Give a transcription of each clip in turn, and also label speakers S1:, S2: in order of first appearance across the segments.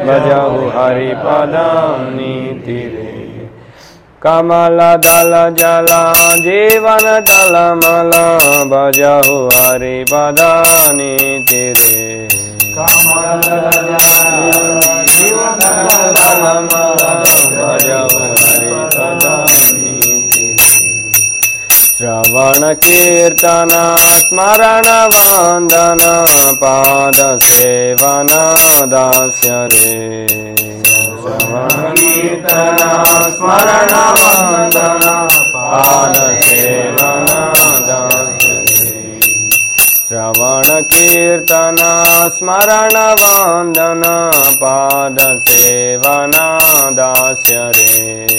S1: భజహు హరిపదం నీతిరే కమల దళ జల జీవన తలమల భజహు హరిపద నీతిరే భజహు హరిపద నీతిరే శ్రవణ కీర్తన స్మరణ వందన పాద సేవన దాస్య రే శ్రవణ కీర్తన స్మరణ వందన పాద సేవన దాస్య రే శ్రవణ కీర్తన స్మరణ వందన పాద సేవన దాస్య రే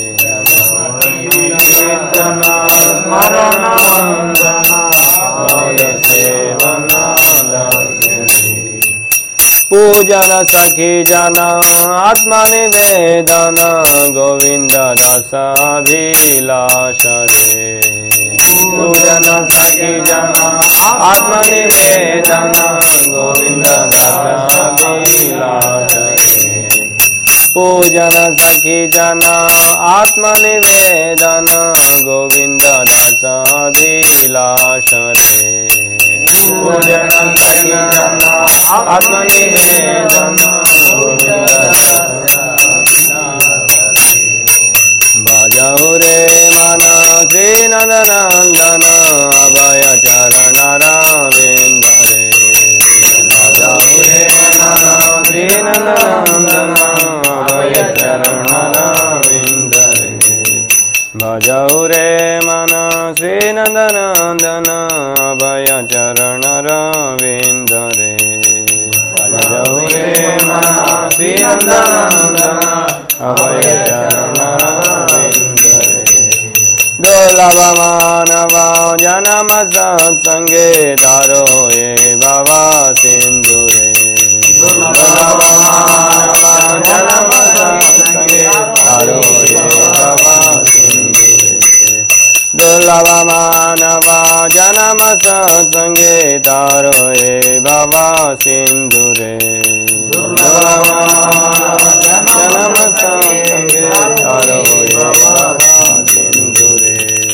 S1: కీర్తన స్మరణ వందన పాద సేవన దాస్య రే పూజన సఖీ జన ఆత్మ నివేదన గోవింద దశాభిలాష రే పూజన సఖీ జన ఆత్మ నివేదన గోవింద దశాభిలాష రే పూజన సఖీ జన ఆత్మ నివేదన గోవింద దశాభిలాష రే పూజన సఖీ జన ఆత్మ నివేదన భజౌ రే మన శ్రీనందనందన అభయ చరణ రావేంద్ర రే భజౌ రే మన శ్రీనందనందన అభయ చరణ రావేంద్ర రే భజౌ రే మన శ్రీనందనందన అభయ చరణ రవీంద్ర రే భజౌ రే మన శ్రీనందనందన అభయ చరణ రవీంద్ర రే దుర్లభ మానవ జనమ సత్సంగే ధారో ఏ భవ సింధు రే దుర్లభ మానవ జనమ సత్సంగే ధారో ఏ భవ సింధు రే దుర్లభ మానవ జనమ సత్సంగే తారో ఏ భవ సింధు రే దుర్లభ జనమ సత్సంగే తారో ఏ భవ సింధు రే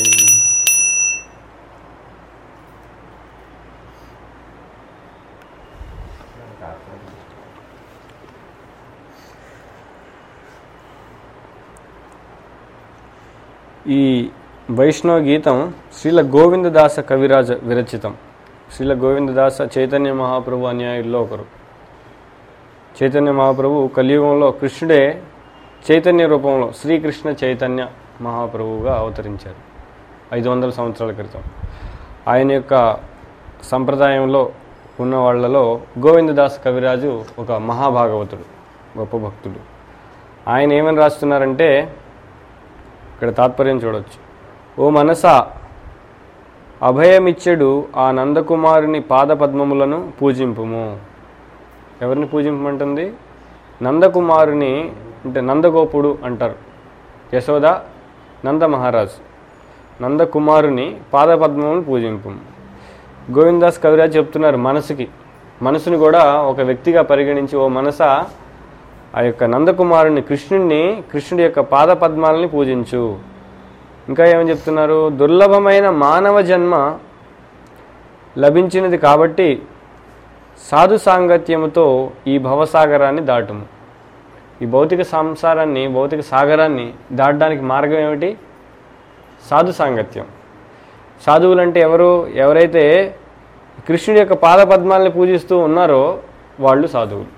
S1: ఈ వైష్ణవ గీతం శ్రీల గోవిందదాస కవిరాజ విరచితం శ్రీల గోవిందదాస చైతన్య మహాప్రభు అన్యాయుల్లో ఒకరు చైతన్య మహాప్రభు కలియుగంలో కృష్ణుడే చైతన్య రూపంలో శ్రీకృష్ణ చైతన్య మహాప్రభువుగా అవతరించారు ఐదు వందల సంవత్సరాల క్రితం ఆయన యొక్క సంప్రదాయంలో ఉన్న వాళ్ళలో గోవిందదాస్ కవిరాజు ఒక మహాభాగవతుడు గొప్ప భక్తుడు ఆయన ఏమని రాస్తున్నారంటే ఇక్కడ తాత్పర్యం చూడొచ్చు ఓ మనసా అభయమిచ్చెడు ఆ నందకుమారుని పాదపద్మములను పూజింపుము ఎవరిని పూజింపమంటుంది నందకుమారుని అంటే నందగోపుడు అంటారు యశోద నంద మహారాజు నందకుమారుని పాదపద్మములను పూజింపు గోవిందాస్ కవిరాజ్ చెప్తున్నారు మనసుకి మనసుని కూడా ఒక వ్యక్తిగా పరిగణించి ఓ మనస ఆ యొక్క నందకుమారుని కృష్ణుడిని కృష్ణుడి యొక్క పాదపద్మాలని పూజించు ఇంకా ఏమని చెప్తున్నారు దుర్లభమైన మానవ జన్మ లభించినది కాబట్టి సాధు సాంగత్యముతో ఈ భవసాగరాన్ని దాటుము ఈ భౌతిక సంసారాన్ని భౌతిక సాగరాన్ని దాటడానికి మార్గం ఏమిటి సాధు సాంగత్యం సాధువులంటే ఎవరు ఎవరైతే కృష్ణుడి యొక్క పాదపద్మాలని పూజిస్తూ ఉన్నారో వాళ్ళు సాధువులు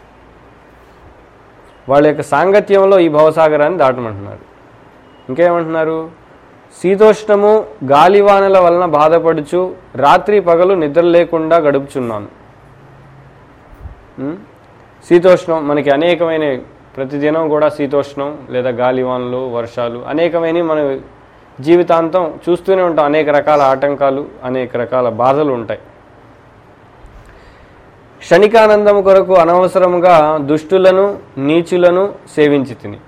S1: వాళ్ళ యొక్క సాంగత్యంలో ఈ భవసాగరాన్ని దాటమంటున్నారు ఇంకేమంటున్నారు శీతోష్ణము గాలివానల వలన బాధపడుచు రాత్రి పగలు నిద్ర లేకుండా గడుపుచున్నాను ఉం? శీతోష్ణం మనకి అనేకమైన ప్రతిదినం కూడా శీతోష్ణం లేదా గాలివానలు వర్షాలు అనేకమైన మన జీవితాంతం చూస్తూనే ఉంటాం అనేక రకాల ఆటంకాలు అనేక రకాల బాధలు ఉంటాయి క్షణికానందము కొరకు అనవసరముగా దుష్టులను నీచులను సేవించి తిని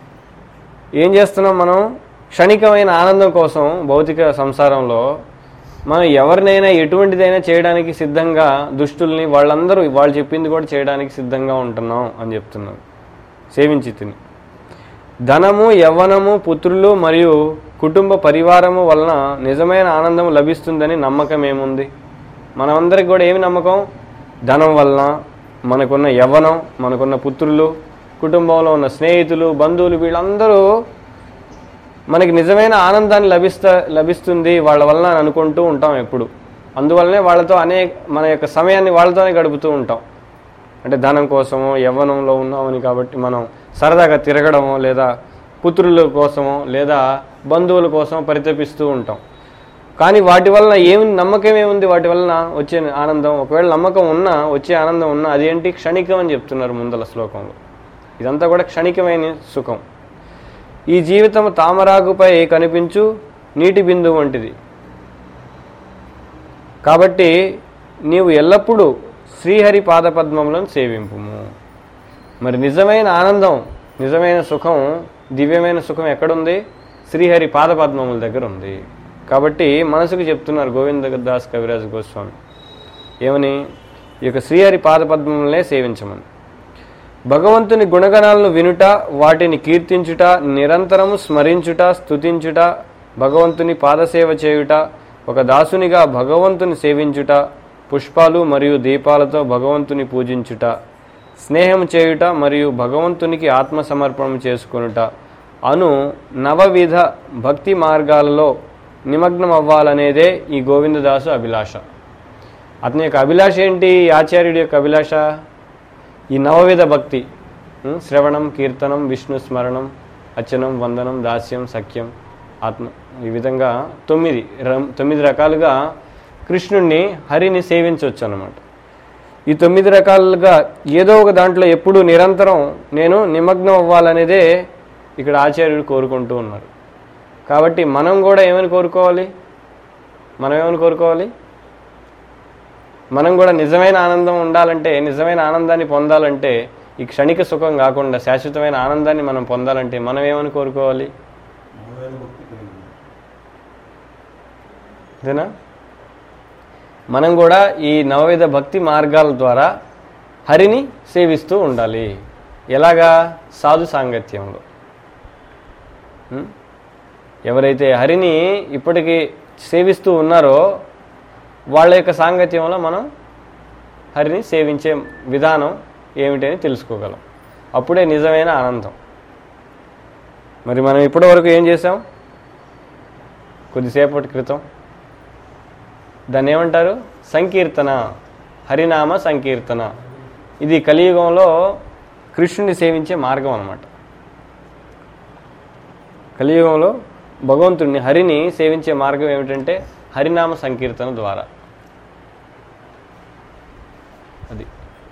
S1: ఏం చేస్తున్నాం మనం క్షణికమైన ఆనందం కోసం భౌతిక సంసారంలో మనం ఎవరినైనా ఎటువంటిదైనా చేయడానికి సిద్ధంగా దుష్టుల్ని వాళ్ళందరూ వాళ్ళు చెప్పింది కూడా చేయడానికి సిద్ధంగా ఉంటున్నాం అని చెప్తున్నారు సేవించి తిని ధనము యవ్వనము పుత్రులు మరియు కుటుంబ పరివారము వలన నిజమైన ఆనందం లభిస్తుందని నమ్మకం ఏముంది మనమందరికి కూడా ఏమి నమ్మకం ధనం వలన మనకున్న యవ్వనం మనకున్న పుత్రులు కుటుంబంలో ఉన్న స్నేహితులు బంధువులు వీళ్ళందరూ మనకి నిజమైన ఆనందాన్ని లభిస్తా లభిస్తుంది వాళ్ళ వలన అని అనుకుంటూ ఉంటాం ఎప్పుడు అందువల్లనే వాళ్ళతో అనేక మన యొక్క సమయాన్ని వాళ్ళతోనే గడుపుతూ ఉంటాం అంటే ధనం కోసమో యవ్వనంలో ఉన్నామని కాబట్టి మనం సరదాగా తిరగడమో లేదా పుత్రుల కోసమో లేదా బంధువుల కోసం పరితపిస్తూ ఉంటాం కానీ వాటి వలన ఏమి నమ్మకం ఏముంది వాటి వలన వచ్చే ఆనందం ఒకవేళ నమ్మకం ఉన్నా వచ్చే ఆనందం ఉన్నా అదేంటి క్షణికం అని చెప్తున్నారు ముందల శ్లోకంలో ఇదంతా కూడా క్షణికమైన సుఖం ఈ జీవితం తామరాకుపై కనిపించు నీటి బిందువు వంటిది కాబట్టి నీవు ఎల్లప్పుడూ శ్రీహరి పాదపద్మములను సేవింపుము మరి నిజమైన ఆనందం నిజమైన సుఖం దివ్యమైన సుఖం ఎక్కడుంది శ్రీహరి పాదపద్మముల దగ్గర ఉంది కాబట్టి మనసుకు చెప్తున్నారు గోవింద దాస్ కవిరాజు గోస్వామి ఏమని ఈ యొక్క శ్రీహరి పాదపద్మములనే సేవించమని భగవంతుని గుణగణాలను వినుట వాటిని కీర్తించుట నిరంతరము స్మరించుట స్తుతించుట భగవంతుని పాదసేవ చేయుట ఒక దాసునిగా భగవంతుని సేవించుట పుష్పాలు మరియు దీపాలతో భగవంతుని పూజించుట స్నేహం చేయుట మరియు భగవంతునికి ఆత్మ సమర్పణం చేసుకొనుట అను నవవిధ భక్తి మార్గాలలో నిమగ్నం అవ్వాలనేదే ఈ గోవిందదాసు అభిలాష అతని యొక్క అభిలాష ఏంటి ఈ ఆచార్యుడి యొక్క అభిలాష ఈ నవవిధ భక్తి ఉం? శ్రవణం కీర్తనం విష్ణు స్మరణం అర్చనం వందనం దాస్యం సఖ్యం ఆత్మ ఈ విధంగా తొమ్మిది రం- తొమ్మిది రకాలుగా కృష్ణుణ్ణి హరిని సేవించవచ్చు అన్నమాట ఈ తొమ్మిది రకాలుగా ఏదో ఒక దాంట్లో ఎప్పుడు నిరంతరం నేను నిమగ్నం అవ్వాలనేదే ఇక్కడ ఆచార్యుడు కోరుకుంటూ ఉన్నారు కాబట్టి మనం కూడా ఏమని కోరుకోవాలి మనం ఏమని కోరుకోవాలి మనం కూడా నిజమైన ఆనందం ఉండాలంటే నిజమైన ఆనందాన్ని పొందాలంటే ఈ క్షణిక సుఖం కాకుండా శాశ్వతమైన ఆనందాన్ని మనం పొందాలంటే మనం ఏమని కోరుకోవాలి
S2: మూడవేల భక్తి కలిగింది
S1: అంతేనా మనం కూడా ఈ నవవిధ భక్తి మార్గాల ద్వారా హరిని సేవిస్తూ ఉండాలి ఎలాగా సాధు సాంగత్యంలో ఉం? ఎవరైతే హరిని ఇప్పటికీ సేవిస్తూ ఉన్నారో వాళ్ళ యొక్క సాంగత్యంలో మనం హరిని సేవించే విధానం ఏమిటని తెలుసుకోగలం అప్పుడే నిజమైన ఆనందం మరి మనం ఇప్పటివరకు ఏం చేసాం కొద్దిసేపటి క్రితం దాన్ని ఏమంటారు సంకీర్తన హరినామ సంకీర్తన ఇది కలియుగంలో కృష్ణుని సేవించే మార్గం అన్నమాట కలియుగంలో భగవంతుడిని హరిని సేవించే మార్గం ఏమిటంటే హరినామ సంకీర్తన ద్వారా అది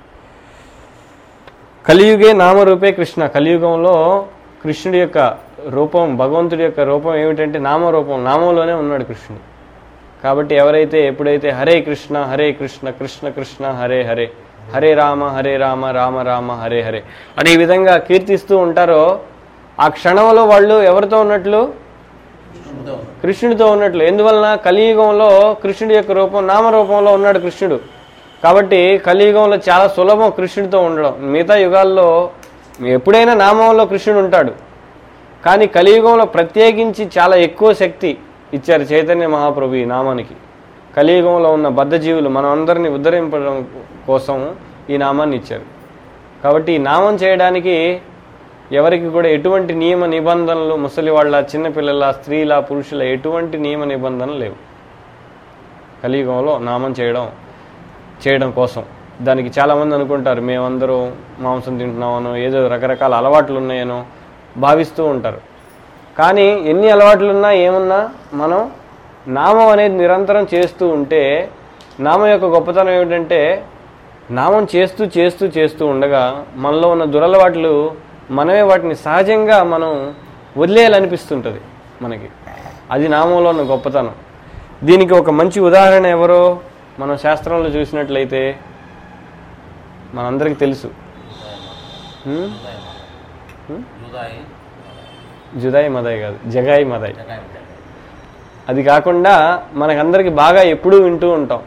S1: కలియుగే నామరూపే కృష్ణ కలియుగంలో కృష్ణుడి యొక్క రూపం భగవంతుడి యొక్క రూపం ఏమిటంటే నామరూపం నామంలోనే ఉన్నాడు కృష్ణుడు కాబట్టి ఎవరైతే ఎప్పుడైతే హరే కృష్ణ హరే కృష్ణ కృష్ణ కృష్ణ హరే హరే హరే రామ హరే రామ రామ రామ హరే హరే అని ఈ విధంగా కీర్తిస్తూ ఉంటారో ఆ క్షణంలో వాళ్ళు ఎవరితో ఉన్నట్లు
S2: కృష్ణుడితో ఉన్నాడు.
S1: కృష్ణుడితో ఉన్నట్లు ఎందువలన కలియుగంలో కృష్ణుడి యొక్క రూపం నామరూపంలో ఉన్నాడు కృష్ణుడు కాబట్టి కలియుగంలో చాలా సులభం కృష్ణుడితో ఉండడం మిగతా యుగాల్లో ఎప్పుడైనా నామంలో కృష్ణుడు ఉంటాడు కానీ కలియుగంలో ప్రత్యేకించి చాలా ఎక్కువ శక్తి ఇచ్చారు చైతన్య మహాప్రభు ఈ నామానికి కలియుగంలో ఉన్న బద్ధజీవులు మనం అందరినీ ఉద్ధరింపడం కోసం ఈ నామాన్ని ఇచ్చారు కాబట్టి ఈ నామం చేయడానికి ఎవరికి కూడా ఎటువంటి నియమ నిబంధనలు ముసలి వాళ్ళ చిన్నపిల్లల స్త్రీల పురుషుల ఎటువంటి నియమ నిబంధనలు లేవు కలియుగంలో నామం చేయడం చేయడం కోసం దానికి చాలామంది అనుకుంటారు మేమందరూ మాంసం తింటున్నామనో ఏదో రకరకాల అలవాట్లు ఉన్నాయనో భావిస్తూ ఉంటారు కానీ ఎన్ని అలవాట్లున్నా ఏమున్నా మనం నామం అనేది నిరంతరం చేస్తూ ఉంటే నామం యొక్క గొప్పతనం ఏమిటంటే నామం చేస్తూ చేస్తూ చేస్తూ ఉండగా మనలో ఉన్న దురలవాట్లు మనమే వాటిని సహజంగా మనం వదిలేయాలనిపిస్తుంటుంది మనకి అది నామంలో ఉన్న గొప్పతనం దీనికి ఒక మంచి ఉదాహరణ ఎవరో మనం శాస్త్రంలో చూసినట్లయితే మనందరికీ తెలుసు హ్మ్?
S2: జుదాయి
S1: జుదాయి మదాయి కాదు జగాయి మదాయి
S2: జగాయి ఉంటాయి.
S1: అది కాకుండా మనకందరికి బాగా ఎప్పుడూ వింటూ ఉంటాం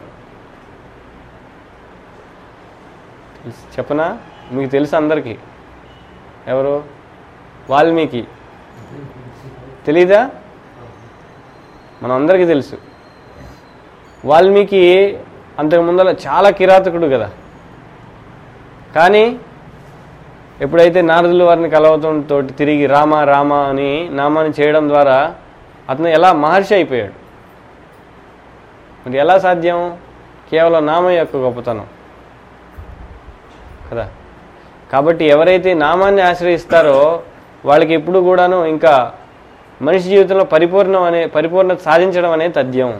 S1: తెలుసు- చెప్పనా మీకు తెలుసు అందరికీ ఎవరు వాల్మీకి తెలీదా మనం అందరికీ తెలుసు వాల్మీకి అంతకు ముందర చాలా కిరాతకుడు కదా కానీ ఎప్పుడైతే నారదుల వారిని కలవడంతో తిరిగి రామ రామ అని నామాన్ని చేయడం ద్వారా అతను ఎలా మహర్షి అయిపోయాడు మరి ఎలా సాధ్యం కేవలం నామం యొక్క గొప్పతనం కదా కాబట్టి ఎవరైతే నామాన్ని ఆశ్రయిస్తారో వాళ్ళకి ఎప్పుడు కూడాను ఇంకా మనిషి జీవితంలో పరిపూర్ణం అనే పరిపూర్ణత సాధించడం అనేది తథ్యం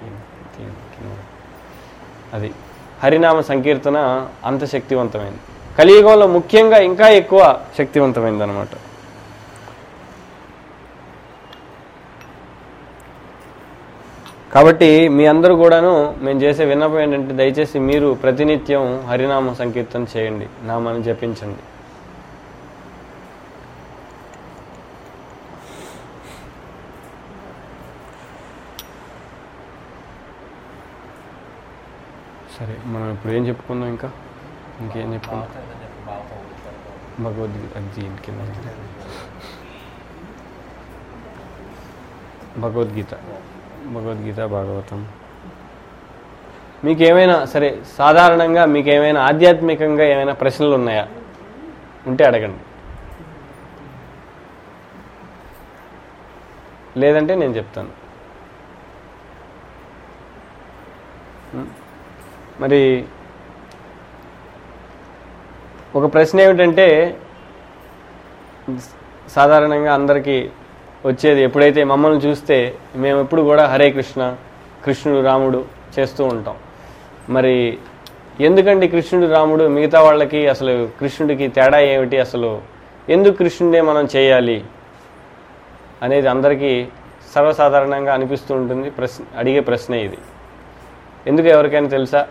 S1: అది హరినామ సంకీర్తన అంత శక్తివంతమైంది కలియుగంలో ముఖ్యంగా ఇంకా ఎక్కువ శక్తివంతమైంది అనమాట కాబట్టి మీ అందరూ కూడాను మేము చేసే విన్నపం ఏంటంటే దయచేసి మీరు ప్రతినిత్యం హరినామ సంకీర్తన చేయండి నామాన్ని జపించండి సరే మనం ఇప్పుడు ఏం చెప్పుకుందాం ఇంకా ఇంకేం చెప్పుకుందాం భగవద్గీత అది దీని కింద భగవద్గీత భగవద్గీత భాగవతం మీకు ఏమైనా సరే సాధారణంగా మీకు ఏమైనా ఆధ్యాత్మికంగా ఏమైనా ప్రశ్నలు ఉన్నాయా ఉంటే అడగండి లేదంటే నేను చెప్తాను ఉం? మరి ఒక ప్రశ్న ఏమిటంటే సాధారణంగా అందరికీ వచ్చేది ఎప్పుడైతే మమ్మల్ని చూస్తే మేము ఎప్పుడు కూడా హరే కృష్ణ కృష్ణుడు రాముడు చేస్తూ ఉంటాం మరి ఎందుకండి కృష్ణుడు రాముడు మిగతా వాళ్ళకి అసలు కృష్ణుడికి తేడా ఏమిటి అసలు ఎందుకు కృష్ణుడే మనం చేయాలి అనేది అందరికీ సర్వసాధారణంగా అనిపిస్తూ ఉంటుంది ప్రశ్న అడిగే ప్రశ్న ఇది ఎందుకు ఎవరికైనా తెలుసా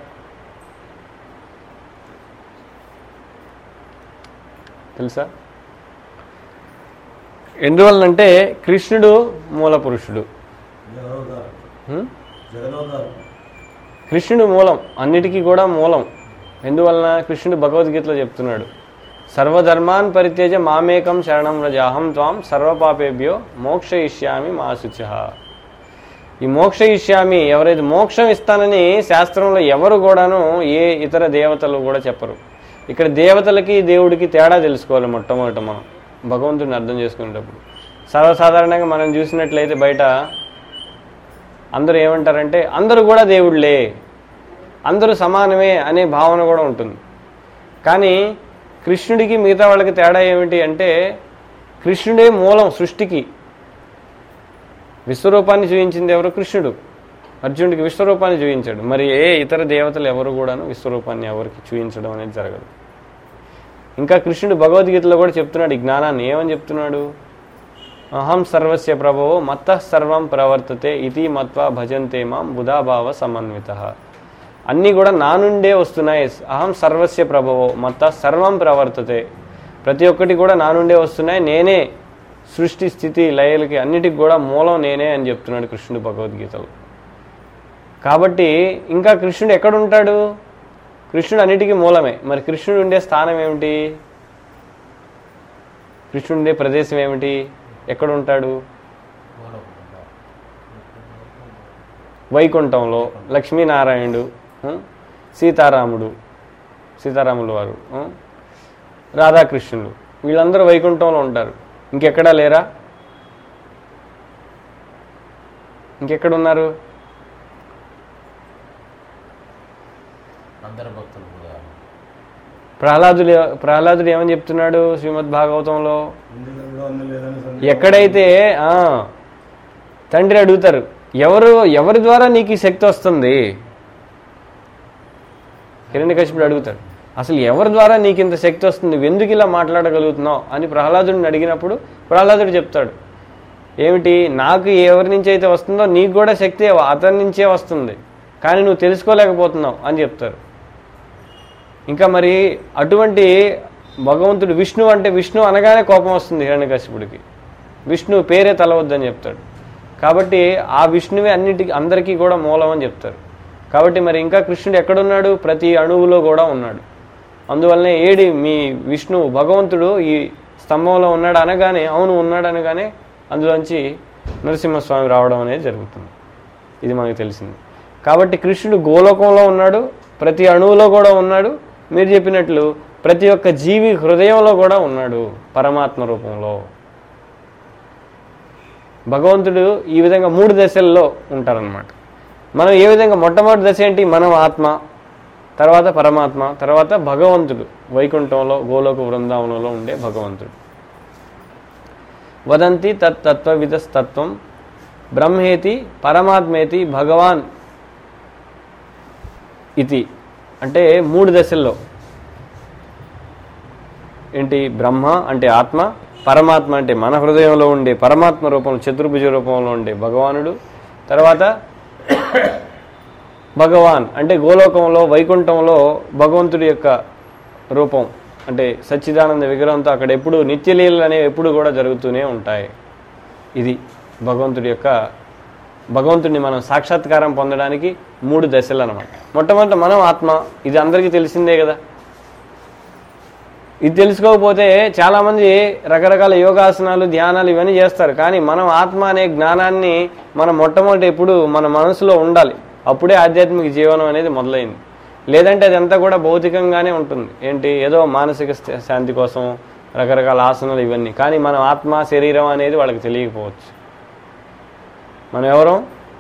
S1: తెలుసా ఎందువలనంటే కృష్ణుడు మూల పురుషుడు
S2: జగనోదారు
S1: హ్మ్?
S2: జగనోదారు
S1: కృష్ణుడు మూలం అన్నిటికీ కూడా మూలం ఎందువలన కృష్ణుడు భగవద్గీతలో చెప్తున్నాడు సర్వధర్మాన్ పరిత్యజ మామేకం శరణం రజ అహం త్వాం సర్వపాపేభ్యో మోక్షయిష్యామి మా శుచ ఈ మోక్షయిష్యామి ఎవరైతే మోక్షం ఇస్తానని శాస్త్రంలో ఎవరు కూడాను ఏ ఇతర దేవతలు కూడా చెప్పరు ఇక్కడ దేవతలకి దేవుడికి తేడా తెలుసుకోవాలి మొట్టమొదట మనం భగవంతుడిని అర్థం చేసుకునేటప్పుడు సర్వసాధారణంగా మనం చూసినట్లయితే బయట అందరూ ఏమంటారంటే అందరూ కూడా దేవుళ్ళే అందరూ సమానమే అనే భావన కూడా ఉంటుంది కానీ కృష్ణుడికి మిగతా వాళ్ళకి తేడా ఏమిటి అంటే కృష్ణుడే మూలం సృష్టికి విశ్వరూపాన్ని చూపించింది ఎవరు కృష్ణుడు అర్జునుడికి విశ్వరూపాన్ని చూపించాడు మరి ఏ ఇతర దేవతలు ఎవరు కూడాను విశ్వరూపాన్ని ఎవరికి చూపించడం అనేది జరగదు ఇంకా కృష్ణుడు భగవద్గీతలో కూడా చెప్తున్నాడు ఈ జ్ఞానాన్ని ఏమని చెప్తున్నాడు అహం సర్వస్య ప్రభవో మత్త సర్వం ప్రవర్తతే ఇది మత్వా భజంతే మాం బుధాభావ సమన్విత అన్నీ కూడా నా నుండే వస్తున్నాయి అహం సర్వస్య ప్రభవో మత్త సర్వం ప్రవర్తతే ప్రతి ఒక్కటి కూడా నా నుండే వస్తున్నాయి నేనే సృష్టి స్థితి లయలకి అన్నిటికి కూడా మూలం నేనే అని చెప్తున్నాడు కృష్ణుడు భగవద్గీతలో కాబట్టి ఇంకా కృష్ణుడు ఎక్కడ ఉంటాడు కృష్ణుడు అన్నిటికీ మూలమే మరి కృష్ణుడు ఉండే స్థానం ఏమిటి కృష్ణుడు ఉండే ప్రదేశం ఏమిటి ఎక్కడ ఉంటాడు వైకుంఠంలో లక్ష్మీనారాయణుడు ఉం? సీతారాముడు సీతారాములు వారు ఉం? రాధాకృష్ణుడు వీళ్ళందరూ వైకుంఠంలో ఉంటారు ఇంకెక్కడా లేరా ఇంకెక్కడ ఉన్నారు
S3: అందరు భక్తులు కూడా
S1: ప్రహ్లాదుడు ప్రహ్లాదుడు ఏమని చెప్తున్నాడు శ్రీమద్ భాగవతంలో
S2: ఎందుకంటే అన్ని లేదని సందేహం.
S1: ఎక్కడైతే ఆ, తండ్రి అడుగుతారు ఎవరు ఎవరి ద్వారా నీకు ఈ శక్తి వస్తుంది హిరణ్యకశిపుడు అడుగుతాడు అసలు ఎవరి ద్వారా నీకు ఇంత శక్తి వస్తుంది నువ్వు ఎందుకు ఇలా మాట్లాడగలుగుతున్నావు అని ప్రహ్లాదుడిని అడిగినప్పుడు ప్రహ్లాదుడు చెప్తాడు ఏమిటి నాకు ఎవరి నుంచి అయితే వస్తుందో నీకు కూడా శక్తి అతని నుంచే వస్తుంది కానీ నువ్వు తెలుసుకోలేకపోతున్నావు అని చెప్తారు ఇంకా మరి అటువంటి భగవంతుడు విష్ణు అంటే విష్ణు అనగానే కోపం వస్తుంది హిరణ్యకశిపుడికి విష్ణు పేరే తలవద్దని చెప్తాడు కాబట్టి ఆ విష్ణువే అన్నిటికీ అందరికీ కూడా మూలం అని చెప్తారు కాబట్టి మరి ఇంకా కృష్ణుడు ఎక్కడున్నాడు ప్రతి అణువులో కూడా ఉన్నాడు అందువల్లనే ఏడి మీ విష్ణువు భగవంతుడు ఈ స్తంభంలో ఉన్నాడు అనగానే అవును ఉన్నాడు అనగానే అందులోంచి నరసింహస్వామి రావడం అనేది జరుగుతుంది ఇది మనకు తెలిసింది కాబట్టి కృష్ణుడు గోలోకంలో ఉన్నాడు ప్రతి అణువులో కూడా ఉన్నాడు మీరు చెప్పినట్లు ప్రతి ఒక్క జీవి హృదయంలో కూడా ఉన్నాడు పరమాత్మ రూపంలో భగవంతుడు ఈ విధంగా మూడు దశల్లో ఉంటారనమాట మనం ఏ విధంగా మొట్టమొదటి దశ ఏంటి మనం ఆత్మ తర్వాత పరమాత్మ తర్వాత భగవంతుడు వైకుంఠంలో గోలోక బృందావనంలో ఉండే భగవంతుడు వదంతి తత్ తత్వవిధస్తత్వం బ్రహ్మేతి పరమాత్మేతి భగవాన్ ఇది అంటే మూడు దశల్లో ఏంటి బ్రహ్మ అంటే ఆత్మ పరమాత్మ అంటే మన హృదయంలో ఉండే పరమాత్మ రూపంలో చతుర్భుజ రూపంలో ఉండే భగవానుడు తర్వాత భగవాన్ అంటే గోలోకంలో వైకుంఠంలో భగవంతుడి యొక్క రూపం అంటే సచ్చిదానంద విగ్రహంతో అక్కడ ఎప్పుడు నిత్యలీలలు అనేవి ఎప్పుడు కూడా జరుగుతూనే ఉంటాయి ఇది భగవంతుడి యొక్క భగవంతుడిని మనం సాక్షాత్కారం పొందడానికి మూడు దశలు అనమాట మొట్టమొదట మనం ఆత్మ ఇది అందరికీ తెలిసిందే కదా ఇది తెలుసుకోకపోతే చాలామంది రకరకాల యోగాసనాలు ధ్యానాలు ఇవన్నీ చేస్తారు కానీ మనం ఆత్మ అనే జ్ఞానాన్ని మనం మొట్టమొదటి ఎప్పుడు మన మనసులో ఉండాలి అప్పుడే ఆధ్యాత్మిక జీవనం అనేది మొదలైంది లేదంటే అదంతా కూడా భౌతికంగానే ఉంటుంది ఏంటి ఏదో మానసిక స్థ- శాంతి కోసం రకరకాల ఆసనాలు ఇవన్నీ కానీ మనం ఆత్మ శరీరం అనేది వాళ్ళకి తెలియకపోవచ్చు మనం ఎవరం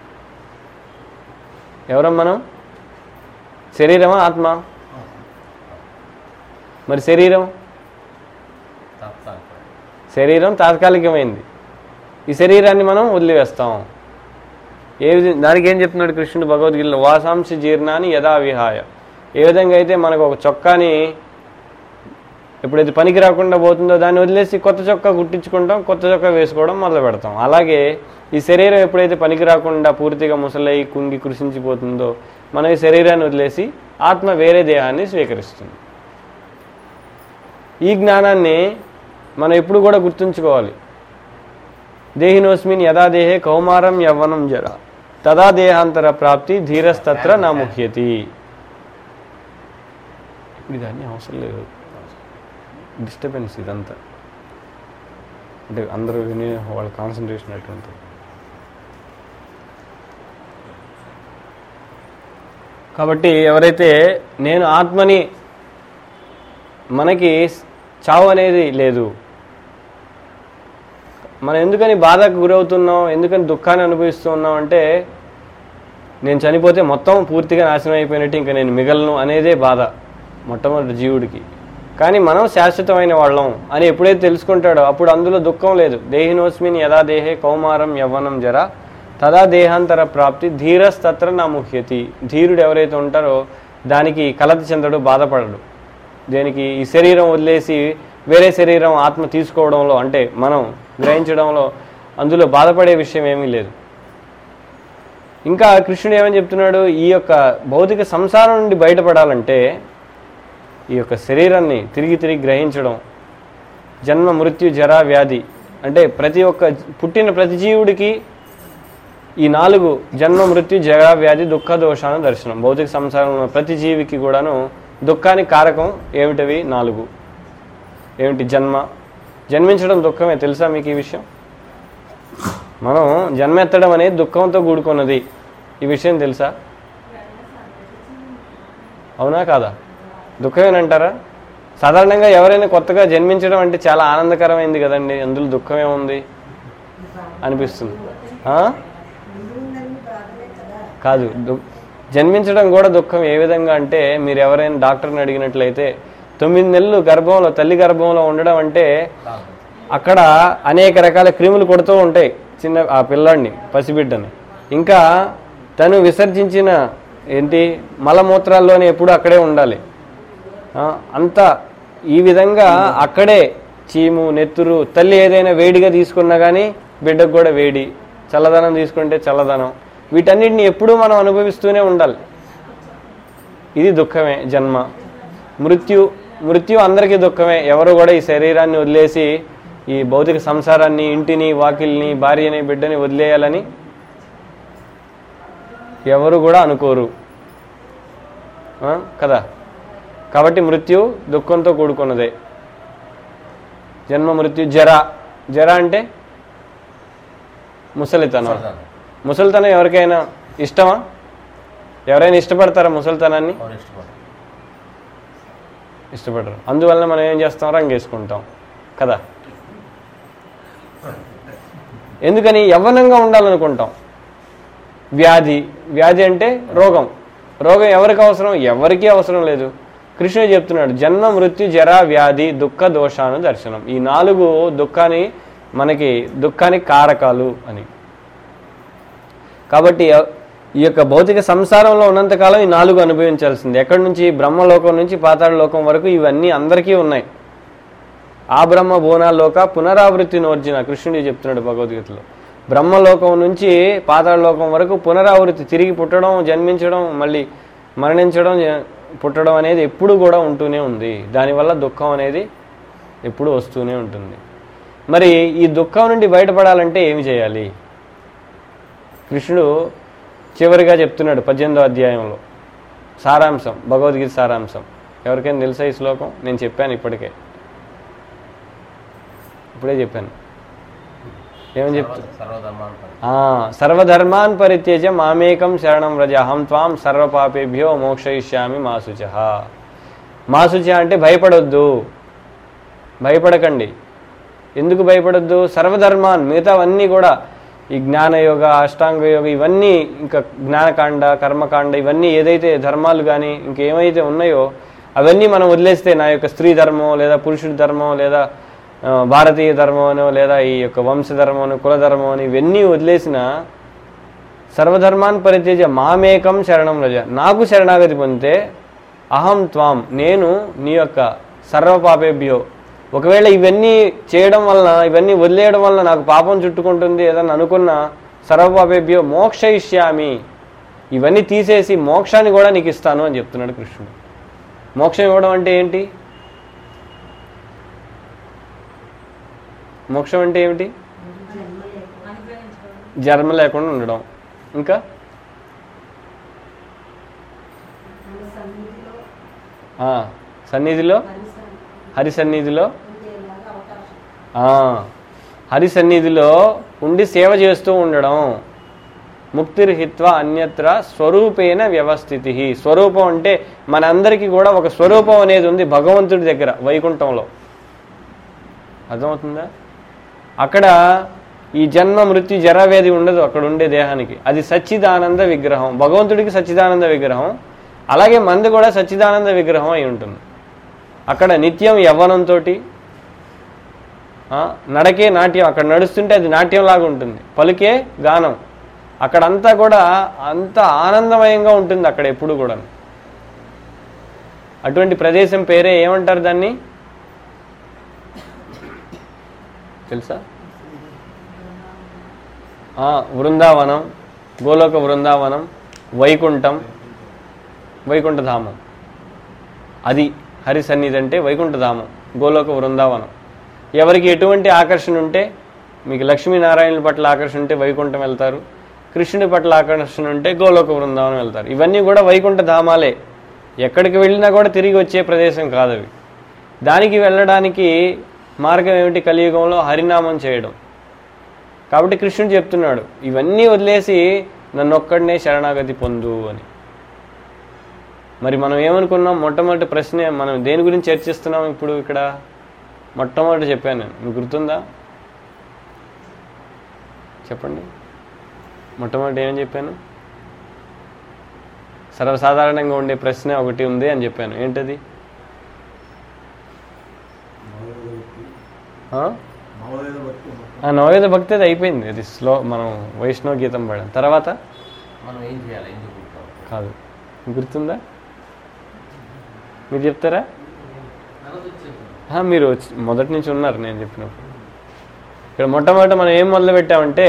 S1: ఎవరం మనం శరీరమా ఆత్మ మరి శరీరం శరీరం తాత్కాలికమైంది ఈ శరీరాన్ని మనం వదిలివేస్తాం ఏ విధంగా దానికి ఏం చెప్తున్నాడు కృష్ణుడు భగవద్గీతలో వాసాంశ జీర్ణాన్ని యథా విహాయ ఏ విధంగా అయితే మనకు ఒక చొక్కాని ఎప్పుడైతే పనికి రాకుండా పోతుందో దాన్ని వదిలేసి కొత్త చొక్కా కుట్టించుకుంటాం కొత్త చొక్కా వేసుకోవడం మొదలు పెడతాం అలాగే ఈ శరీరం ఎప్పుడైతే పనికి రాకుండా పూర్తిగా ముసలై కుంగి కృషించిపోతుందో మన ఈ శరీరాన్ని వదిలేసి ఆత్మ వేరే దేహాన్ని స్వీకరిస్తుంది ఈ జ్ఞానాన్ని మనం ఎప్పుడు కూడా గుర్తుంచుకోవాలి దేహినోస్మిన్ యథా దేహే కౌమారం యవ్వనం జర తదా దేహాంతర ప్రాప్తి ధీరస్తత్ర నా ముఖ్యతి ఇప్పుడు దాన్ని అవసరం లేదు డిస్టర్బెన్స్ ఇదంతా అంటే అందరూ విని వాళ్ళ కాన్సన్ట్రేషన్ అటువంటి కాబట్టి ఎవరైతే నేను ఆత్మని మనకి చావు అనేది లేదు మనం ఎందుకని బాధకు గురవుతున్నాం ఎందుకని దుఃఖాన్ని అనుభవిస్తూ ఉన్నాం అంటే నేను చనిపోతే మొత్తం పూర్తిగా నాశనం అయిపోయినట్టు ఇంకా నేను మిగలను అనేదే బాధ మొట్టమొదటి జీవుడికి కానీ మనం శాశ్వతమైన వాళ్ళం అని ఎప్పుడైతే తెలుసుకుంటాడో అప్పుడు అందులో దుఃఖం లేదు దేహినోస్మిన్ యథా దేహే కౌమారం యవ్వనం జర తదా దేహాంతర ప్రాప్తి ధీరస్తత్ర నా ముఖ్యతి ధీరుడు ఎవరైతే ఉంటారో దానికి కలత చెందడు బాధపడడు దేనికి ఈ శరీరం వదిలేసి వేరే శరీరం ఆత్మ తీసుకోవడంలో అంటే మనం గ్రహించడంలో అందులో బాధపడే విషయం ఏమీ లేదు ఇంకా కృష్ణుడు ఏమని చెప్తున్నాడు ఈ యొక్క భౌతిక సంసారం నుండి బయటపడాలంటే ఈ యొక్క శరీరాన్ని తిరిగి తిరిగి గ్రహించడం జన్మ మృత్యు జరా వ్యాధి అంటే ప్రతి ఒక్క పుట్టిన ప్రతి జీవుడికి ఈ నాలుగు జన్మ మృత్యు జరా వ్యాధి దుఃఖ దోషాన దర్శనం భౌతిక సంసారంలో ఉన్న ప్రతి జీవికి కూడాను దుఃఖానికి కారకం ఏమిటవి నాలుగు ఏమిటి జన్మ జన్మించడం దుఃఖమే తెలుసా మీకు ఈ విషయం మనం జన్మెత్తడం అనేది దుఃఖంతో కూడుకున్నది ఈ విషయం తెలుసా అవునా కాదా దుఃఖమేనంటారా సాధారణంగా ఎవరైనా కొత్తగా జన్మించడం అంటే చాలా ఆనందకరమైంది కదండి అందులో దుఃఖం ఏముంది అనిపిస్తుంది ఆ? కాదు దు- జన్మించడం కూడా దుఃఖం ఏ విధంగా అంటే మీరు ఎవరైనా డాక్టర్ని అడిగినట్లయితే తొమ్మిది నెలలు గర్భంలో తల్లి గర్భంలో ఉండడం అంటే అక్కడ అనేక రకాల క్రిములు కొడుతూ ఉంటాయి చిన్న ఆ పిల్లాడిని పసిబిడ్డని ఇంకా తను విసర్జించిన ఏంటి మలమూత్రాల్లోనే ఎప్పుడు అక్కడే ఉండాలి ఆ, అంతా ఈ విధంగా అక్కడే చీము నెత్తురు తల్లి ఏదైనా వేడిగా తీసుకున్నా కానీ బిడ్డకు కూడా వేడి చల్లదనం తీసుకుంటే చల్లదనం వీటన్నిటిని ఎప్పుడూ మనం అనుభవిస్తూనే ఉండాలి ఇది దుఃఖమే జన్మ మృత్యు మృత్యు అందరికీ దుఃఖమే ఎవరు కూడా ఈ శరీరాన్ని వదిలేసి ఈ భౌతిక సంసారాన్ని ఇంటిని వాకిల్ని భార్యని బిడ్డని వదిలేయాలని ఎవరు కూడా అనుకోరు ఆ? కదా కాబట్టి మృత్యు దుఃఖంతో కూడుకున్నదే జన్మ మృత్యు జర జర అంటే ముసలితనం ముసలితనం ఎవరికైనా ఇష్టమా ఎవరైనా ఇష్టపడతారా ముసలితనాన్ని
S3: ఎవరు ఇష్టపడరు
S1: ఇష్టపడరు అందువలన మనం ఏం చేస్తాం రంగేసుకుంటాం కదా ఎందుకని యవ్వనంగా ఉండాలనుకుంటాం వ్యాధి వ్యాధి అంటే రోగం రోగం ఎవరికి అవసరం ఎవరికీ అవసరం లేదు కృష్ణుడు చెప్తున్నాడు జన్మ మృత్యు జరా వ్యాధి దుఃఖ దోషాను దర్శనం ఈ నాలుగు దుఃఖాన్ని మనకి దుఃఖానికి కారకాలు అని కాబట్టి ఎ- ఈ యొక్క భౌతిక సంసారంలో ఉన్నంతకాలం ఈ నాలుగు అనుభవించాల్సింది ఎక్కడి నుంచి బ్రహ్మలోకం నుంచి పాతాళ లోకం వరకు ఇవన్నీ అందరికీ ఉన్నాయి ఆ బ్రహ్మ బోనాల్లోక పునరావృత్తి నోర్జిన కృష్ణుడు చెప్తున్నాడు భగవద్గీతలో బ్రహ్మలోకం నుంచి పాతాళ లోకం వరకు పునరావృత్తి తిరిగి పుట్టడం జన్మించడం మళ్ళీ మరణించడం జ- పుట్టడం అనేది ఎప్పుడు కూడా ఉంటూనే ఉంది దానివల్ల దుఃఖం అనేది ఎప్పుడు వస్తూనే ఉంటుంది మరి ఈ దుఃఖం నుండి బయటపడాలంటే ఏమి చేయాలి కృష్ణుడు చివరిగా చెప్తున్నాడు పద్దెనిమిదో అధ్యాయంలో సారాంశం భగవద్గీత సారాంశం ఎవరికైనా తెలుసా ఈ శ్లోకం నేను చెప్పాను ఇప్పటికే ఇప్పుడే చెప్పాను ఏమని చెప్తా
S3: సర్వధర్మాన్ పరి
S1: ఆ, సర్వధర్మాన్ పరిత్యజ మామేకం శరణం వ్రజ అహం త్వాం సర్వపాపేభ్యో మోక్షయిష్యామి మాసుచ మాసుచ అంటే భయపడొద్దు భయపడకండి ఎందుకు భయపడొద్దు సర్వధర్మాన్ మిగతావన్నీ కూడా ఈ జ్ఞానయోగ అష్టాంగ యోగ ఇవన్నీ ఇంకా జ్ఞానకాండ కర్మకాండ ఇవన్నీ ఏదైతే ధర్మాలు కానీ ఇంకేమైతే ఉన్నాయో అవన్నీ మనం వదిలేస్తే నా యొక్క స్త్రీ ధర్మం లేదా పురుషుడి ధర్మం లేదా ఆ, భారతీయ ధర్మం అనో లేదా ఈ యొక్క వంశధర్మం అని కులధర్మం అని ఇవన్నీ వదిలేసిన సర్వధర్మాన్ పరిత్యజ మామేకం శరణం రజ నాకు శరణాగతి పొందితే అహం త్వాం నేను నీ యొక్క సర్వపాపేభ్యో ఒకవేళ ఇవన్నీ చేయడం వలన ఇవన్నీ వదిలేయడం వలన నాకు పాపం చుట్టుకుంటుంది ఏదన్నా అనుకున్న సర్వపాపేభ్యో మోక్షయిష్యామి ఇవన్నీ తీసేసి మోక్షాన్ని కూడా నీకు ఇస్తాను అని చెప్తున్నాడు కృష్ణుడు మోక్షం ఇవ్వడం అంటే ఏంటి మోక్షం అంటే ఏమిటి జన్మ లేకుండా ఉండడం ఇంకా ఆ, సన్నిధిలో హరి సన్నిధిలో ఆ, హరి సన్నిధిలో ఉండి సేవ చేస్తూ ఉండడం ముక్తిర్హిత్వ అన్యత్ర స్వరూపేణ వ్యవస్థితి స్వరూపం అంటే మనందరికీ కూడా ఒక స్వరూపం అనేది ఉంది భగవంతుడి దగ్గర వైకుంఠంలో అర్థమవుతుందా అక్కడ ఈ జన్మ మృత్యు జరావ్యాధి ఉండదు అక్కడ ఉండే దేహానికి అది సచ్చిదానంద విగ్రహం భగవంతుడికి సచ్చిదానంద విగ్రహం అలాగే మంది కూడా సచ్చిదానంద విగ్రహం అయి ఉంటుంది అక్కడ నిత్యం యవ్వనంతో నడకే నాట్యం అక్కడ నడుస్తుంటే అది నాట్యంలాగా ఉంటుంది పలుకే గానం అక్కడంతా కూడా అంత ఆనందమయంగా ఉంటుంది అక్కడ ఎప్పుడు కూడా అటువంటి ప్రదేశం పేరే ఏమంటారు దాన్ని తెలుసా ఆ, బృందావనం గోలోక బృందావనం వైకుంఠం వైకుంఠధామం అది హరి సన్నిధి అంటే వైకుంఠధామం గోలోక బృందావనం ఎవరికి ఎటువంటి ఆకర్షణ ఉంటే మీకు లక్ష్మీనారాయణుల పట్ల ఆకర్షణ ఉంటే వైకుంఠం వెళ్తారు కృష్ణుడి పట్ల ఆకర్షణ ఉంటే గోలోక బృందావనం వెళ్తారు ఇవన్నీ కూడా వైకుంఠ ధామాలే ఎక్కడికి వెళ్ళినా కూడా తిరిగి వచ్చే ప్రదేశం కాదు అవి దానికి వెళ్ళడానికి మార్గం ఏమిటి కలియుగంలో హరినామం చేయడం కాబట్టి కృష్ణుడు చెప్తున్నాడు ఇవన్నీ వదిలేసి నన్ను ఒక్కడనే శరణాగతి పొందు అని మరి మనం ఏమనుకున్నాం మొట్టమొదటి ప్రశ్న మనం దేని గురించి చర్చిస్తున్నాం ఇప్పుడు ఇక్కడ మొట్టమొదటి చెప్పాను నేను మీకు గుర్తుందా చెప్పండి మొట్టమొదటి ఏమని చెప్పాను సర్వసాధారణంగా ఉండే ప్రశ్న ఒకటి ఉంది అని చెప్పాను ఏంటది ఆ?
S2: నవోదయ భక్తి
S1: ఆ నవవేద భక్తి అది అయిపోయింది అది స్లో మనం వైష్ణవ గీతం పాడాం తర్వాత
S3: మనం ఏం చేయాలి ఎందుకు పుట్టాం
S1: కాదు మీకు గుర్తుందా మీరు చెప్తారా ఆ, మీరు వచ్చి- మొదటి నుంచి ఉన్నారు నేను చెప్పినప్పుడు ఇక్కడ మొట్టమొదట మనం ఏం మొదలు పెట్టామంటే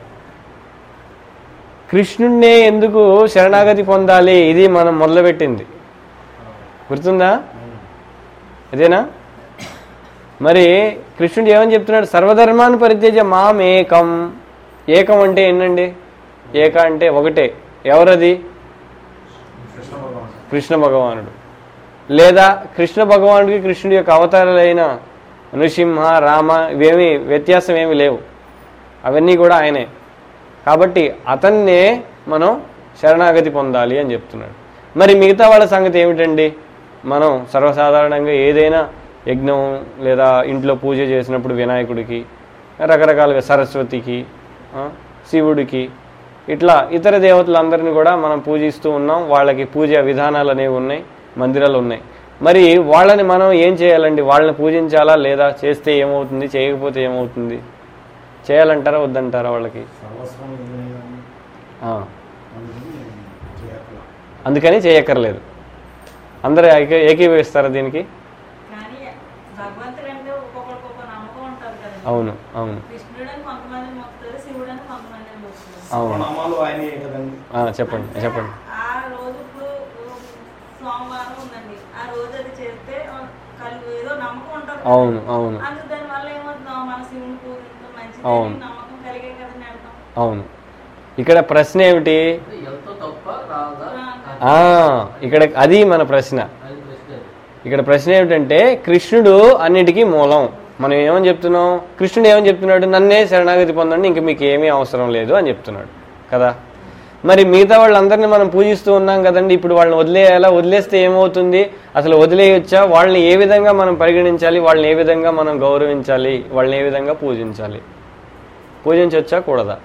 S1: కృష్ణుణ్ణే ఎందుకు శరణాగతి పొందాలి ఇది మనం మొదలుపెట్టింది గుర్తుందా ఇదేనా మరి కృష్ణుడు ఏమని చెప్తున్నాడు సర్వధర్మాన్ని పరిత్యజ మాం ఏకం ఏకం అంటే ఏంటండి ఏక అంటే ఒకటే ఎవరది
S2: కృష్ణ భగవాన్
S1: కృష్ణ భగవానుడు లేదా కృష్ణ భగవానుడికి కృష్ణుడి యొక్క అవతారాలైన నృసింహ రామ ఇవేమీ వ్యత్యాసం ఏమీ లేవు అవన్నీ కూడా ఆయనే కాబట్టి అతన్నే మనం శరణాగతి పొందాలి అని చెప్తున్నాడు మరి మిగతా వాళ్ళ సంగతి ఏమిటండి మనం సర్వసాధారణంగా ఏదైనా యజ్ఞం లేదా ఇంట్లో పూజ చేసినప్పుడు వినాయకుడికి రకరకాలుగా సరస్వతికి ఆ, శివుడికి ఇట్లా ఇతర దేవతలందరినీ కూడా మనం పూజిస్తూ ఉన్నాం వాళ్ళకి పూజా విధానాలు అనేవి ఉన్నాయి మందిరాలు ఉన్నాయి మరి వాళ్ళని మనం ఏం చేయాలండి వాళ్ళని పూజించాలా లేదా చేస్తే ఏమవుతుంది చేయకపోతే ఏమవుతుంది చేయాలంటారా వద్దంటారా వాళ్ళకి
S2: సర్వస్వం ఇదే కానీ
S1: ఆ,
S2: అందుకని చేయట్లా
S1: అందుకని చేయక్కర్లేదు అందరూ ఏకీ ఏకీభవిస్తారా దీనికి
S4: కానీ భగవంతుడు అంటే ఒక్కొక్కరికి ఒక్కొక్క నమ్మకం ఉంటుంది కదా
S1: అవును అవును
S4: కృష్ణుడు అని కొంతమంది మొక్కుతారు శివుడు అని కొంతమంది మొక్కుతారు
S1: అవును
S2: నామాలు ఆయనే కదండి
S1: ఆ, చెప్పండి చెప్పండి
S4: ఆ రోజు ఇప్పుడు సోమవారం ఉందండి ఆ రోజు అది చేస్తే కలు ఏదో నమ్మకం ఉంటుంది కదా.
S1: అవును అవును
S4: అందుకు దాని వల్ల ఏమవుతుందో మన శివుని పూజించడం మంచిది
S1: అవును.
S4: అని నమ్మకం కలిగే కదండి అర్థం
S1: అవును ఇక్కడ ప్రశ్న ఏమిటి
S3: అంటే ఎంతో తప్ప రాదా
S1: ఆ, ఇక్కడ అది మన ప్రశ్న
S3: అది ప్రశ్న అది.
S1: ఇక్కడ ప్రశ్న ఏమిటంటే కృష్ణుడు అన్నిటికీ మూలం మనం ఏమని చెప్తున్నాం కృష్ణుడు ఏమని చెప్తున్నాడు నన్నే శరణాగతి పొందండి ఇంక మీకు ఏమీ అవసరం లేదు అని చెప్తున్నాడు కదా మరి మిగతా వాళ్ళందరినీ మనం పూజిస్తూ ఉన్నాం కదండి ఇప్పుడు వాళ్ళని వదిలేయాలా వదిలేస్తే ఏమవుతుంది అసలు వదిలేయొచ్చా వాళ్ళని ఏ విధంగా మనం పరిగణించాలి వాళ్ళని ఏ విధంగా మనం గౌరవించాలి వాళ్ళని ఏ విధంగా పూజించాలి పూజించవచ్చా కూడదా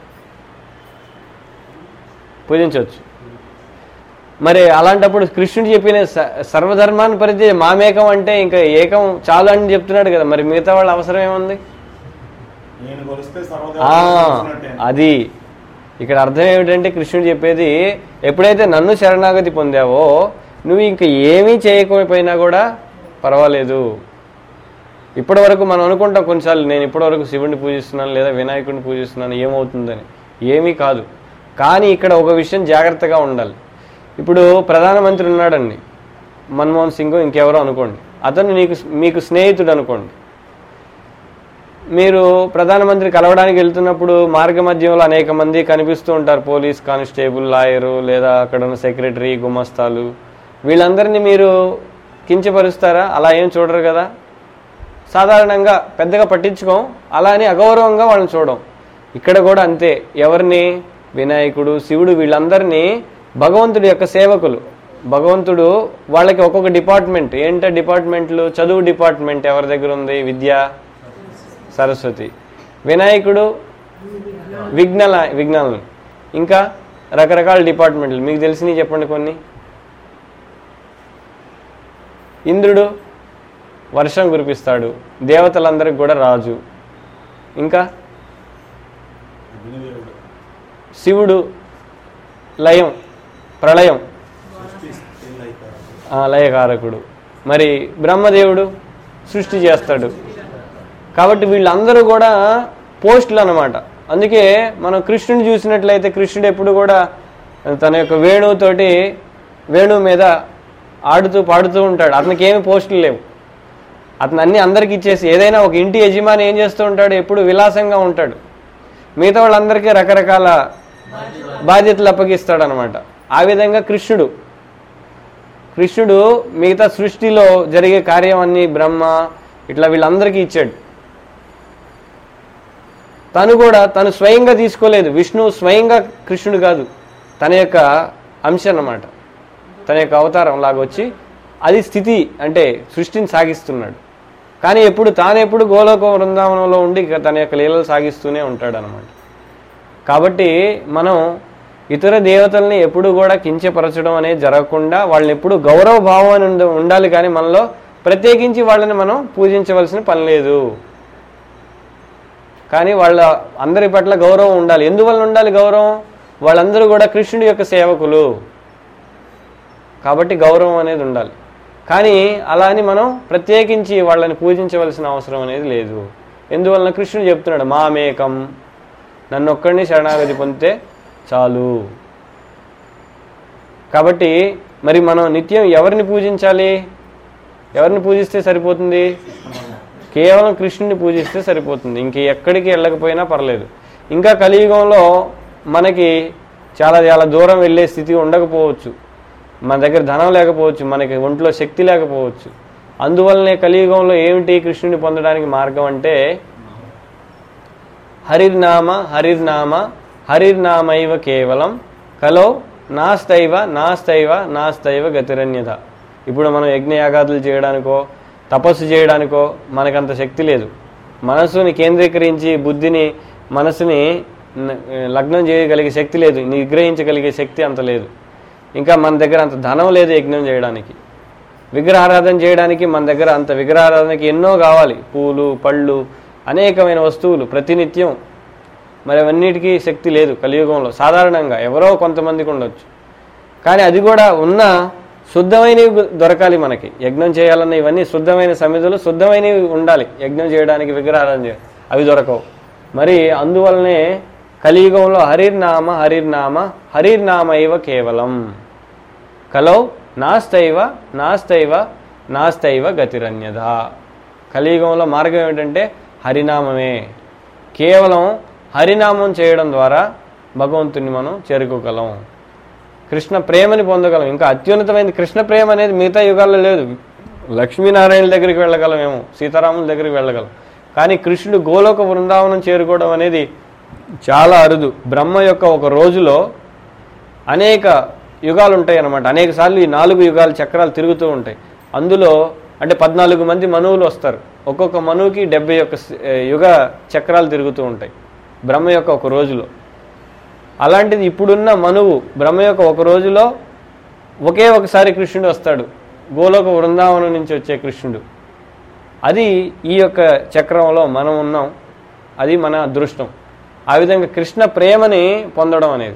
S1: పూజించవచ్చు మరి అలాంటప్పుడు కృష్ణుడు చెప్పిన స- సర్వధర్మాన్ని పరిధి మామేకం అంటే ఇంకా ఏకం చాలు అని చెప్తున్నాడు కదా మరి మిగతా వాళ్ళ అవసరం ఏముంది
S2: నేను కొలిస్తే
S1: ఆ,
S2: సర్వదేవ
S1: అది ఇక్కడ అర్థం ఏమిటంటే కృష్ణుడు చెప్పేది ఎప్పుడైతే నన్ను శరణాగతి పొందావో నువ్వు ఇంక ఏమీ చేయకపోయినా కూడా పర్వాలేదు ఇప్పటి వరకు మనం అనుకుంటాం కొన్నిసార్లు నేను ఇప్పటివరకు శివుడిని పూజిస్తున్నాను లేదా వినాయకుడిని పూజిస్తున్నాను ఏమవుతుందని ఏమీ కాదు కానీ ఇక్కడ ఒక విషయం జాగ్రత్తగా ఉండాలి ఇప్పుడు ప్రధానమంత్రి ఉన్నాడండి మన్మోహన్ సింగ్ ఇంకెవరో అనుకోండి అతను నీకు మీకు స్నేహితుడు అనుకోండి మీరు ప్రధానమంత్రి కలవడానికి వెళ్తున్నప్పుడు మార్గ మధ్యంలో అనేక మంది కనిపిస్తూ ఉంటారు పోలీస్ కానిస్టేబుల్ లాయరు లేదా అక్కడ ఉన్న సెక్రటరీ గుమస్తాలు వీళ్ళందరినీ మీరు కించపరుస్తారా అలా ఏం చూడరు కదా సాధారణంగా పెద్దగా పట్టించుకోం అలా అని అగౌరవంగా వాళ్ళని చూడం ఇక్కడ కూడా అంతే ఎవరిని వినాయకుడు శివుడు వీళ్ళందరినీ భగవంతుడి యొక్క సేవకులు భగవంతుడు వాళ్ళకి ఒక్కొక్క డిపార్ట్మెంట్ ఏంట డిపార్ట్మెంట్లు చదువు డిపార్ట్మెంట్ ఎవరి దగ్గర ఉంది విద్య సరస్వతి వినాయకుడు విఘ్నల విఘ్నాలను ఇంకా రకరకాల డిపార్ట్మెంట్లు మీకు తెలిసినవి చెప్పండి కొన్ని ఇంద్రుడు వర్షం కురిపిస్తాడు దేవతలందరికి కూడా రాజు ఇంకా
S2: అగ్నిదేవుడు
S1: శివుడు లయం ప్రళయం
S2: సృష్టి స్థితి అయిపోయారు
S1: ఆ, లయకారకుడు మరి బ్రహ్మదేవుడు సృష్టి చేస్తాడు కాబట్టి వీళ్ళందరూ కూడా పోస్టులు అన్నమాట అందుకే మనం కృష్ణుని చూసినట్లయితే కృష్ణుడు ఎప్పుడు కూడా తన యొక్క వేణువుతోటి వేణువు మీద ఆడుతూ పాడుతూ ఉంటాడు అతనికి ఏమి పోస్టులు లేవు అతను అన్ని అందరికి ఇచ్చేసి ఏదైనా ఒక ఇంటి యజమాని ఏం చేస్తూ ఉంటాడు ఎప్పుడు విలాసంగా ఉంటాడు మిగతా వాళ్ళందరికీ రకరకాల బాధ్యతలు అప్పగిస్తాడు అనమాట ఆ విధంగా కృష్ణుడు కృష్ణుడు మిగతా సృష్టిలో జరిగే కార్యం అన్ని బ్రహ్మ ఇట్లా వీళ్ళందరికీ ఇచ్చాడు తను కూడా తను స్వయంగా తీసుకోలేదు విష్ణువు స్వయంగా కృష్ణుడు కాదు తన యొక్క అంశ అన్నమాట తన యొక్క అవతారం లాగా వచ్చి అది స్థితి అంటే సృష్టిని సాగిస్తున్నాడు కానీ ఎప్పుడు తానెప్పుడు గోలోక బృందావనంలో ఉండి ఇక తన యొక్క లీలలు సాగిస్తూనే ఉంటాడు అనమాట కాబట్టి మనం ఇతర దేవతల్ని ఎప్పుడు కూడా కించపరచడం అనేది జరగకుండా వాళ్ళని ఎప్పుడు గౌరవ భావం అని ఉండ- ఉండాలి కానీ మనలో ప్రత్యేకించి వాళ్ళని మనం పూజించవలసిన పని లేదు కానీ వాళ్ళ అందరి పట్ల గౌరవం ఉండాలి ఎందువల్ల ఉండాలి గౌరవం వాళ్ళందరూ కూడా కృష్ణుడి యొక్క సేవకులు కాబట్టి గౌరవం అనేది ఉండాలి కానీ అలా అని మనం ప్రత్యేకించి వాళ్ళని పూజించవలసిన అవసరం అనేది లేదు ఎందువలన కృష్ణుడు చెప్తున్నాడు మామేకం నన్ను ఒక్కడిని శరణాగతి పొందితే చాలు కాబట్టి మరి మనం నిత్యం ఎవరిని పూజించాలి ఎవరిని పూజిస్తే సరిపోతుంది కేవలం కృష్ణుని పూజిస్తే సరిపోతుంది ఇంక ఎక్కడికి వెళ్ళకపోయినా పర్లేదు ఇంకా కలియుగంలో మనకి చాలా చాలా దూరం వెళ్ళే స్థితి ఉండకపోవచ్చు మన దగ్గర ధనం లేకపోవచ్చు మనకి ఒంట్లో శక్తి లేకపోవచ్చు అందువల్లనే కలియుగంలో ఏమిటి కృష్ణుని పొందడానికి మార్గం అంటే హరిర్నామ హరిర్నామ హరిర్నామైవ కేవలం కలో నాస్తైవ నాస్తైవ నాస్తైవ గతిరన్యత ఇప్పుడు మనం యజ్ఞయాగాదులు చేయడానికో తపస్సు చేయడానికో మనకంత శక్తి లేదు మనసుని కేంద్రీకరించి బుద్ధిని మనసుని న- లగ్నం చేయగలిగే శక్తి లేదు నిగ్రహించగలిగే శక్తి అంత లేదు ఇంకా మన దగ్గర అంత ధనం లేదు యజ్ఞం చేయడానికి విగ్రహారాధన చేయడానికి మన దగ్గర అంత విగ్రహారాధనకి ఎన్నో కావాలి పూలు పళ్ళు అనేకమైన వస్తువులు ప్రతినిత్యం మరి అవన్నిటికీ శక్తి లేదు కలియుగంలో సాధారణంగా ఎవరో కొంతమందికి ఉండొచ్చు కానీ అది కూడా ఉన్న శుద్ధమైనవి దొరకాలి మనకి యజ్ఞం చేయాలన్న ఇవన్నీ శుద్ధమైన సమిధులు శుద్ధమైనవి ఉండాలి యజ్ఞం చేయడానికి విగ్రహారాధన చేయాలి అవి దొరకవు మరి అందువల్లనే కలియుగంలో హరిర్నామ హరిర్నామ హరిర్నామ ఇవ కేవలం కలౌ నాస్తైవ నాస్తైవ నాస్తైవ గతిరన్యద కలియుగంలో మార్గం ఏమిటంటే హరినామమే కేవలం హరినామం చేయడం ద్వారా భగవంతుని మనం చేరుకోగలం కృష్ణ ప్రేమని పొందగలం ఇంకా అత్యున్నతమైన కృష్ణ ప్రేమ అనేది మిగతా యుగాల్లో లేదు లక్ష్మీనారాయణ దగ్గరికి వెళ్ళగలమేమో సీతారాముల దగ్గరికి వెళ్ళగలం కానీ కృష్ణుడు గోలోక బృందావనం చేరుకోవడం అనేది చాలా అరుదు బ్రహ్మ యొక్క ఒక రోజులో అనేక యుగాలు ఉంటాయి అన్నమాట అనేక సార్లు ఈ నాలుగు యుగాలు చక్రాలు తిరుగుతూ ఉంటాయి అందులో అంటే పద్నాలుగు మంది మనువులు వస్తారు ఒక్కొక్క మనువుకి డెబ్బై ఒక్క స- ఏ, యుగ చక్రాలు తిరుగుతూ ఉంటాయి బ్రహ్మ యొక్క ఒక రోజులో అలాంటిది ఇప్పుడున్న మనువు బ్రహ్మ యొక్క ఒక రోజులో ఒకే ఒకసారి కృష్ణుడు వస్తాడు గోలోక బృందావనం నుంచి వచ్చే కృష్ణుడు అది ఈ యొక్క చక్రంలో మనం ఉన్నాం అది మన అదృష్టం ఆ విధంగా కృష్ణ ప్రేమని పొందడం అనేది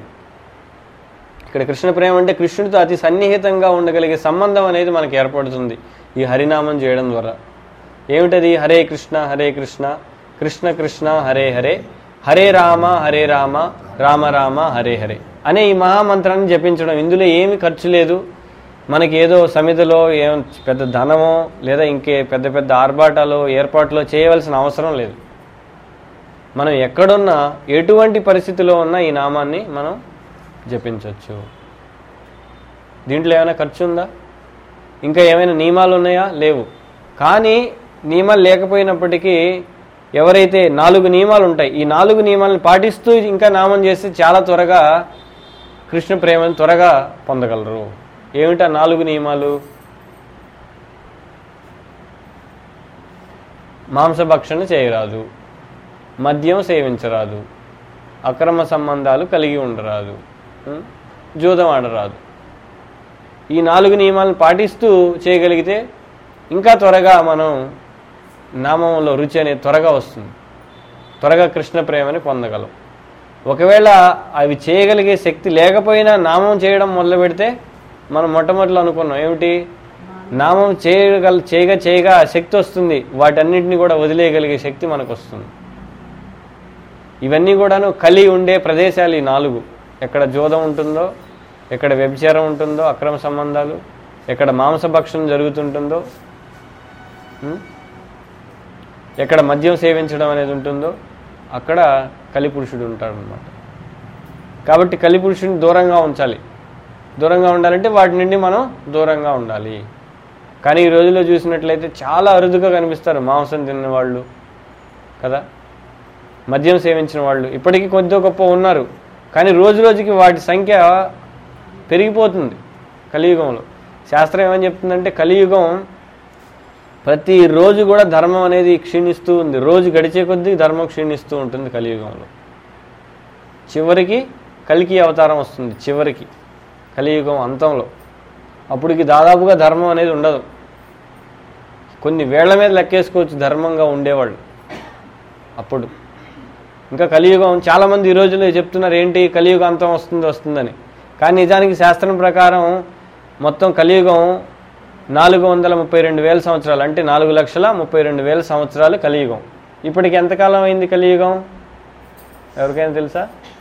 S1: ఇక్కడ కృష్ణ ప్రేమ అంటే కృష్ణుడితో అతి సన్నిహితంగా ఉండగలిగే సంబంధం అనేది మనకి ఏర్పడుతుంది ఈ హరినామం చేయడం ద్వారా ఏమిటది హరే కృష్ణ హరే కృష్ణ కృష్ణ కృష్ణ హరే హరే హరే రామ హరే రామ రామ రామ హరే హరే అనే ఈ మహామంత్రాన్ని జపించడం ఇందులో ఏమి ఖర్చు లేదు మనకి ఏదో సమితిలో ఏం పెద్ద ధనమో లేదా ఇంకే పెద్ద పెద్ద ఆర్భాటాలు ఏర్పాట్లో చేయవలసిన అవసరం లేదు మనం ఎక్కడున్నా ఎటువంటి పరిస్థితిలో ఉన్నా ఈ నామాన్ని మనం జపించవచ్చు దీంట్లో ఏమైనా ఖర్చు ఉందా ఇంకా ఏమైనా నియమాలు ఉన్నాయా లేవు కానీ నియమాలు లేకపోయినప్పటికీ ఎవరైతే నాలుగు నియమాలు ఉంటాయి ఈ నాలుగు నియమాలను పాటిస్తూ ఇంకా నామం చేస్తే చాలా త్వరగా కృష్ణ ప్రేమను త్వరగా పొందగలరు ఏమిటా నాలుగు నియమాలు మాంసభక్షణ చేయరాదు మద్యం సేవించరాదు అక్రమ సంబంధాలు కలిగి ఉండరాదు ఉం? జూదం ఆడరాదు ఈ నాలుగు నియమాలను పాటిస్తూ చేయగలిగితే ఇంకా త్వరగా మనం నామంలో రుచి అనేది త్వరగా వస్తుంది త్వరగా కృష్ణ ప్రేమని పొందగలం ఒకవేళ అవి చేయగలిగే శక్తి లేకపోయినా నామం చేయడం మొదలు పెడితే మనం మొట్టమొదటిలో అనుకున్నాం ఏమిటి నామం చేయగల చేయగా చేయగా ఆ శక్తి వస్తుంది వాటన్నిటిని కూడా వదిలేయగలిగే శక్తి మనకు వస్తుంది ఇవన్నీ కూడాను కలి ఉండే ప్రదేశాలు ఈ నాలుగు ఎక్కడ జోదం ఉంటుందో ఎక్కడ వ్యభిచారం ఉంటుందో అక్రమ సంబంధాలు ఎక్కడ మాంసభక్షణం జరుగుతుంటుందో ఉం? ఎక్కడ మద్యం సేవించడం అనేది ఉంటుందో అక్కడ కలిపురుషుడు ఉంటాడు అనమాట కాబట్టి కలిపురుషుడిని దూరంగా ఉంచాలి దూరంగా ఉండాలంటే వాటి నుండి మనం దూరంగా ఉండాలి కానీ ఈ రోజుల్లో చూసినట్లయితే చాలా అరుదుగా కనిపిస్తారు మాంసం తిన్న వాళ్ళు కదా మద్యం సేవించిన వాళ్ళు ఇప్పటికీ కొద్ది గొప్ప ఉన్నారు కానీ రోజు రోజుకి వాటి సంఖ్య పెరిగిపోతుంది కలియుగంలో శాస్త్రం ఏమని చెప్తుందంటే కలియుగం ప్రతిరోజు కూడా ధర్మం అనేది క్షీణిస్తూ ఉంది రోజు గడిచే కొద్దీ ధర్మం క్షీణిస్తూ ఉంటుంది కలియుగంలో చివరికి కలికి అవతారం వస్తుంది చివరికి కలియుగం అంతంలో అప్పటికి దాదాపుగా ధర్మం అనేది ఉండదు కొన్ని వేళ్ల మీద లెక్కేసుకోవచ్చు ధర్మంగా ఉండేవాళ్ళు అప్పుడు ఇంకా కలియుగం చాలామంది ఈ రోజుల్లో చెప్తున్నారు ఏంటి కలియుగం అంతం వస్తుంది వస్తుందని కానీ నిజానికి శాస్త్రం ప్రకారం మొత్తం కలియుగం నాలుగు వందల ముప్పై రెండు వేల సంవత్సరాలు అంటే నాలుగు లక్షల ముప్పై రెండు వేల సంవత్సరాలు కలియుగం ఇప్పటికి ఎంతకాలం అయింది కలియుగం ఎవరికైనా తెలుసా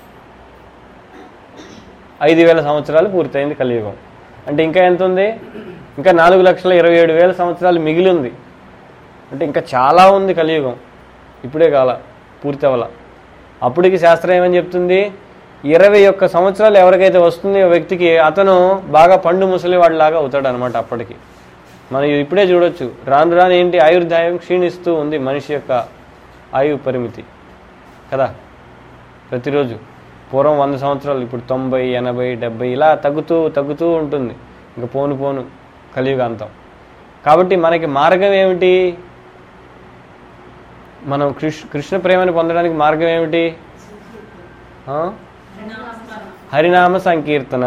S1: ఐదు వేల సంవత్సరాలు పూర్తయింది కలియుగం అంటే ఇంకా ఎంత ఉంది ఇంకా నాలుగు లక్షల ఇరవై ఏడు వేల సంవత్సరాలు మిగిలి ఉంది అంటే ఇంకా చాలా ఉంది కలియుగం ఇప్పుడే కాల పూర్తి అవ్వాల అప్పటికి శాస్త్రం ఏమని చెప్తుంది ఇరవై ఒక్క సంవత్సరాలు ఎవరికైతే వస్తుంది ఆ వ్యక్తికి అతను బాగా పండు ముసలివాడిలాగా అవుతాడు అనమాట అప్పటికి మనం ఇప్పుడే చూడొచ్చు రాను రాను ఏంటి ఆయుర్దాయం క్షీణిస్తూ ఉంది మనిషి యొక్క ఆయు పరిమితి కదా ప్రతిరోజు పూర్వం వంద సంవత్సరాలు ఇప్పుడు తొంభై ఎనభై డెబ్బై ఇలా తగ్గుతూ తగ్గుతూ ఉంటుంది ఇంకా పోను పోను కలియుగాంతం కాబట్టి మనకి మార్గం ఏమిటి మనం కృష్ కృష్ణ ప్రేమని పొందడానికి మార్గం ఏమిటి ఆ?
S4: నమస్కారం
S1: హరినామ సంకీర్తన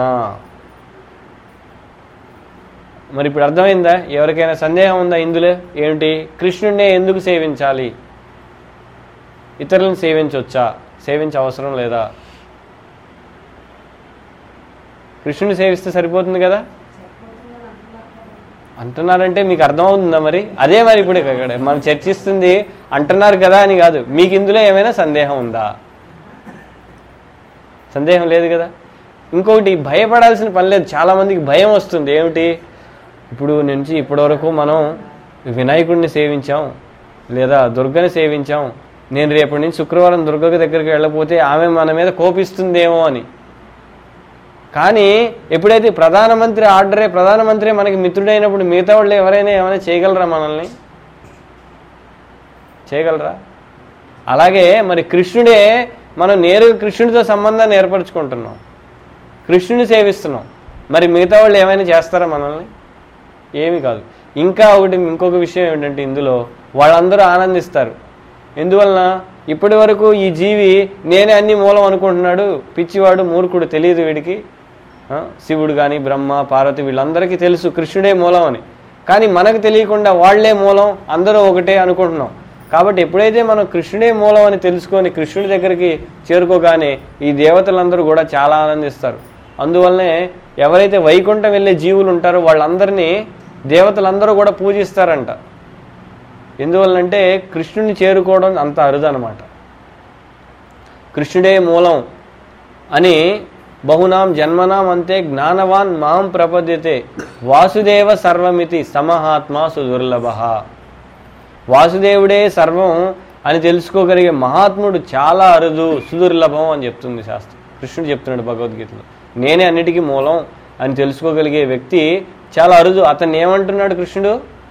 S1: మరి ఇప్పుడు అర్థమైందా ఎవరికైనా సందేహం ఉందా ఇందులో ఏమిటి కృష్ణుడినే ఎందుకు సేవించాలి ఇతరులను సేవించవచ్చా సేవించ అవసరం లేదా కృష్ణుని సేవిస్తే సరిపోతుంది కదా అంటున్నారంటే మీకు అర్థమవుతుందా మరి అదే మరి ఇప్పుడు ఇక్కడ మనం చర్చిస్తుంది అంటున్నారు కదా అని కాదు మీకు ఇందులో ఏమైనా సందేహం ఉందా సందేహం లేదు కదా ఇంకొకటి భయపడాల్సిన పని లేదు చాలా మందికి భయం వస్తుంది ఏమిటి ఇప్పుడు నుంచి ఇప్పటివరకు మనం వినాయకుడిని సేవించాం లేదా దుర్గని సేవించాం నేను రేపటి నుంచి శుక్రవారం దుర్గ దగ్గరికి వెళ్ళకపోతే ఆమె మన మీద కోపిస్తుందేమో అని కానీ ఎప్పుడైతే ప్రధానమంత్రి ఆర్డరే ప్రధానమంత్రి మనకి మిత్రుడైనప్పుడు మిగతా వాళ్ళు ఎవరైనా ఏమైనా చేయగలరా మనల్ని చేయగలరా అలాగే మరి కృష్ణుడే మనం నేరుగా కృష్ణుడితో సంబంధాన్ని ఏర్పరచుకుంటున్నాం కృష్ణుని సేవిస్తున్నాం మరి మిగతా వాళ్ళు ఏమైనా చేస్తారా మనల్ని ఏమీ కాదు ఇంకా ఒకటి ఇంకొక విషయం ఏమిటంటే ఇందులో వాళ్ళందరూ ఆనందిస్తారు ఎందువలన ఇప్పటి వరకు ఈ జీవి నేనే అన్ని మూలం అనుకుంటున్నాడు పిచ్చివాడు మూర్ఖుడు తెలియదు వీడికి ఆ, శివుడు కానీ బ్రహ్మ పార్వతి వీళ్ళందరికీ తెలుసు కృష్ణుడే మూలం అని కానీ మనకు తెలియకుండా వాళ్ళే మూలం అందరూ ఒకటే అనుకుంటున్నాం కాబట్టి ఎప్పుడైతే మనం కృష్ణుడే మూలం అని తెలుసుకొని కృష్ణుడి దగ్గరికి చేరుకోగానే ఈ దేవతలందరూ కూడా చాలా ఆనందిస్తారు అందువల్లనే ఎవరైతే వైకుంఠం వెళ్ళే జీవులు ఉంటారో వాళ్ళందరినీ దేవతలందరూ కూడా పూజిస్తారంట ఎందువల్లంటే కృష్ణుని చేరుకోవడం అంత అరుదనమాట కృష్ణుడే మూలం అని బహునాం జన్మనాం అంతే జ్ఞానవాన్ మాం ప్రపద్యతే వాసుదేవ సర్వమితి సమహాత్మా సుదుర్లభ వాసుదేవుడే సర్వం అని తెలుసుకోగలిగే మహాత్ముడు చాలా అరుదు సుదుర్లభం అని చెప్తుంది శాస్త్రం కృష్ణుడు చెప్తున్నాడు భగవద్గీతలో నేనే అన్నిటికీ మూలం అని తెలుసుకోగలిగే వ్యక్తి చాలా అరుదు అతన్ని ఏమంటున్నాడు కృష్ణుడు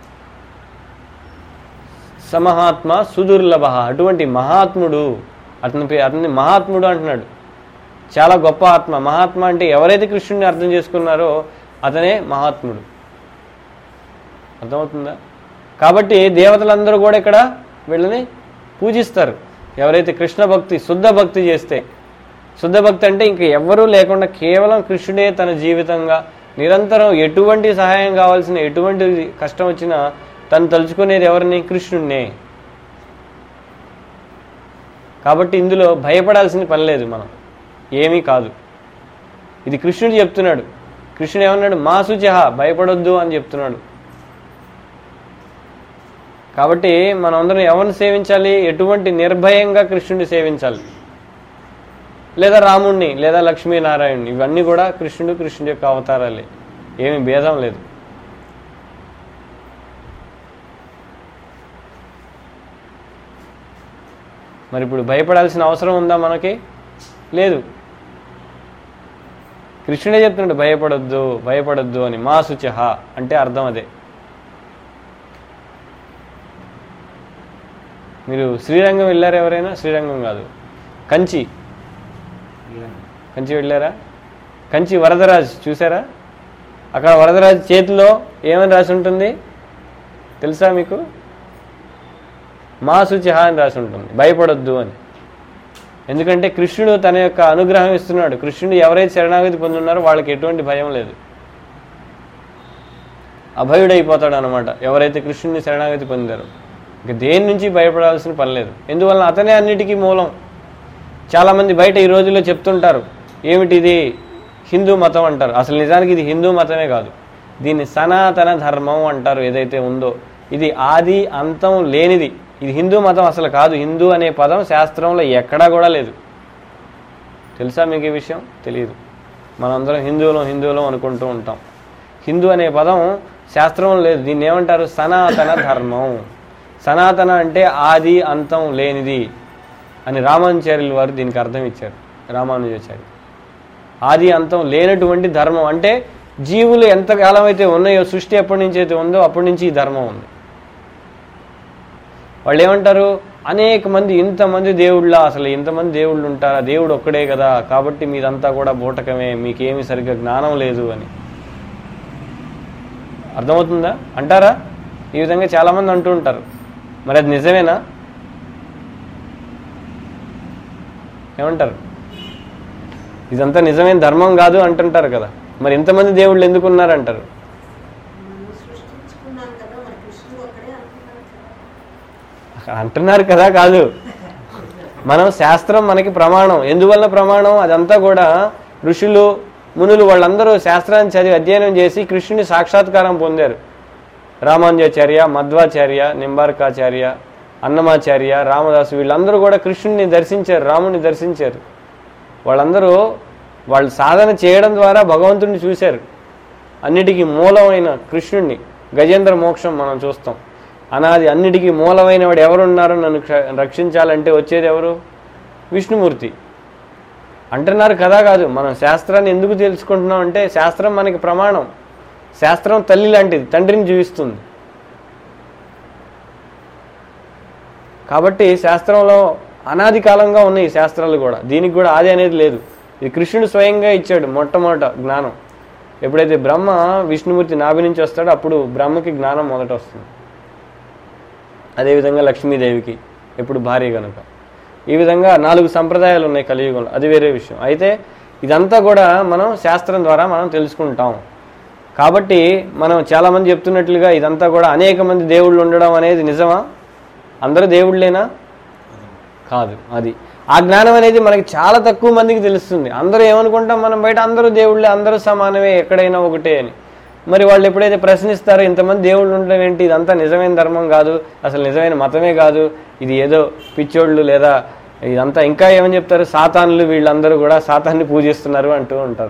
S1: సమహాత్మ సుదుర్లభ అటువంటి మహాత్ముడు అతని పే అతన్ని మహాత్ముడు అంటున్నాడు చాలా గొప్ప ఆత్మ మహాత్మ అంటే ఎవరైతే కృష్ణుడిని అర్థం చేసుకున్నారో అతనే మహాత్ముడు అర్థమవుతుందా కాబట్టి దేవతలందరూ కూడా ఇక్కడ వీళ్ళని పూజిస్తారు ఎవరైతే కృష్ణ భక్తి శుద్ధ భక్తి చేస్తే శుద్ధ భక్తి అంటే ఇంక ఎవ్వరూ లేకుండా కేవలం కృష్ణుడే తన జీవితంగా నిరంతరం ఎటువంటి సహాయం కావాల్సిన ఎటువంటి కష్టం వచ్చినా తను తలుచుకునేది ఎవరిని కృష్ణుడినే కాబట్టి ఇందులో భయపడాల్సిన పని లేదు మనం ఏమీ కాదు ఇది కృష్ణుడు చెప్తున్నాడు కృష్ణుడు ఏమన్నాడు మా శుచహ భయపడొద్దు అని చెప్తున్నాడు కాబట్టి మనం అందరం ఎవరిని సేవించాలి ఎటువంటి నిర్భయంగా కృష్ణుడిని సేవించాలి లేదా రాముణ్ణి లేదా లక్ష్మీనారాయణుని ఇవన్నీ కూడా కృష్ణుడు కృష్ణుడి యొక్క అవతారాలే ఏమీ భేదం లేదు మరి ఇప్పుడు భయపడాల్సిన అవసరం ఉందా మనకి లేదు కృష్ణుడే చెప్తున్నాడు భయపడొద్దు భయపడొద్దు అని మా శుచహ అంటే అర్థం అదే మీరు శ్రీరంగం వెళ్ళారా ఎవరైనా శ్రీరంగం కాదు కంచి కంచి వెళ్ళారా కంచి వరదరాజ్ చూసారా అక్కడ వరదరాజ్ చేతిలో ఏమని రాసి ఉంటుంది తెలుసా మీకు మా శుచిహ అని రాసి ఉంటుంది భయపడొద్దు అని ఎందుకంటే కృష్ణుడు తన యొక్క అనుగ్రహం ఇస్తున్నాడు కృష్ణుడు ఎవరైతే శరణాగతి పొందున్నారో వాళ్ళకి ఎటువంటి భయం లేదు అభయుడైపోతాడు అనమాట ఎవరైతే కృష్ణుడిని శరణాగతి పొందారో ఇక దేని నుంచి భయపడాల్సిన పని లేదు ఎందువలన అతనే అన్నిటికీ మూలం చాలామంది బయట ఈ రోజుల్లో చెప్తుంటారు ఏమిటి ఇది హిందూ మతం అంటారు అసలు నిజానికి ఇది హిందూ మతమే కాదు దీన్ని సనాతన ధర్మం అంటారు ఏదైతే ఉందో ఇది ఆది అంతం లేనిది ఇది హిందూ మతం అసలు కాదు హిందూ అనే పదం శాస్త్రంలో ఎక్కడా కూడా లేదు తెలుసా మీకు ఈ విషయం తెలియదు మనందరం హిందువులం హిందువులం అనుకుంటూ ఉంటాం హిందూ అనే పదం శాస్త్రంలో లేదు దీన్ని ఏమంటారు సనాతన ధర్మం సనాతన అంటే ఆది అంతం లేనిది అని రామానుచార్యుల వారు దీనికి అర్థం ఇచ్చారు రామానుజాచార్య ఆది అంతం లేనటువంటి ధర్మం అంటే జీవులు ఎంతకాలం అయితే ఉన్నాయో సృష్టి ఎప్పటి నుంచి అయితే ఉందో అప్పటి నుంచి ఈ ధర్మం ఉంది వాళ్ళు ఏమంటారు అనేక మంది ఇంతమంది దేవుళ్ళ అసలు ఇంతమంది దేవుళ్ళు ఉంటారా దేవుడు ఒక్కడే కదా కాబట్టి మీదంతా కూడా బూటకమే మీకేమి సరిగ్గా జ్ఞానం లేదు అని అర్థమవుతుందా అంటారా ఈ విధంగా చాలామంది అంటూ ఉంటారు మరి అది నిజమేనా ఏమంటారు ఇదంతా నిజమైన ధర్మం కాదు అంటుంటారు కదా మరి ఇంతమంది దేవుళ్ళు ఎందుకు ఉన్నారంటారు
S5: మనం సృష్టించుకున్నాం కదా మరి కృష్ణుడు ఒక్కడే అంటున్నాడు కదా
S1: అంటున్నారు కదా కాదు మనం శాస్త్రం మనకి ప్రమాణం ఎందువల్ల ప్రమాణం అదంతా కూడా ఋషులు మునులు వాళ్ళందరూ శాస్త్రాన్ని చదివి అధ్యయనం చేసి కృష్ణుని సాక్షాత్కారం పొందారు రామానుజాచార్య మధ్వాచార్య నింబార్కాచార్య అన్నమాచార్య రామదాసు వీళ్ళందరూ కూడా కృష్ణుని దర్శించారు రాముని దర్శించారు వాళ్ళందరూ వాళ్ళు సాధన చేయడం ద్వారా భగవంతుడిని చూశారు అన్నిటికీ మూలమైన కృష్ణుణ్ణి గజేంద్ర మోక్షం మనం చూస్తాం అనాది అన్నిటికీ మూలమైన వాడు ఎవరున్నారో నన్ను క్ష- రక్షించాలంటే వచ్చేది ఎవరు విష్ణుమూర్తి అంటున్నారు కదా కాదు మనం శాస్త్రాన్ని ఎందుకు తెలుసుకుంటున్నాం అంటే శాస్త్రం మనకి ప్రమాణం శాస్త్రం తల్లి లాంటిది తండ్రిని చూపిస్తుంది కాబట్టి శాస్త్రంలో అనాది కాలంగా ఉన్నాయి ఈ శాస్త్రాలు కూడా దీనికి కూడా ఆది అనేది లేదు ఇది కృష్ణుడు స్వయంగా ఇచ్చాడు మొట్టమొదట జ్ఞానం ఎప్పుడైతే బ్రహ్మ విష్ణుమూర్తి నాభి నుంచి వస్తాడో అప్పుడు బ్రహ్మకి జ్ఞానం మొదట వస్తుంది అదేవిధంగా లక్ష్మీదేవికి ఎప్పుడు భార్య కనుక ఈ విధంగా నాలుగు సంప్రదాయాలు ఉన్నాయి కలియుగంలో అది వేరే విషయం అయితే ఇదంతా కూడా మనం శాస్త్రం ద్వారా మనం తెలుసుకుంటాం కాబట్టి మనం చాలామంది చెప్తున్నట్లుగా ఇదంతా కూడా అనేక మంది దేవుళ్ళు ఉండడం అనేది నిజమా అందరూ దేవుళ్ళేనా కాదు అది ఆ జ్ఞానం అనేది మనకి చాలా తక్కువ మందికి తెలుస్తుంది అందరూ ఏమనుకుంటాం మనం బయట అందరూ దేవుళ్ళే అందరూ సమానమే ఎక్కడైనా ఒకటే అని మరి వాళ్ళు ఎప్పుడైతే ప్రశ్నిస్తారో ఇంతమంది దేవుళ్ళు ఉండడం ఏంటి ఇదంతా నిజమైన ధర్మం కాదు అసలు నిజమైన మతమే కాదు ఇది ఏదో పిచ్చోళ్ళు లేదా ఇదంతా ఇంకా ఏమని చెప్తారు సాతానులు వీళ్ళందరూ కూడా సాతాన్ని పూజిస్తున్నారు అంటూ ఉంటారు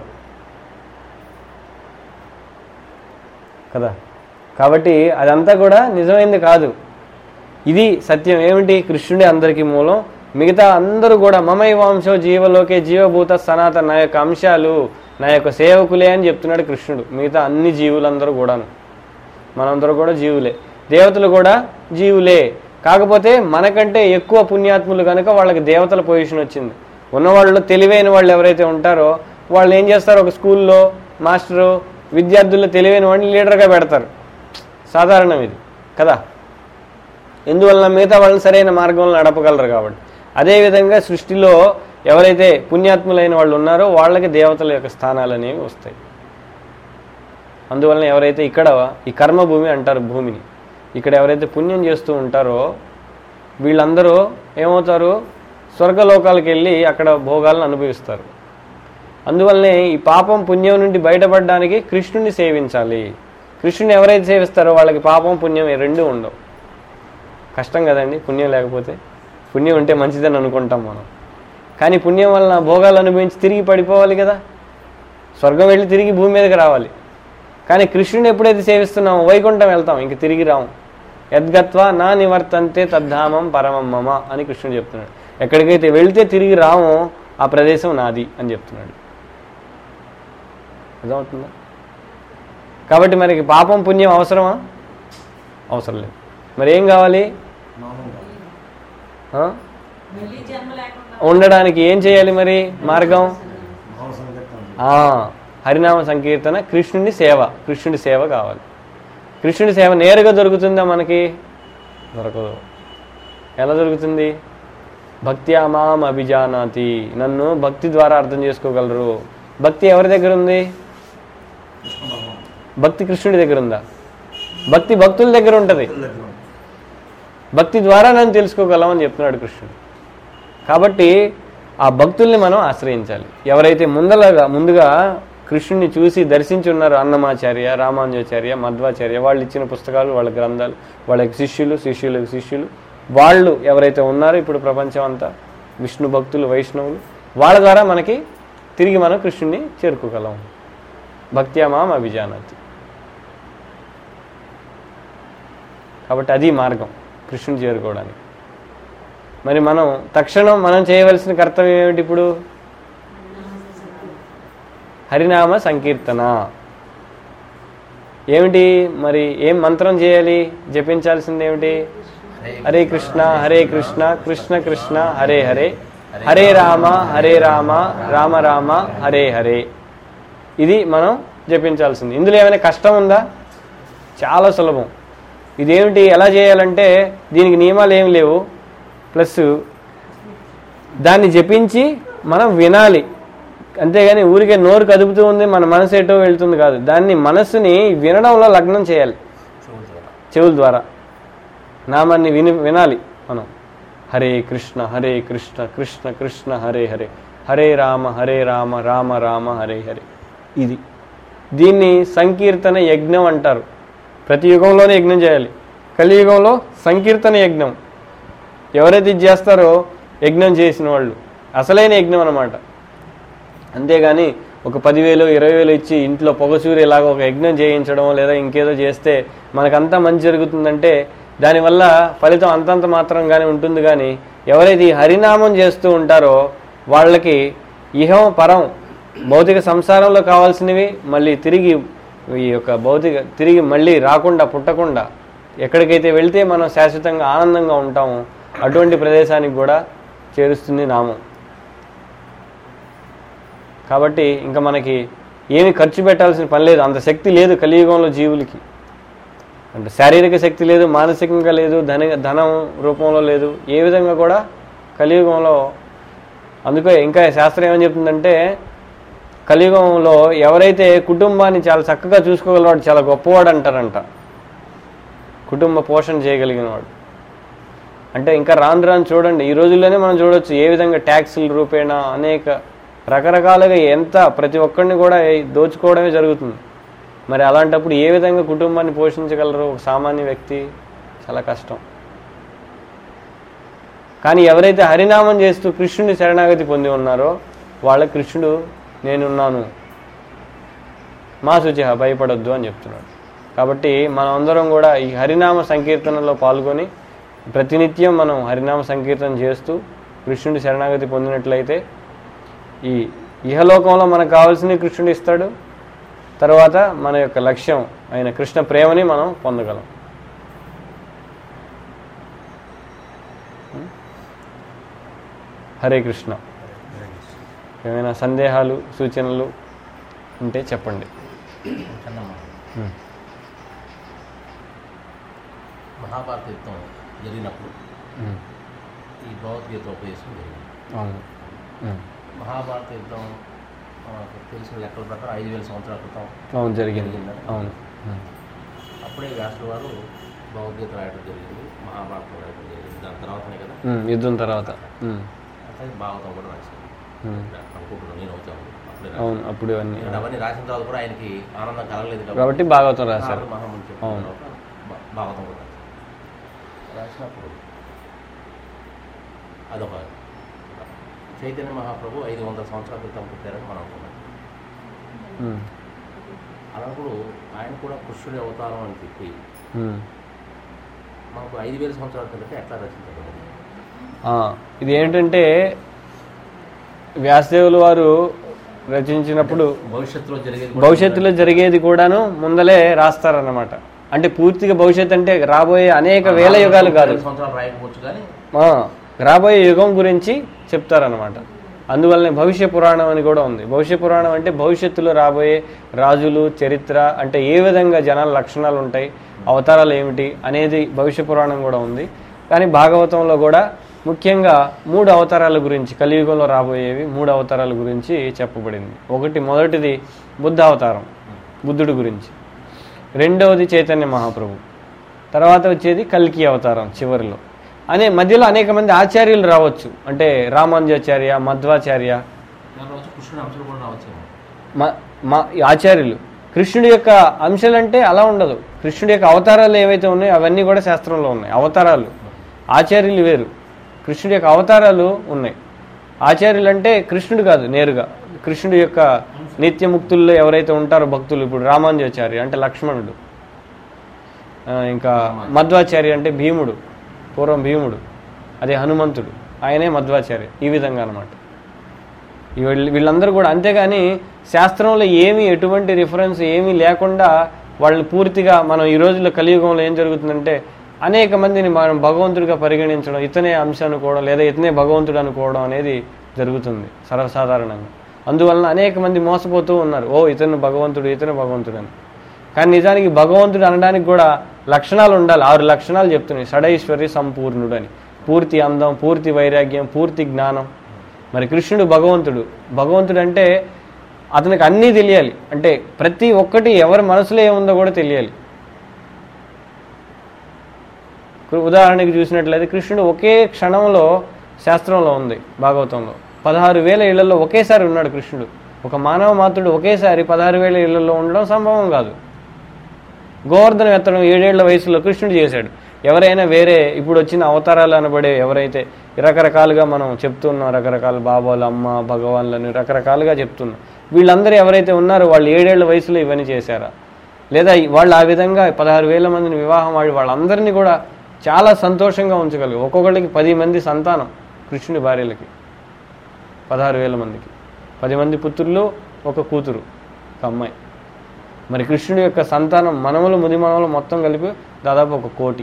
S1: కదా కాబట్టి అదంతా కూడా నిజమైంది కాదు ఇది సత్యం ఏమిటి కృష్ణుడే అందరికీ మూలం మిగతా అందరూ కూడా మమై వంశో జీవలోకే జీవభూత సనాతన నా యొక్క అంశాలు నా యొక్క సేవకులే అని చెప్తున్నాడు కృష్ణుడు మిగతా అన్ని జీవులందరూ కూడాను మనందరూ కూడా జీవులే దేవతలు కూడా జీవులే కాకపోతే మనకంటే ఎక్కువ పుణ్యాత్ములు కనుక వాళ్ళకి దేవతల పొజిషన్ వచ్చింది ఉన్నవాళ్ళు తెలివైన వాళ్ళు ఎవరైతే ఉంటారో వాళ్ళు ఏం చేస్తారు ఒక స్కూల్లో మాస్టరు విద్యార్థుల్లో తెలివైన వాడిని లీడర్గా పెడతారు సాధారణం ఇది కదా ఎందువలన మిగతా వాళ్ళని సరైన మార్గంలో నడపగలరు కాబట్టి అదేవిధంగా సృష్టిలో ఎవరైతే పుణ్యాత్ములైన వాళ్ళు ఉన్నారో వాళ్ళకి దేవతల యొక్క స్థానాలు అనేవి వస్తాయి అందువలన ఎవరైతే ఇక్కడ ఈ కర్మభూమి అంటారు భూమిని ఇక్కడ ఎవరైతే పుణ్యం చేస్తూ ఉంటారో వీళ్ళందరూ ఏమవుతారు స్వర్గలోకాలకు వెళ్ళి అక్కడ భోగాలను అనుభవిస్తారు అందువల్లనే ఈ పాపం పుణ్యం నుండి బయటపడడానికి కృష్ణుని సేవించాలి కృష్ణుని ఎవరైతే సేవిస్తారో వాళ్ళకి పాపం పుణ్యం ఈ రెండు ఉండవు కష్టం కదండి పుణ్యం లేకపోతే పుణ్యం ఉంటే మంచిదని అనుకుంటాం మనం కానీ పుణ్యం వలన భోగాలు అనుభవించి తిరిగి పడిపోవాలి కదా స్వర్గం వెళ్ళి తిరిగి భూమి మీదకి రావాలి కానీ కృష్ణుని ఎప్పుడైతే సేవిస్తున్నామో వైకుంఠం వెళ్తాం ఇంక తిరిగి రాము యద్గత్వా నా నివర్తంతే తద్ధామం పరమం మమ అని కృష్ణుడు చెప్తున్నాడు ఎక్కడికైతే వెళ్తే తిరిగి రామో ఆ ప్రదేశం నాది అని చెప్తున్నాడు అర్థమవుతుందా కాబట్టి మనకి పాపం పుణ్యం అవసరమా అవసరం లేదు మరి ఏం కావాలి
S2: మామూలుగా
S1: ఆ?
S4: మళ్ళీ జన్మ లేకుండా
S1: ఉండడానికి ఏం చేయాలి మరి మార్గం
S2: భావ సంకీర్తన
S1: ఆ, హరినామ సంకీర్తన కృష్ణుని సేవ కృష్ణుడి సేవ కావాలి కృష్ణుడి సేవ నేరుగా దొరుకుతుందా మనకి దొరకదు ఎలా దొరుకుతుంది భక్త్యా మాం అభిజానాతి నన్ను భక్తి ద్వారా అర్థం చేసుకోగలరు భక్తి ఎవరి దగ్గర ఉంది
S2: కృష్ణ భగవాన్
S1: భక్తి కృష్ణుడి దగ్గర ఉందా భక్తి భక్తుల దగ్గర ఉంటుంది
S2: భక్తుల దగ్గర ఉంది.
S1: భక్తి ద్వారా నన్ను తెలుసుకోగలం అని చెప్తున్నాడు కృష్ణుడు కాబట్టి ఆ భక్తుల్ని మనం ఆశ్రయించాలి ఎవరైతే ముందలగా ముందుగా కృష్ణుని చూసి దర్శించి ఉన్నారో అన్నమాచార్య రామానుజాచార్య మధ్వాచార్య వాళ్ళు ఇచ్చిన పుస్తకాలు వాళ్ళ గ్రంథాలు వాళ్ళకి శిష్యులు శిష్యులకు శిష్యులు వాళ్ళు ఎవరైతే ఉన్నారో ఇప్పుడు ప్రపంచం అంతా విష్ణు భక్తులు వైష్ణవులు వాళ్ళ ద్వారా మనకి తిరిగి మనం కృష్ణుని చేరుకోగలం భక్త్యామాం అభిజానతి కాబట్టి అది మార్గం కృష్ణుని చేరుకోవడానికి మరి మనం తక్షణం మనం చేయవలసిన కర్తవ్యం ఏమిటి ఇప్పుడు హరినామ సంకీర్తన ఏమిటి మరి ఏం మంత్రం చేయాలి జపించాల్సింది ఏమిటి హరే కృష్ణ హరే కృష్ణ కృష్ణ కృష్ణ హరే హరే హరే రామ హరే రామ రామ రామ హరే హరే ఇది మనం జపించాల్సింది ఇందులో ఏమైనా కష్టం ఉందా చాలా సులభం ఇదేమిటి ఎలా చేయాలంటే దీనికి నియమాలు ఏమి లేవు ప్లస్ దాన్ని జపించి మనం వినాలి అంతేగాని ఊరికే నోరు కదుపుతూ ఉంది మన మనసు ఎటో వెళ్తుంది కాదు దాన్ని మనసుని వినడంలో లగ్నం చేయాలి చెవుల ద్వారా నామాన్ని విని వినాలి మనం హరే కృష్ణ హరే కృష్ణ కృష్ణ కృష్ణ హరే హరే హరే రామ హరే రామ రామ రామ హరే హరే ఇది దీన్ని సంకీర్తన యజ్ఞం అంటారు ప్రతి యుగంలోనే యజ్ఞం చేయాలి కలియుగంలో సంకీర్తన యజ్ఞం ఎవరైతే ఇది చేస్తారో యజ్ఞం చేసిన వాళ్ళు అసలైన యజ్ఞం అన్నమాట అంతేగాని ఒక పదివేలు ఇరవై వేలు ఇచ్చి ఇంట్లో పొగసూరేలాగా ఒక యజ్ఞం చేయించడం లేదా ఇంకేదో చేస్తే మనకంతా మంచి జరుగుతుందంటే దానివల్ల ఫలితం అంతంత మాత్రంగానే ఉంటుంది కానీ ఎవరైతే ఈ హరినామం చేస్తూ ఉంటారో వాళ్ళకి ఇహం పరం భౌతిక సంసారంలో కావాల్సినవి మళ్ళీ తిరిగి ఈ యొక్క భౌతిక తిరిగి మళ్ళీ రాకుండా పుట్టకుండా ఎక్కడికైతే వెళ్తే మనం శాశ్వతంగా ఆనందంగా ఉంటామో అటువంటి ప్రదేశానికి కూడా చేరుస్తుంది నామం కాబట్టి ఇంకా మనకి ఏమి ఖర్చు పెట్టాల్సిన పని లేదు అంత శక్తి లేదు కలియుగంలో జీవులకి అంటే శారీరక శక్తి లేదు మానసికంగా లేదు ధన ధనం రూపంలో లేదు ఏ విధంగా కూడా కలియుగంలో అందుకే ఇంకా శాస్త్రం ఏమని చెప్తుందంటే కలియుగంలో ఎవరైతే కుటుంబాన్ని చాలా చక్కగా చూసుకోగలవాడు చాలా గొప్పవాడు అంటారంట కుటుంబ పోషణ చేయగలిగిన వాడు అంటే ఇంకా రాను రాను చూడండి ఈ రోజుల్లోనే మనం చూడొచ్చు ఏ విధంగా ట్యాక్సుల రూపేణా అనేక రకరకాలుగా ఎంత ప్రతి ఒక్కరిని కూడా దోచుకోవడమే జరుగుతుంది మరి అలాంటప్పుడు ఏ విధంగా కుటుంబాన్ని పోషించగలరు ఒక సామాన్య వ్యక్తి చాలా కష్టం కానీ ఎవరైతే హరినామం చేస్తూ కృష్ణుని శరణాగతి పొంది ఉన్నారో వాళ్ళ కృష్ణుడు నేనున్నాను మా శుచిహ భయపడొద్దు అని చెప్తున్నాడు కాబట్టి మనం అందరం కూడా ఈ హరినామ సంకీర్తనలో పాల్గొని ప్రతినిత్యం మనం హరినామ సంకీర్తన చేస్తూ కృష్ణుడి శరణాగతి పొందినట్లయితే ఈ ఇహలోకంలో మనకు కావాల్సిన కృష్ణుడు ఇస్తాడు తర్వాత మన యొక్క లక్ష్యం అయిన కృష్ణ ప్రేమని మనం పొందగలం హరే కృష్ణ ఏమైనా సందేహాలు సూచనలు ఉంటే చెప్పండి
S3: చిన్నమ్మ
S1: ఉమ్.
S3: మహాభారత యుద్ధం జరిగినప్పుడు
S1: ఉమ్.
S3: ఈ భగవద్గీత ఉపదేశం జరిగింది
S1: అవును ఉమ్.
S3: మహాభారత యుద్ధం మనకు తెలిసిన లెక్కల ప్రకారం ఐదు వేల సంవత్సరాల క్రితం
S1: అవును జరిగింది
S3: జరిగిందా?
S1: అవును ఉమ్.
S3: అప్పుడే వ్యాసుల వారు భగవద్గీత రాయడం జరిగింది మహాభారతం రాయడం జరిగింది దాని తర్వాతనే కదా
S1: ఉమ్. యుద్ధం తర్వాత ఉమ్.
S3: అట్లనే భాగవతం కూడా రాశారు
S1: ఉమ్.
S3: అనుకుంటున్నాను నేను అవుతాను అప్పుడే
S1: అవును అప్పుడు అన్ని
S3: రాశారు. అవన్నీ రాసిన తర్వాత కూడా ఆయనకి ఆనందం కలగలేదు
S1: కాబట్టి భాగవతం రాశారు
S3: ఆవిడ మహాముని చెప్పిన
S1: అవును.
S3: తర్వాత భా- భాగవతం కూడా రాశారు. రాసినప్పుడు అదొక చైతన్య మహాప్రభు ఐదు వందల సంవత్సరాల క్రితం పుట్టారని మనం అనుకున్నాం
S1: ఉమ్.
S3: అలాప్పుడు ఆయన కూడా కృష్ణుడి అవతారం అని చెప్పి
S1: ఉమ్.
S3: మనకు ఐదు వేల సంవత్సరాల క్రితం ఎట్లా రచించబడింది
S1: ఆ, ఇది ఏంటంటే వ్యాసదేవులు వారు రచించినప్పుడు
S3: భవిష్యత్తులో జరిగేది కూడా
S1: భవిష్యత్తులో జరిగేది కూడాను ముందలే రాస్తారన్నమాట అంటే పూర్తిగా భవిష్యత్తు అంటే రాబోయే అనేక వేల యుగాలు కాదు
S3: వేల సంవత్సరాలు రాయకపోవచ్చు కానీ
S1: ఆ, రాబోయే యుగం గురించి చెప్తారనమాట అందువల్లనే భవిష్య పురాణం అని కూడా ఉంది భవిష్య పురాణం అంటే భవిష్యత్తులో రాబోయే రాజులు చరిత్ర అంటే ఏ విధంగా జనాల లక్షణాలు ఉంటాయి అవతారాలు ఏమిటి అనేది భవిష్య పురాణం కూడా ఉంది కానీ భాగవతంలో కూడా ముఖ్యంగా మూడు అవతారాల గురించి కలియుగంలో రాబోయేవి మూడు అవతారాల గురించి చెప్పబడింది ఒకటి మొదటిది బుద్ధ అవతారం బుద్ధుడి గురించి రెండవది చైతన్య మహాప్రభు తర్వాత వచ్చేది కల్కి అవతారం చివరిలో అనే మధ్యలో అనేక మంది ఆచార్యులు రావచ్చు అంటే రామానుజాచార్య మధ్వాచార్య
S3: దానిలో వచ్చి కృష్ణుడి అంశాలు కూడా రావచ్చేమో
S1: మా మా ఈ ఆచార్యులు కృష్ణుడి యొక్క అంశాలు అంటే అలా ఉండదు కృష్ణుడి యొక్క అవతారాలు ఏవైతే ఉన్నాయో అవన్నీ కూడా శాస్త్రంలో ఉన్నాయి అవతారాలు ఆచార్యులు వేరు కృష్ణుడి యొక్క అవతారాలు ఉన్నాయి ఆచార్యులు అంటే కృష్ణుడు కాదు నేరుగా కృష్ణుడి యొక్క నిత్యముక్తుల్లో ఎవరైతే ఉంటారో భక్తులు ఇప్పుడు రామానుజాచార్య అంటే లక్ష్మణుడు ఆ, ఇంకా మధ్వాచార్య అంటే భీముడు పూర్వం భీముడు అదే హనుమంతుడు ఆయనే మధ్వాచార్య ఈ విధంగా అనమాట వీళ్ళు వీళ్ళందరూ కూడా అంతేగాని శాస్త్రంలో ఏమీ ఎటువంటి రిఫరెన్స్ ఏమీ లేకుండా వాళ్ళని పూర్తిగా మనం ఈ రోజుల్లో కలియుగంలో ఏం జరుగుతుందంటే అనేక మందిని మనం భగవంతుడిగా పరిగణించడం ఇతనే అంశ అనుకోవడం లేదా ఇతనే భగవంతుడు అనుకోవడం అనేది జరుగుతుంది సర్వసాధారణంగా అందువలన అనేక మంది మోసపోతూ ఉన్నారు ఓ ఇతను భగవంతుడు ఇతను భగవంతుడు అని కానీ నిజానికి భగవంతుడు అనడానికి కూడా లక్షణాలు ఉండాలి ఆరు లక్షణాలు చెప్తున్నాయి షడైశ్వర్య సంపూర్ణుడు అని పూర్తి అందం పూర్తి వైరాగ్యం పూర్తి జ్ఞానం మరి కృష్ణుడు భగవంతుడు భగవంతుడు అంటే అతనికి అన్నీ తెలియాలి అంటే ప్రతి ఒక్కటి ఎవరి మనసులో ఏముందో కూడా తెలియాలి ఇప్పుడు ఉదాహరణకి చూసినట్లయితే కృష్ణుడు ఒకే క్షణంలో శాస్త్రంలో ఉంది భాగవతంలో పదహారు వేల ఇళ్లలో ఒకేసారి ఉన్నాడు కృష్ణుడు ఒక మానవ మాతృడు ఒకేసారి పదహారు వేల ఇళ్లలో ఉండడం సంభవం కాదు గోవర్ధనం ఎత్తడం ఏడేళ్ల వయసులో కృష్ణుడు చేశాడు ఎవరైనా వేరే ఇప్పుడు వచ్చిన అవతారాలు అనబడే ఎవరైతే రకరకాలుగా మనం చెప్తున్నాం రకరకాల బాబాలు అమ్మ భగవాన్లని రకరకాలుగా చెప్తున్నాం వీళ్ళందరూ ఎవరైతే ఉన్నారో వాళ్ళు ఏడేళ్ల వయసులో ఇవన్నీ చేశారా లేదా వాళ్ళు ఆ విధంగా పదహారు వేల మందిని వివాహం ఆడి వాళ్ళందరినీ కూడా చాలా సంతోషంగా ఉంచగలిగారు ఒక్కొక్కళ్ళకి పది మంది సంతానం కృష్ణుడి భార్యలకి పదహారు వేల మందికి పది మంది పుత్రులు ఒక కూతురు ఒక అమ్మాయి మరి కృష్ణుడి యొక్క సంతానం మనములు ముది మనములు మొత్తం కలిపి దాదాపు ఒక కోటి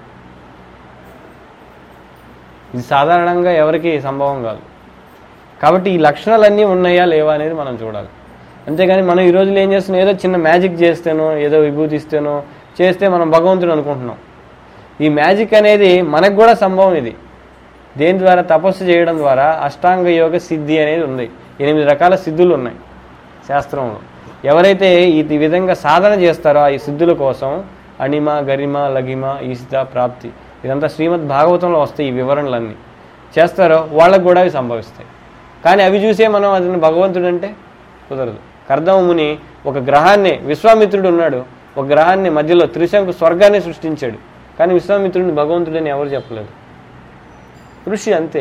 S1: ఇది సాధారణంగా ఎవరికి సంభవం కాదు కాబట్టి ఈ లక్షణాలన్నీ ఉన్నాయా లేవా అనేది మనం చూడాలి అంతేగాని మనం ఈ రోజులు ఏం చేస్తున్నాం ఏదో చిన్న మ్యాజిక్ చేస్తేనో ఏదో విభూతి ఇస్తేనో చేస్తే మనం భగవంతుడు అనుకుంటున్నాం ఈ మ్యాజిక్ అనేది మనకు కూడా సంభవం ఇది దేని ద్వారా తపస్సు చేయడం ద్వారా అష్టాంగ యోగ సిద్ధి అనేది ఉంది ఎనిమిది రకాల సిద్ధులు ఉన్నాయి శాస్త్రంలో ఎవరైతే ఈ ఈ విధంగా సాధన చేస్తారో ఆ ఈ సిద్ధుల కోసం అణిమ గరిమ లగిమ ఈసిత ప్రాప్తి ఇదంతా శ్రీమద్ భాగవతంలో వస్తాయి ఈ వివరణలన్నీ చేస్తారో వాళ్ళకు కూడా అవి సంభవిస్తాయి కానీ అవి చూసే మనం అతను భగవంతుడు అంటే కుదరదు కర్దముని ఒక గ్రహాన్ని విశ్వామిత్రుడు ఉన్నాడు ఒక గ్రహాన్ని మధ్యలో త్రిశంకు స్వర్గాన్ని సృష్టించాడు కానీ విశ్వామిత్రుడిని భగవంతుడని ఎవరు చెప్పలేదు ఋషి అంతే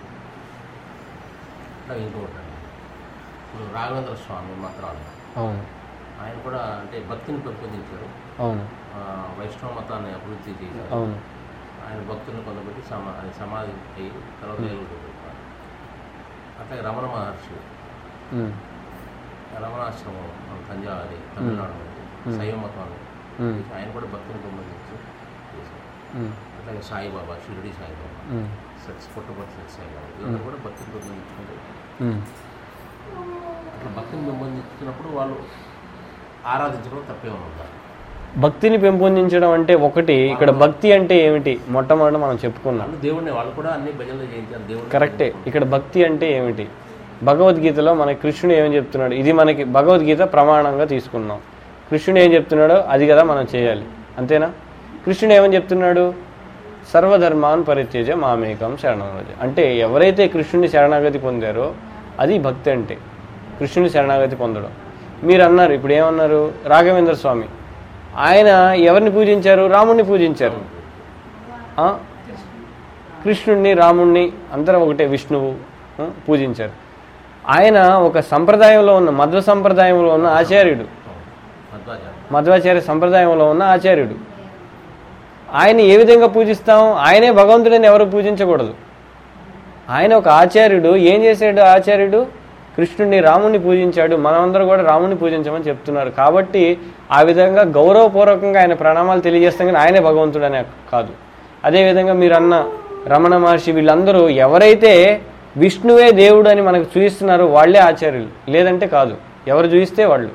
S3: ఇంకా ఇంకొకటి అండి. ఇప్పుడు రాఘవేంద్ర స్వామి మంత్రాలు
S1: అవును
S3: ఆయన కూడా అంటే భక్తిని పెంపొందించారు
S1: అవును
S3: ఆ, వైష్ణవ మతాన్ని అభివృద్ధి చేశారు
S1: అవును
S3: ఆయన భక్తులను కొందబెట్టి సమా అది సమాధి అయ్యి తర్వాత ఏలుగు పెట్టారు అట్లాగే రమణ మహర్షి
S1: ఉమ్,
S3: రమణాశ్రమం మన తంజావూరి తమిళనాడు
S1: Hmm.
S3: శైవ మతాన్ని
S1: ఉమ్,
S3: ఆయన కూడా భక్తిని పెంపొందించి చేశారు
S1: ఉమ్,
S3: అట్లాగే సాయిబాబా షిరిడి సాయిబాబా
S1: ఉమ్,
S3: సత్య పుట్టపట్టి సత్య సాయిబాబా వీళ్ళు కూడా భక్తిని పెంపొందించుకుంటారు
S1: ఉమ్.
S3: అట్లా భక్తిని పెంపొందించినప్పుడు వాళ్ళు ఆరాధించడం తప్పే ఉందా
S1: భక్తిని పెంపొందించడం అంటే ఒకటి ఇక్కడ భక్తి అంటే ఏమిటి మొట్టమొదట మనం చెప్పుకున్నాం
S3: వాళ్ళు దేవుడిని వాళ్ళు కూడా అన్ని భజనలు చేయించారు దేవుడిని
S1: కరెక్టే ఇక్కడ భక్తి అంటే ఏమిటి భగవద్గీతలో మనకి కృష్ణుడు ఏమని చెప్తున్నాడు ఇది మనకి భగవద్గీత ప్రమాణంగా తీసుకున్నాం కృష్ణుడు ఏం చెప్తున్నాడో అది కదా మనం చేయాలి అంతేనా కృష్ణుడు ఏమని చెప్తున్నాడు సర్వధర్మాన్ పరిత్యజ మామేకం శరణాగతి అంటే ఎవరైతే కృష్ణుని శరణాగతి పొందారో అది భక్తి అంటే కృష్ణుని శరణాగతి పొందడం మీరు అన్నారు ఇప్పుడు ఏమన్నారు రాఘవేంద్ర స్వామి ఆయన ఎవరిని పూజించారు రాముణ్ణి పూజించారు ఆ? కృష్ణుణ్ణి రాముణ్ణి అందరూ ఒకటే విష్ణువు ఆ, పూజించారు ఆయన ఒక సంప్రదాయంలో ఉన్న మధ్వ సంప్రదాయంలో ఉన్న ఆచార్యుడు
S3: మధ్వాచారం
S1: మధ్వాచార్య సంప్రదాయంలో ఉన్న ఆచార్యుడు ఆయన ఏ విధంగా పూజిస్తాం ఆయనే భగవంతుడిని ఎవరు పూజించకూడదు ఆయన ఒక ఆచార్యుడు ఏం చేశాడు ఆచార్యుడు కృష్ణుడిని రాముణ్ణి పూజించాడు మనమందరం కూడా రాముణ్ణి పూజించమని చెప్తున్నారు కాబట్టి ఆ విధంగా గౌరవపూర్వకంగా ఆయన ప్రణామాలు తెలియజేస్తాం కానీ ఆయనే భగవంతుడు అనే కాదు అదేవిధంగా మీరు అన్న రమణ మహర్షి వీళ్ళందరూ ఎవరైతే విష్ణువే దేవుడు అని మనకు చూపిస్తున్నారో వాళ్ళే ఆచార్యులు లేదంటే కాదు ఎవరు చూపిస్తే వాళ్ళు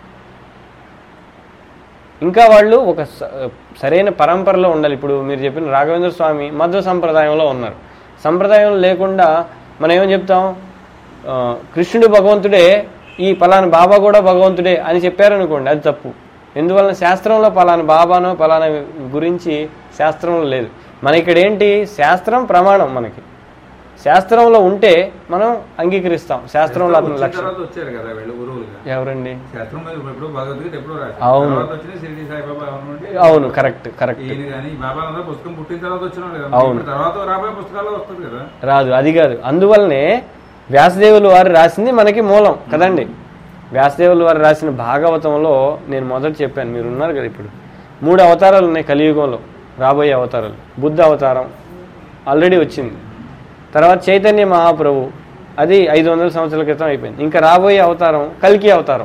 S1: ఇంకా వాళ్ళు ఒక స- సరైన పరంపరలో ఉండాలి ఇప్పుడు మీరు చెప్పిన రాఘవేంద్ర స్వామి మధ్వ సంప్రదాయంలో ఉన్నారు సంప్రదాయం లేకుండా మనం ఏమని చెప్తాం ఆ, కృష్ణుడు భగవంతుడే ఈ పలానా బాబా కూడా భగవంతుడే అని చెప్పారనుకోండి అది తప్పు ఎందువలన శాస్త్రంలో పలానా బాబానో పలానా గురించి శాస్త్రంలో లేదు మన ఇక్కడ ఏంటి శాస్త్రం ప్రమాణం మనకి శాస్త్రంలో ఉంటే మనం అంగీకరిస్తాం శాస్త్రంలో అతని
S6: వచ్చిన
S1: లక్ష్యం
S6: తర్వాత వచ్చారు కదా వీళ్ళు గురువులుగా
S1: ఎవరండి
S6: శాస్త్రం మీద ఎప్పుడు భగవద్గీత ఎప్పుడో రాశారు
S1: అవును.
S6: తర్వాత వచ్చిన షిరిడి సాయిబాబా ఎవరు ఉంటే
S1: అవును కరెక్ట్ కరెక్ట్
S6: ఈయన కానీ ఈ బాబా అందరూ పుస్తకం పుట్టిన తర్వాత వచ్చిన కదా
S1: అవును.
S6: ఇప్పుడు తర్వాత రాబోయే పుస్తకాల్లో వస్తుంది కదా
S1: రాదు అది కాదు అందువల్లనే వ్యాసదేవులు వారు రాసింది మనకి మూలం కదండి వ్యాసదేవులు వారు రాసిన భాగవతంలో నేను మొదట చెప్పాను మీరు ఉన్నారు కదా ఇప్పుడు మూడు అవతారాలు ఉన్నాయి కలియుగంలో రాబోయే అవతారాలు బుద్ధ అవతారం ఆల్రెడీ వచ్చింది తర్వాత చైతన్య మహాప్రభు అది ఐదు వందల సంవత్సరాల క్రితం అయిపోయింది ఇంకా రాబోయే అవతారం కల్కి అవతారం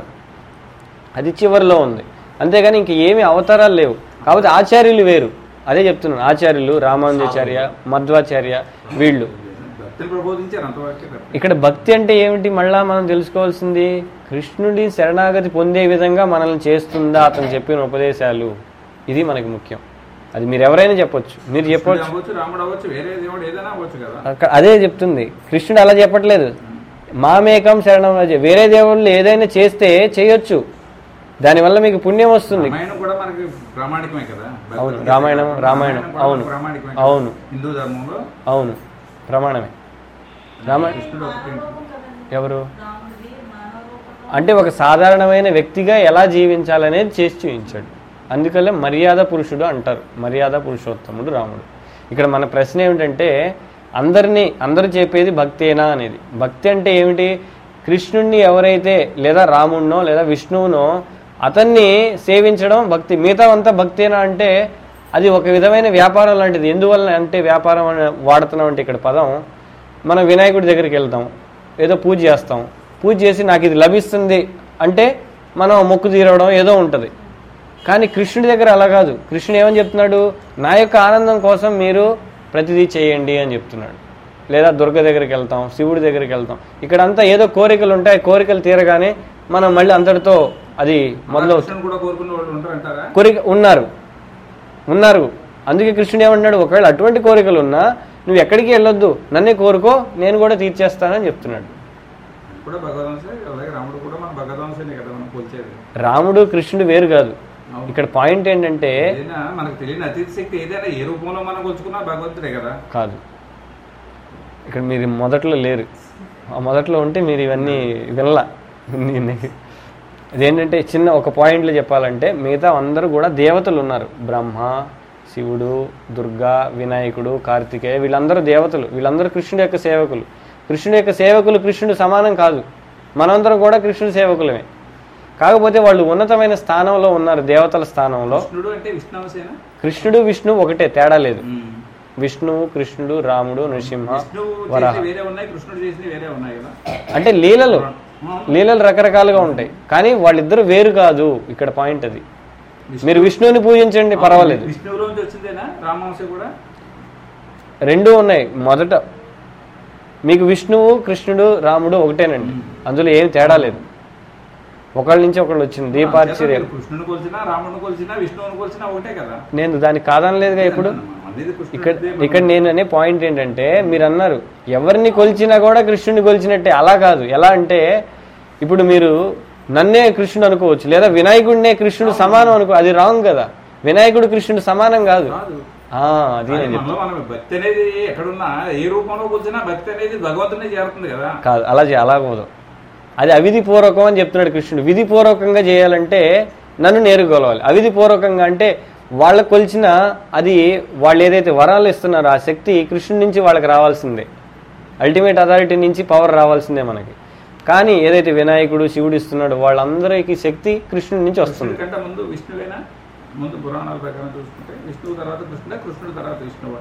S1: అది చివరిలో ఉంది అంతేగాని ఇంక ఏమి అవతారాలు లేవు కాబట్టి ఆచార్యులు వేరు అదే చెప్తున్నాను ఆచార్యులు రామానుజాచార్య మధ్వాచార్య వీళ్ళు
S6: భక్తిని ప్రబోధించారు అంతవరకే తప్ప.
S1: ఇక్కడ భక్తి అంటే ఏమిటి మళ్ళా మనం తెలుసుకోవాల్సింది కృష్ణుడి శరణాగతి పొందే విధంగా మనల్ని చేస్తుందా అతను చెప్పిన ఉపదేశాలు ఇది మనకి ముఖ్యం అది మీరు ఎవరైనా చెప్పొచ్చు మీరు
S6: కృష్ణుడు
S1: చెప్పొచ్చు
S6: అవ్వచ్చు రాముడు అవ్వచ్చు వేరే దేవుడు ఏదైనా అవ్వచ్చు కదా
S1: అక్కడ అదే చెప్తుంది కృష్ణుడు అలా చెప్పట్లేదు మామేకం శరణం రజ వేరే దేవుళ్ళు ఏదైనా చేస్తే చేయొచ్చు దానివల్ల మీకు పుణ్యం వస్తుంది
S6: రామాయణం కూడా మనకి ప్రామాణికమే కదా
S1: అవును, రామాయణం, రామాయణం,
S6: కూడా
S1: అవును.
S6: ప్రామాణికమే
S1: అవును.
S6: కదా. హిందూ ధర్మంలో
S1: అవును ప్రమాణమే రామాయణ
S6: కృష్ణుడు ఒకటి
S4: మానవరూపం కదండి.
S1: ఎవరు
S4: రాముడిది మానవరూపం
S1: అంటే ఒక సాధారణమైన వ్యక్తిగా ఎలా జీవించాలనేది చేసి చూపించాడు అందుకనే మర్యాద పురుషుడు అంటారు మర్యాద పురుషోత్తముడు రాముడు ఇక్కడ మన ప్రశ్న ఏమిటంటే అందరినీ అందరూ చెప్పేది భక్తేనా అనేది భక్తి అంటే ఏమిటి కృష్ణుణ్ణి ఎవరైతే లేదా రాముణ్ణో లేదా విష్ణువునో అతన్ని సేవించడం భక్తి మిగతా అంతా భక్తేనా అంటే అది ఒక విధమైన వ్యాపారం లాంటిది ఎందువల్ల అంటే వ్యాపారం అని వాడుతున్నాం అంటే ఇక్కడ పదం మనం వినాయకుడి దగ్గరికి వెళ్తాం ఏదో పూజ చేస్తాం పూజ చేసి నాకు ఇది లభిస్తుంది అంటే మనం మొక్కు తీరవడం ఏదో ఉంటుంది కానీ కృష్ణుడి దగ్గర అలా కాదు కృష్ణుడు ఏమని చెప్తున్నాడు నా యొక్క ఆనందం కోసం మీరు ప్రతిదీ చేయండి అని చెప్తున్నాడు లేదా దుర్గ దగ్గరికి వెళ్తాం శివుడి దగ్గరికి వెళ్తాం ఇక్కడంతా ఏదో కోరికలు ఉంటాయి కోరికలు తీరగానే మనం మళ్ళీ అంతటితో అది మొదలవుతుంది
S6: కృష్ణుడు కూడా కోరుకునే వాళ్ళు ఉంటారంటారా
S1: కోరిక ఉన్నారు ఉన్నారు అందుకే కృష్ణుడు ఏమన్నాడు ఒకవేళ అటువంటి కోరికలు ఉన్నా నువ్వు ఎక్కడికి వెళ్ళొద్దు నన్నే కోరుకో నేను కూడా తీర్చేస్తానని చెప్తున్నాడు
S6: కూడా భగవద్వంశే అలాగే రాముడు కూడా మన భగవద్వంశనే కదా మనం కొలిచేది
S1: రాముడు కృష్ణుడు వేరు కాదు ఇక్కడ పాయింట్ ఏంటంటే
S6: ఏదైనా మనకు తెలియని అతీత శక్తి ఏదైనా ఏ రూపంలో మనం కొలుచుకున్నా భగవంతుడే కదా
S1: కాదు ఇక్కడ మీరు మొదట్లో లేరు ఆ మొదట్లో ఉంటే మీరు ఇవన్నీ వినలా నేను- ఇదేంటంటే చిన్న ఒక పాయింట్లో చెప్పాలంటే మిగతా అందరూ కూడా దేవతలు ఉన్నారు బ్రహ్మ శివుడు దుర్గా వినాయకుడు కార్తికేయ వీళ్ళందరూ దేవతలు వీళ్ళందరూ కృష్ణుడి యొక్క సేవకులు కృష్ణుడి యొక్క సేవకులు కృష్ణుడు సమానం కాదు మనందరం కూడా కృష్ణుడి సేవకులమే కాకపోతే వాళ్ళు ఉన్నతమైన స్థానంలో ఉన్నారు దేవతల స్థానంలో
S6: కృష్ణుడు అంటే విష్ణువంశేనా
S1: కృష్ణుడు విష్ణు ఒకటే తేడా లేదు విష్ణువు కృష్ణుడు రాముడు నృసింహ
S6: విష్ణువు
S1: వరాహ
S6: చేసినవి వేరే ఉన్నాయి కృష్ణుడు చేసినవి వేరే ఉన్నాయి కదా
S1: అంటే లీలలు లీలలు రకరకాలుగా ఉంటాయి కానీ వాళ్ళిద్దరు వేరు కాదు ఇక్కడ పాయింట్ అది మీరు విష్ణువుని పూజించండి పర్వాలేదు
S6: విష్ణువులోంచి వచ్చిందేనా రామవంశ కూడా
S1: రెండూ ఉన్నాయి మొదట మీకు విష్ణువు కృష్ణుడు రాముడు ఒకటేనండి అందులో ఏం తేడా లేదు ఒకళ్ళ నుంచి ఒకళ్ళు వచ్చింది దీపార్చర్య
S6: మీరు కృష్ణుని కొలిచినా రాముడిని కొలిచినా విష్ణువుని కొలిచినా ఒకటే కదా
S1: నేను దానికి కాదనలేదుగా ఇప్పుడు
S6: అనేది కృష్ణుడి
S1: ఇక్కడ
S6: దేవం.
S1: ఇక్కడ నేను అనే పాయింట్ ఏంటంటే మీరు అన్నారు ఎవరిని కొలిచినా కూడా కృష్ణుని కొలిచినట్టే అలా కాదు ఎలా అంటే ఇప్పుడు మీరు నన్నే కృష్ణుడు అనుకోవచ్చు లేదా వినాయకుడినే కృష్ణుడు సమానం అనుకో అది రాంగ్ కదా వినాయకుడు కృష్ణుడు సమానం కాదు
S6: కాదు
S1: ఆ, అది నేను చెప్తాను
S6: మనలో మనం భక్తి అనేది ఎక్కడున్నా ఏ రూపంలో కొలిచినా భక్తి అనేది భగవంతునే చేరుతుంది కదా
S1: కాదు అలా చే అలా పోదు అది అవిధి పూర్వకం అని చెప్తున్నాడు కృష్ణుడు విధి పూర్వకంగా చేయాలంటే నన్ను నేరుకోవాలి అవిధి పూర్వకంగా అంటే వాళ్ళ కొలిచిన అది వాళ్ళు ఏదైతే వరాలు ఇస్తున్నారో ఆ శక్తి కృష్ణుడి నుంచి వాళ్ళకి రావాల్సిందే అల్టిమేట్ అథారిటీ నుంచి పవర్ రావాల్సిందే మనకి కానీ ఏదైతే వినాయకుడు శివుడు ఇస్తున్నాడు వాళ్ళందరికీ శక్తి కృష్ణుడి నుంచి వస్తుంది
S6: కృష్ణుడి కంటే ముందు విష్ణువేనా ముందు పురాణాల ప్రకారం చూసుకుంటే విష్ణువు తర్వాత కృష్ణుడే కృష్ణుడు తర్వాత విష్ణువు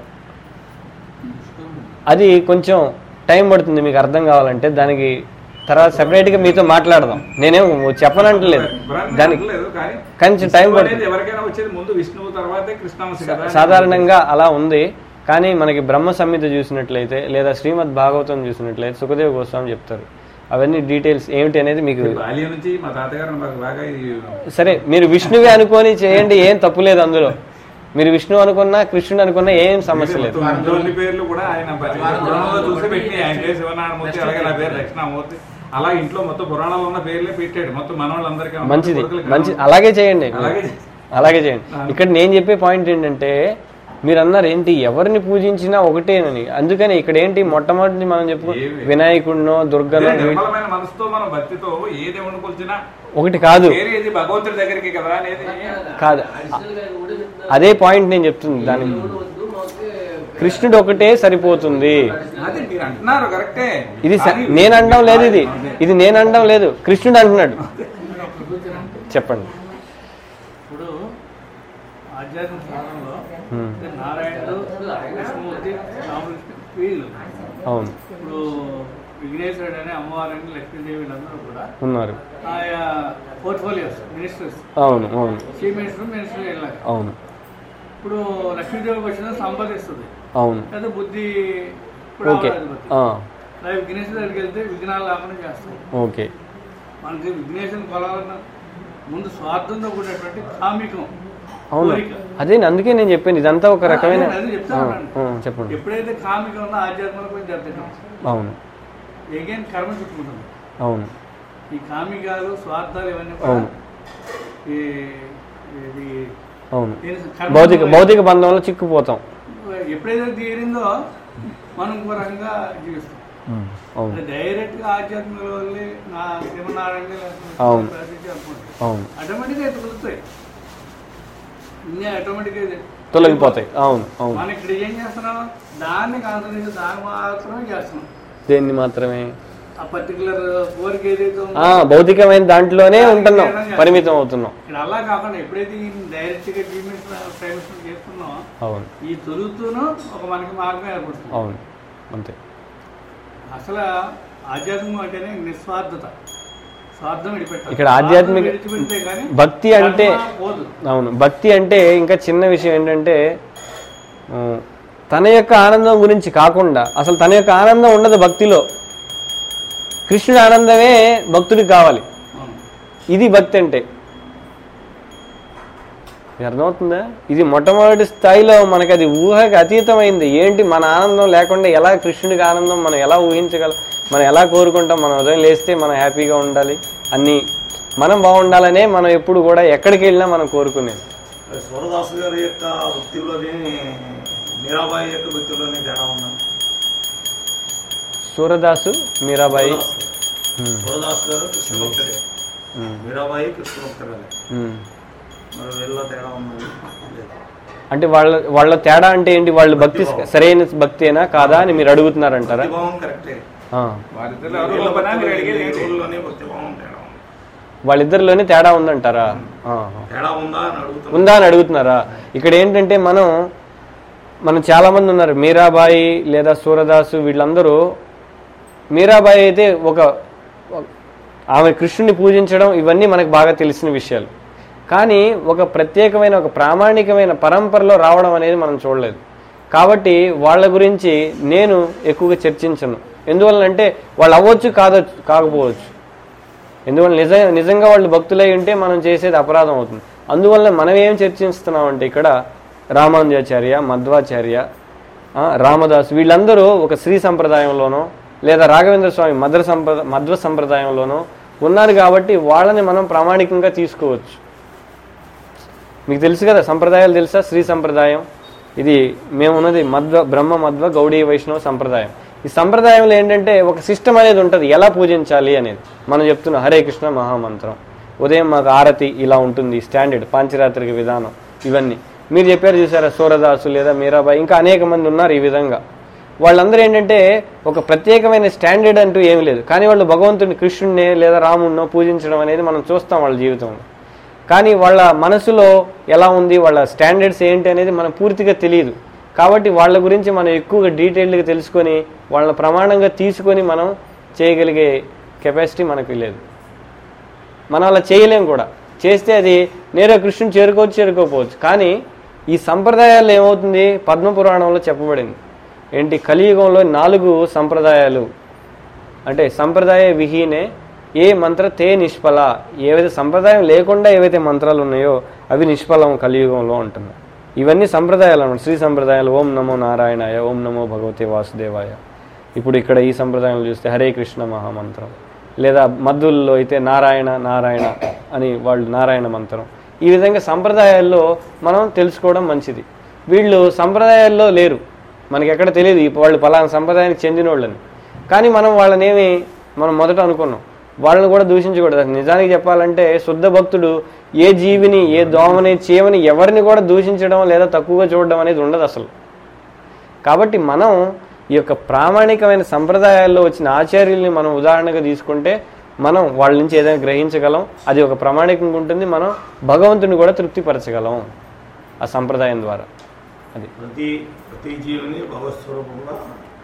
S1: అది కొంచెం టైం పడుతుంది మీకు అర్థం కావాలంటే దానికి తర్వాత సెపరేట్గా మీతో మాట్లాడదాం నేనేం చెప్పనంటలేదు
S6: పురాణం
S1: దానికి
S6: అనట్లేదు, కానీ
S1: కొంచెం టైం
S6: విష్ణువు
S1: పడుతుంది
S6: అనేది ఎవరికైనా వచ్చేది ముందు విష్ణువు తర్వాతే కృష్ణాంశ కదా
S1: సాధారణంగా అలా ఉంది కానీ మనకి బ్రహ్మ సంహిత చూసినట్లయితే లేదా శ్రీమద్ భాగవతం చూసినట్లయితే సుఖదేవ్ గోస్వామి చెప్తారు అవన్నీ డీటెయిల్స్ ఏమిటి అనేది మీకు
S6: బాల్యం నుంచి మా తాతగారు మాకు బాగా ఇది
S1: సరే మీరు విష్ణువే అనుకొని చేయండి ఏం తప్పు లేదు అందులో మీరు విష్ణు అనుకున్నా కృష్ణుడు అనుకున్నా ఏం సమస్య లేదు
S6: మొత్తం అన్ని పేర్లు కూడా ఆయన ప్రతి పురాణంలో చూసి పెట్టి ఆయన పేరు శివనారాయణమూర్తి అలాగే నా పేరు దక్షిణామూర్తి అలా ఇంట్లో మొత్తం పురాణాల్లో ఉన్న పేర్లే పెట్టాడు మొత్తం మనవాళ్ళందరికీ
S1: మంచిది
S6: కొడుకులకి
S1: మంచి అలాగే చేయండి
S6: అలాగే
S1: అలాగే చేయండి ఇక్కడ నేను చెప్పే పాయింట్ ఏంటంటే మీరు అన్నారు ఏంటి ఎవరిని పూజించినా ఒకటేనని అందుకని ఇక్కడ ఏంటి మొట్టమొదటి మనం చెప్పుకో
S6: ఏమి?
S1: వినాయకుడినో దుర్గనో
S6: ఇదే నిర్మలమైన మనసుతో మనం భక్తితో ఏ దేవుడిని కొలిచినా
S1: ఒకటి కాదు
S6: పేరు ఏది భగవంతుడి దగ్గరికి కదా అనేది
S1: కాదు
S3: అడిషనల్ గా కూడా చెప్తున్నారు.
S1: అదే పాయింట్ నేను చెప్తుంది దానికి
S3: దేవుడు వద్దు మాకు
S1: కృష్ణుడు ఒకటే సరిపోతుంది
S6: అదే మీరు అంటున్నారు కరెక్టే
S1: ఇది స-
S6: కానీ-
S1: నేను అనడం లేదు ఇది ఇది నేను అనడం లేదు కృష్ణుడు అంటున్నాడు చెప్పండి
S7: ఇప్పుడు ఆధ్యాత్మిక స్థానంలో
S1: హ్మ్.
S7: నారాయణుడు కృష్ణమూర్తి రాముడు వీళ్ళు
S1: అవును
S7: ఇప్పుడు విఘ్నేశ్వరుడు అని అమ్మవారిని లక్ష్మీదేవి వీళ్ళందరూ కూడా
S1: ఉన్నారు
S7: ఆయా పోర్ట్ఫోలియోస్ మినిస్టర్స్
S1: అవును అవును
S7: చీఫ్ మినిస్టర్ మినిస్టర్ వెళ్ళాలి
S1: అవును
S7: ఇప్పుడు లక్ష్మీదేవికి వచ్చిన సంపదిస్తుంది
S1: అవును
S7: లేదా బుద్ధి ఇప్పుడు
S1: ఓకే
S7: ఆవిడ
S1: ఆ,
S7: అదే విఘ్నేశ్వర దగ్గరికి వెళ్తే విఘ్నాలు లేకుండా చేస్తాం
S1: ఓకే
S7: మనకి విఘ్నేశ్వరుని కొలాలన్న ముందు స్వార్థంతో కూడినటువంటి కామికం
S1: అవును
S7: కోరిక.
S1: అదే అందుకే నేను చెప్పాను ఇదంతా ఒక రకమైన
S7: అదే, అదే చెప్తా
S1: ఆ,
S7: ఉన్నాను.
S1: ఆ, చెప్పండి
S7: ఎప్పుడైతే కామికం ఉందో ఆధ్యాత్మిక పని జరుగుతాం
S1: అవును
S7: ఎగైన్ కర్మ చుట్టుకుంటుంది
S1: అవును
S7: ఈ కామికాలు స్వార్థాలు ఇవన్నీ కూడా
S1: అవును.
S7: ఈ ఇది
S1: అవును
S7: దీని కర్మ
S1: భౌతిక భౌతిక బంధంలో చిక్కుపోతాం
S7: ఎప్పుడైతే తీరిందో మనం ఇంకో రకంగా జీవిస్తాం
S1: ఉమ్, అవును
S7: డైరెక్ట్ గా ఆధ్యాత్మిక వెళ్ళి నా శ్రీమనారాయణ
S1: అవును. అవును
S7: ఆటోమేటిక్గా తొలుగుతాయి ఇన్ని ఆటోమేటిక్గా
S1: తొలగిపోతాయి అవును అవును
S7: మనం ఇక్కడ ఏం చేస్తున్నాం దాన్ని కాన్సన్ట్రేట్ దాన్ని మాత్రమే చేస్తున్నాం
S1: దేన్ని మాత్రమే
S7: ఆ పర్టికులర్ కోరిక ఏదైతే ఉందో
S1: ఆ భౌతికమైన దాంట్లోనే ఉంటున్నాం పరిమితం అవుతున్నాం
S7: ఇక్కడ అలా కాకుండా ఎప్పుడైతే ఈ డైరెక్ట్ గా జీవించిన ప్రైవేషన్ చేస్తున్నామో
S1: అవును
S7: ఈ తొలుగుతూనూ ఒక మనకి మార్గం ఏర్పడుతుంది
S1: అవును అంతే
S7: అసలు ఆధ్యాత్మికం అంటేనే నిస్వార్థత స్వార్థం విడిపెట్టాలి
S1: ఇక్కడ ఆధ్యాత్మిక-
S7: స్వార్థం విడిచిపెడితే కానీ
S1: భక్తి అంటే
S7: కర్మ పోదు
S1: అవును భక్తి అంటే ఇంకా చిన్న విషయం ఏంటంటే ఉమ్, తన యొక్క ఆనందం గురించి కాకుండా అసలు తన యొక్క ఆనందం ఉండదు భక్తిలో కృష్ణుడి ఆనందమే భక్తుడికి కావాలి
S7: అవును.
S1: ఇది భక్తి అంటే మీకు అర్థమవుతుందా ఇది మొట్టమొదటి స్థాయిలో మనకి అది ఊహకి అతీతమైంది ఏంటి మన ఆనందం లేకుండా ఎలా కృష్ణుడికి ఆనందం మనం ఎలా ఊహించగలం మనం ఎలా కోరుకుంటాం మనం ఉదయం లేస్తే మనం హ్యాపీగా ఉండాలి అన్నీ మనం బాగుండాలనే మనం ఎప్పుడు కూడా ఎక్కడికి వెళ్ళినా మనం కోరుకునేది
S2: సూరదాసు గారి యొక్క వృత్తిలోని మీరాబాయి యొక్క వృత్తిలోని తేడా ఉందండి
S1: సూరదాసు మీరాబాయి ఉమ్,
S2: సూరదాస్ గారు కృష్ణ భక్తుడే
S1: ఉమ్,
S2: మీరాబాయి కృష్ణ భక్తుడే
S1: ఉమ్.
S2: మరి వీళ్ళ తేడా ఉన్నది లేదు
S1: అంటే వాళ్ళ వాళ్ళ తేడా అంటే ఏంటి వాళ్ళు భక్తి సరైన భక్తేనా కాదా అని మీరు అడుగుతున్నారంటారా
S2: భక్తిభావం కరెక్టే
S1: ఆ.
S6: వారిద్దరు ఎవరు గొప్పనా మీరు అడిగేది ఏంటి?
S2: ఊళ్ళోనే భక్తిభావం తేడా ఉంది
S1: వాళ్ళిద్దరిలోనే తేడా ఉందంటారా ఆహా.
S2: తేడా ఉందా అని అడుగుతున్నా
S1: ఉందా అని అడుగుతున్నారా ఇక్కడ ఏంటంటే మనం మనం చాలా మంది ఉన్నారు మీరాబాయి లేదా సూరదాసు వీళ్ళందరూ మీరాబాయి అయితే ఒక ఒక- ఆమె కృష్ణుని పూజించడం ఇవన్నీ మనకు బాగా తెలిసిన విషయాలు కానీ ఒక ప్రత్యేకమైన ఒక ప్రామాణికమైన పరంపరలో రావడం అనేది మనం చూడలేదు కాబట్టి వాళ్ళ గురించి నేను ఎక్కువగా చర్చించను ఎందువల్లంటే వాళ్ళు అవ్వచ్చు కాదొచ్చు కాకపోవచ్చు ఎందువల్ల నిజ నిజంగా వాళ్ళు భక్తులై ఉంటే మనం చేసేది అపరాధం అవుతుంది అందువల్ల మనం ఏం చర్చిస్తున్నామంటే ఇక్కడ రామానుజాచార్య మధ్వాచార్య ఆ, రామదాస్ వీళ్ళందరూ ఒక శ్రీ సంప్రదాయంలోనో లేదా రాఘవేంద్ర స్వామి మద్ర సంప్రద మధ్వ సంప్రదాయంలోనో ఉన్నారు కాబట్టి వాళ్ళని మనం ప్రామాణికంగా తీసుకోవచ్చు మీకు తెలుసు కదా సంప్రదాయాలు తెలుసా శ్రీ సంప్రదాయం ఇది మేము ఉన్నది మధ్వ బ్రహ్మ మధ్వ గౌడీ వైష్ణవ సంప్రదాయం ఈ సంప్రదాయంలో ఏంటంటే ఒక సిస్టమ్ అనేది ఉంటుంది ఎలా పూజించాలి అనేది మనం చెప్తున్నాం హరే కృష్ణ మహామంత్రం ఉదయం మాకు ఆరతి ఇలా ఉంటుంది స్టాండర్డ్ పాంచరాత్రిక విధానం ఇవన్నీ మీరు చెప్పారు చూసారా సూరదాసు లేదా మీరాబాయి ఇంకా అనేక మంది ఉన్నారు ఈ విధంగా వాళ్ళందరూ ఏంటంటే ఒక ప్రత్యేకమైన స్టాండర్డ్ అంటూ ఏమీ లేదు కానీ వాళ్ళు భగవంతుని కృష్ణుడిని లేదా రాముడినో పూజించడం అనేది మనం చూస్తాం వాళ్ళ జీవితంలో కానీ వాళ్ళ మనసులో ఎలా ఉంది వాళ్ళ స్టాండర్డ్స్ ఏంటి అనేది మనం పూర్తిగా తెలియదు కాబట్టి వాళ్ళ గురించి మనం ఎక్కువగా డీటెయిల్డ్గా తెలుసుకొని వాళ్ళ ప్రమాణంగా తీసుకొని మనం చేయగలిగే కెపాసిటీ మనకు లేదు మనం అలా చేయలేం కూడా చేస్తే అది నేరే కృష్ణుని చేరుకోవచ్చు చేరుకోకపోవచ్చు కానీ ఈ సంప్రదాయాల్లో ఏమవుతుంది పద్మపురాణంలో చెప్పబడింది ఏంటి కలియుగంలో నాలుగు సంప్రదాయాలు అంటే సంప్రదాయ విహీనే ఏ మంత్ర తే నిష్ఫల ఏవైతే సంప్రదాయం లేకుండా ఏవైతే మంత్రాలు ఉన్నాయో అవి నిష్ఫలం కలియుగంలో ఉంటున్నాయి ఇవన్నీ సంప్రదాయాలు అన్నమాట శ్రీ సంప్రదాయాలు ఓం నమో నారాయణాయ ఓం నమో భగవతే వాసుదేవాయ ఇప్పుడు ఇక్కడ ఈ సంప్రదాయంలో చూస్తే హరే కృష్ణ మహామంత్రం లేదా మద్దుల్లో అయితే నారాయణ నారాయణ అని వాళ్ళు నారాయణ మంత్రం ఈ విధంగా సంప్రదాయాల్లో మనం తెలుసుకోవడం మంచిది వీళ్ళు సంప్రదాయాల్లో లేరు మనకి ఎక్కడ తెలియదు ఈ వాళ్ళు పలానా సంప్రదాయానికి చెందిన వాళ్ళని కానీ మనం వాళ్ళనేమి మనం మొదట అనుకున్నాం వాళ్ళని కూడా దూషించకూడదు అసలు నిజానికి చెప్పాలంటే శుద్ధ భక్తుడు ఏ జీవిని ఏ దోమని చీమని ఎవరిని కూడా దూషించడం లేదా తక్కువగా చూడడం అనేది ఉండదు అసలు కాబట్టి మనం ఈ యొక్క ప్రామాణికమైన సంప్రదాయాల్లో వచ్చిన ఆచార్యుల్ని మనం ఉదాహరణగా తీసుకుంటే మనం వాళ్ళ నుంచి ఏదైనా గ్రహించగలం అది ఒక ప్రామాణికంగా ఉంటుంది మనం భగవంతుని కూడా తృప్తిపరచగలం ఆ సంప్రదాయం ద్వారా అది
S2: ప్రతి ప్రతి జీవిని భగవత్ స్వరూపంగా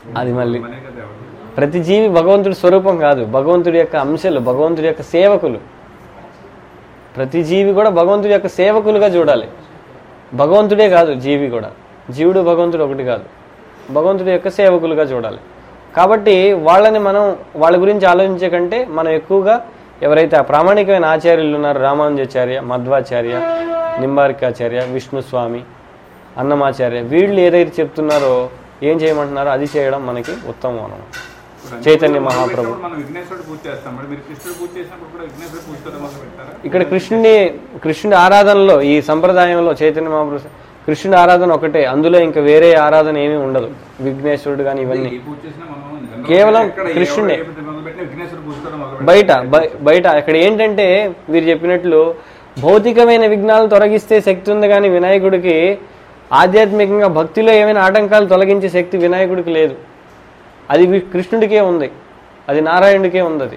S1: అది మళ్ళీ
S6: మనే కదా ఎవరు
S1: ప్రతి జీవి భగవంతుడి స్వరూపం కాదు భగవంతుడి యొక్క అంశాలు భగవంతుడి యొక్క సేవకులు ప్రతి జీవి కూడా భగవంతుడి యొక్క సేవకులుగా చూడాలి భగవంతుడే కాదు జీవి కూడా జీవుడు భగవంతుడు ఒకటి కాదు భగవంతుడి యొక్క సేవకులుగా చూడాలి కాబట్టి వాళ్ళని మనం వాళ్ళ గురించి ఆలోచించే కంటే మనం ఎక్కువగా ఎవరైతే ఆ ప్రామాణికమైన ఆచార్యులు ఉన్నారో రామానుజాచార్య మధ్వాచార్య నింబారికాచార్య విష్ణుస్వామి అన్నమాచార్య వీళ్ళు ఏదైతే చెప్తున్నారో ఏం చేయమంటున్నారో అది చేయడం మనకి ఉత్తమం అన్నమాట
S6: ఇప్పుడు అన్ని
S1: చైతన్య
S6: పూజలు
S1: మహాప్రభు.
S6: చేసినప్పుడు మనం విఘ్నేశ్వరుడు పూజ చేస్తాం మరి మీరు కృష్ణుడు పూజ చేసినప్పుడు కూడా విఘ్నేశ్వరుడు పూజతో మొదలు పెడతారా
S1: ఇక్కడ కృష్ణుని కృష్ణుడి ఆరాధనలో ఈ సంప్రదాయంలో చైతన్య మహాప్రభు కృష్ణుడి ఆరాధన ఒకటే అందులో ఇంకా వేరే ఆరాధన ఏమీ ఉండదు విఘ్నేశ్వరుడు కానీ ఇవన్నీ
S6: ఈ పూజ చేసినా మనం general
S1: కేవలం
S6: ఎక్కడ ఏ
S1: కృష్ణుడే.
S6: ఎవరు ఏ మొదలుపెట్టినా విఘ్నేశ్వరుడు పూజతో మొదలు
S1: బయట బయ- బయట ఇక్కడ ఏంటంటే వీరు చెప్పినట్లు భౌతికమైన విఘ్నాలు తొలగిస్తే శక్తి ఉంది కానీ వినాయకుడికి ఆధ్యాత్మికంగా భక్తిలో ఏమైనా ఆటంకాలు తొలగించే శక్తి వినాయకుడికి లేదు అది వి- కృష్ణుడికే ఉంది అది నారాయణుడికే ఉంది అది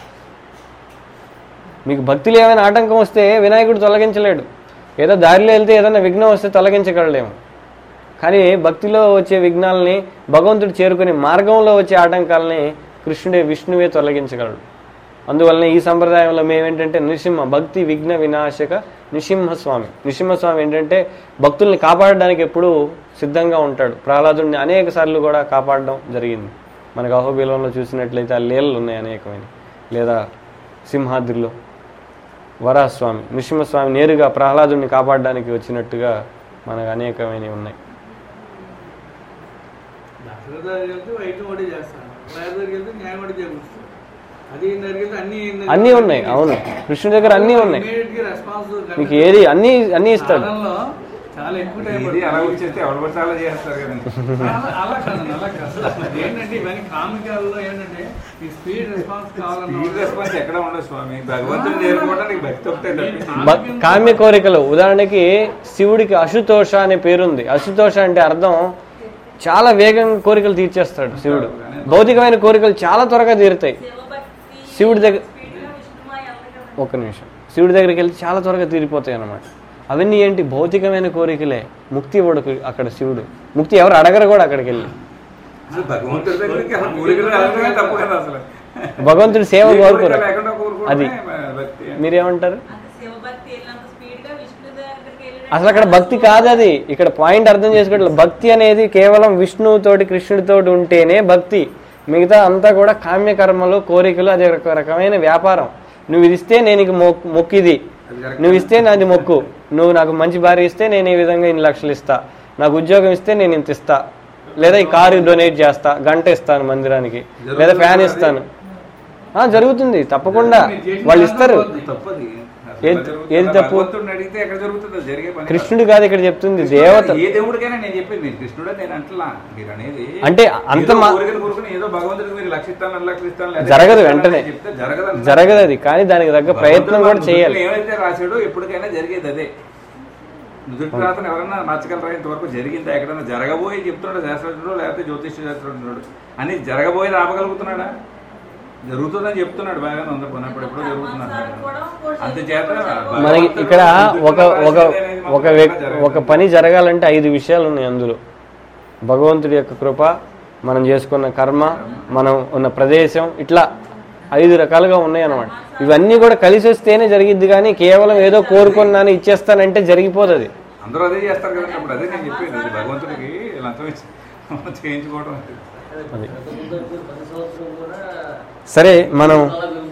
S1: మీకు భక్తిలో ఏమైనా ఆటంకం వస్తే వినాయకుడు తొలగించలేడు ఏదో దారిలో వెళ్తే ఏదైనా విఘ్నం వస్తే తొలగించగలడేమో కానీ భక్తిలో వచ్చే విఘ్నాలని భగవంతుడు చేరుకునే మార్గంలో వచ్చే ఆటంకాలని కృష్ణుడే విష్ణువే తొలగించగలడు అందువలన ఈ సంప్రదాయంలో మేమేంటంటే నృసింహ భక్తి విఘ్న వినాశక నృసింహస్వామి నృసింహస్వామి ఏంటంటే భక్తుల్ని కాపాడడానికి ఎప్పుడూ సిద్ధంగా ఉంటాడు ప్రహ్లాదుడిని అనేక సార్లు కూడా కాపాడడం జరిగింది మనకు అహోబిలంలో చూసినట్లయితే ఆ లీలలు ఉన్నాయి అనేకమైన లేదా సింహాద్రిలో వరాహస్వామి నృసింహస్వామి నేరుగా ప్రహ్లాదుడిని కాపాడడానికి వచ్చినట్టుగా మనకు అనేకమైనవి ఉన్నాయి
S7: డాక్టర్ దగ్గరికి వెళ్తే వైద్యం ఒకటి చేస్తాను లాయర్ దగ్గరికి వెళ్తే న్యాయం ఒకటి చేకూరుస్తాను అది ఈయన దగ్గరికి వెళ్తే అన్ని ఈయన దగ్గర
S1: అన్నీ ఉన్నాయి అవును కృష్ణుడి దగ్గర అన్నీ ఉన్నాయి
S7: Immediate గా రెస్పాన్స్
S1: మీకు ఏది అన్నీ అన్నీ ఇస్తాడు
S7: సాధనలో చాలా ఎక్కువ టైం
S6: ఇది
S7: పడుతుంది.
S6: అలా వచ్చేస్తే ఎవరు పడితే అలా చేస్తారు కదండి
S7: అలా- అలా కాదండి అలా కాదు ఏంటంటే ఇవన్నీ కామికాలలో ఏంటంటే ఈ స్పీడ్ రెస్పాన్స్
S6: ఈ
S7: కావాలన్న
S6: రెస్పాన్స్ ఎక్కడ ఉండదు స్వామి భగవంతుని చేరుకోవడానికి భక్తి ఒకటే తప్పించి
S1: బ- కామ్య కోరికలు ఉదాహరణకి శివుడికి అశుతోష అనే పేరుంది అశుతోష అంటే అర్థం చాలా వేగంగా కోరికలు తీర్చేస్తాడు శివుడు భౌతికమైన కోరికలు చాలా త్వరగా తీరుతాయి
S4: శివభక్తి
S1: శివుడి దగ్గర
S4: స్పీడ్గా విష్ణుమాయ ఉంది కదా
S1: ఒక్క నిమిషం శివుడి దగ్గరికి వెళ్తే చాలా త్వరగా తీరిపోతాయి అన్నమాట అవన్నీ ఏంటి భౌతికమైన కోరికలే ముక్తి ఇవ్వడు అక్కడ శివుడు ముక్తి ఎవరు అడగరు కూడా అక్కడికి వెళ్ళి
S6: అసలు భగవంతుడి దగ్గరికి అసలు కోరికలు వెళ్ళడమే తప్పు కదా అసలు
S1: భగవంతుడి సేవ
S6: ఏ కోరిక
S1: కోరుకోరు
S6: లేకుండా కోరుకోవడమే
S1: అది
S6: భక్తి
S1: మీరేమంటారు
S4: అంత శివభక్తి వెళ్ళినంత స్పీడ్గా విష్ణు దగ్గరికి వెళ్ళినట్టు
S1: అసలు అక్కడ భక్తి కాదు అది ఇక్కడ పాయింట్ అర్థం చేసుకోవట్లేదు భక్తి అనేది కేవలం విష్ణువుతోటి కృష్ణుడితోటి ఉంటేనే భక్తి మిగతా అంతా కూడా కామ్య కర్మలు కోరికలు అది ఒక రకమైన వ్యాపారం నువ్వు ఇది ఇస్తే నేను నీకు మొక్ మొక్కిది నువ్వు ఇస్తే నాది మొక్కు నువ్వు నాకు మంచి భార్య ఇస్తే నేను ఈ విధంగా ఇన్ని లక్షలు ఇస్తా నాకు ఉద్యోగం ఇస్తే నేను ఇంత ఇస్తా లేదా ఈ కారు డొనేట్ చేస్తా గంట ఇస్తాను మందిరానికి లేదా ఫ్యాన్ ఇస్తాను ఆ, జరుగుతుంది తప్పకుండా వాళ్ళు ఇస్తారు
S6: తప్పది
S1: ఏది- ఏది తప్పు?
S6: భగవంతుడిని అడిగితే ఎక్కడ జరుగుతుంది అది జరిగే పని
S1: కృష్ణుడు కాదు ఇక్కడ చెప్తుంది దేవత
S6: ఏ దేవుడికైనా నేను చెప్పింది నేను కృష్ణుడే నేను అంటలా మీరు అనేది
S1: అంటే అంత
S6: ఏదో
S1: మా-
S6: కోరికలు కోరుకుని ఏదో భగవంతుడికి మీరు లక్షిస్తాను రెండు లక్షలు ఇస్తాను లేదా
S1: జరగదు
S6: ఇస్తాను
S1: వెంటనే.
S6: అని చెప్తే జరగదు
S1: జరగదు అది కానీ దానికి తగ్గ ప్రయత్నం కూడా చేయాలి
S6: ఏమైతే రాశాడో ఎప్పటికైనా జరిగేది అదే నుదుటి రాతను ఎవరన్నా మార్చగలరా ఇంతవరకు జరిగిందా ఎక్కడైనా జరగబోయి చెప్తున్నాడు శాస్త్రజ్ఞుడు లేకపోతే జ్యోతిష శాస్త్రజ్ఞుడు అని జరగబోయేది ఆపగలుగుతున్నాడా జరుగుతుందని చెప్తున్నాడు బాగా ఉంది పోయినప్పుడు ఎప్పుడో జరుగుతున్నాడు అందుచేత
S1: మనకి ఇక్కడ ఒక ఒక ఒక వ్యక్- ఒక పని జరగాలంటే ఐదు విషయాలు ఉన్నాయి అందులో భగవంతుడి యొక్క కృప మనం చేసుకున్న కర్మ మనం ఉన్న ప్రదేశం ఇట్లా ఐదు రకాలుగా ఉన్నాయి అన్నమాట ఇవన్నీ కూడా కలిసి వస్తేనే జరిగిద్ది కానీ కేవలం ఏదో కోరుకున్నాను ఇచ్చేస్తానంటే జరిగిపోదు అది
S6: అందరూ అదే చేస్తారు కదండి అప్పుడు అదే నేను చెప్పేది అది భగవంతుడికి లంచం ఇచ్చి చేయించుకోవడం అది.
S1: అది సరే మనం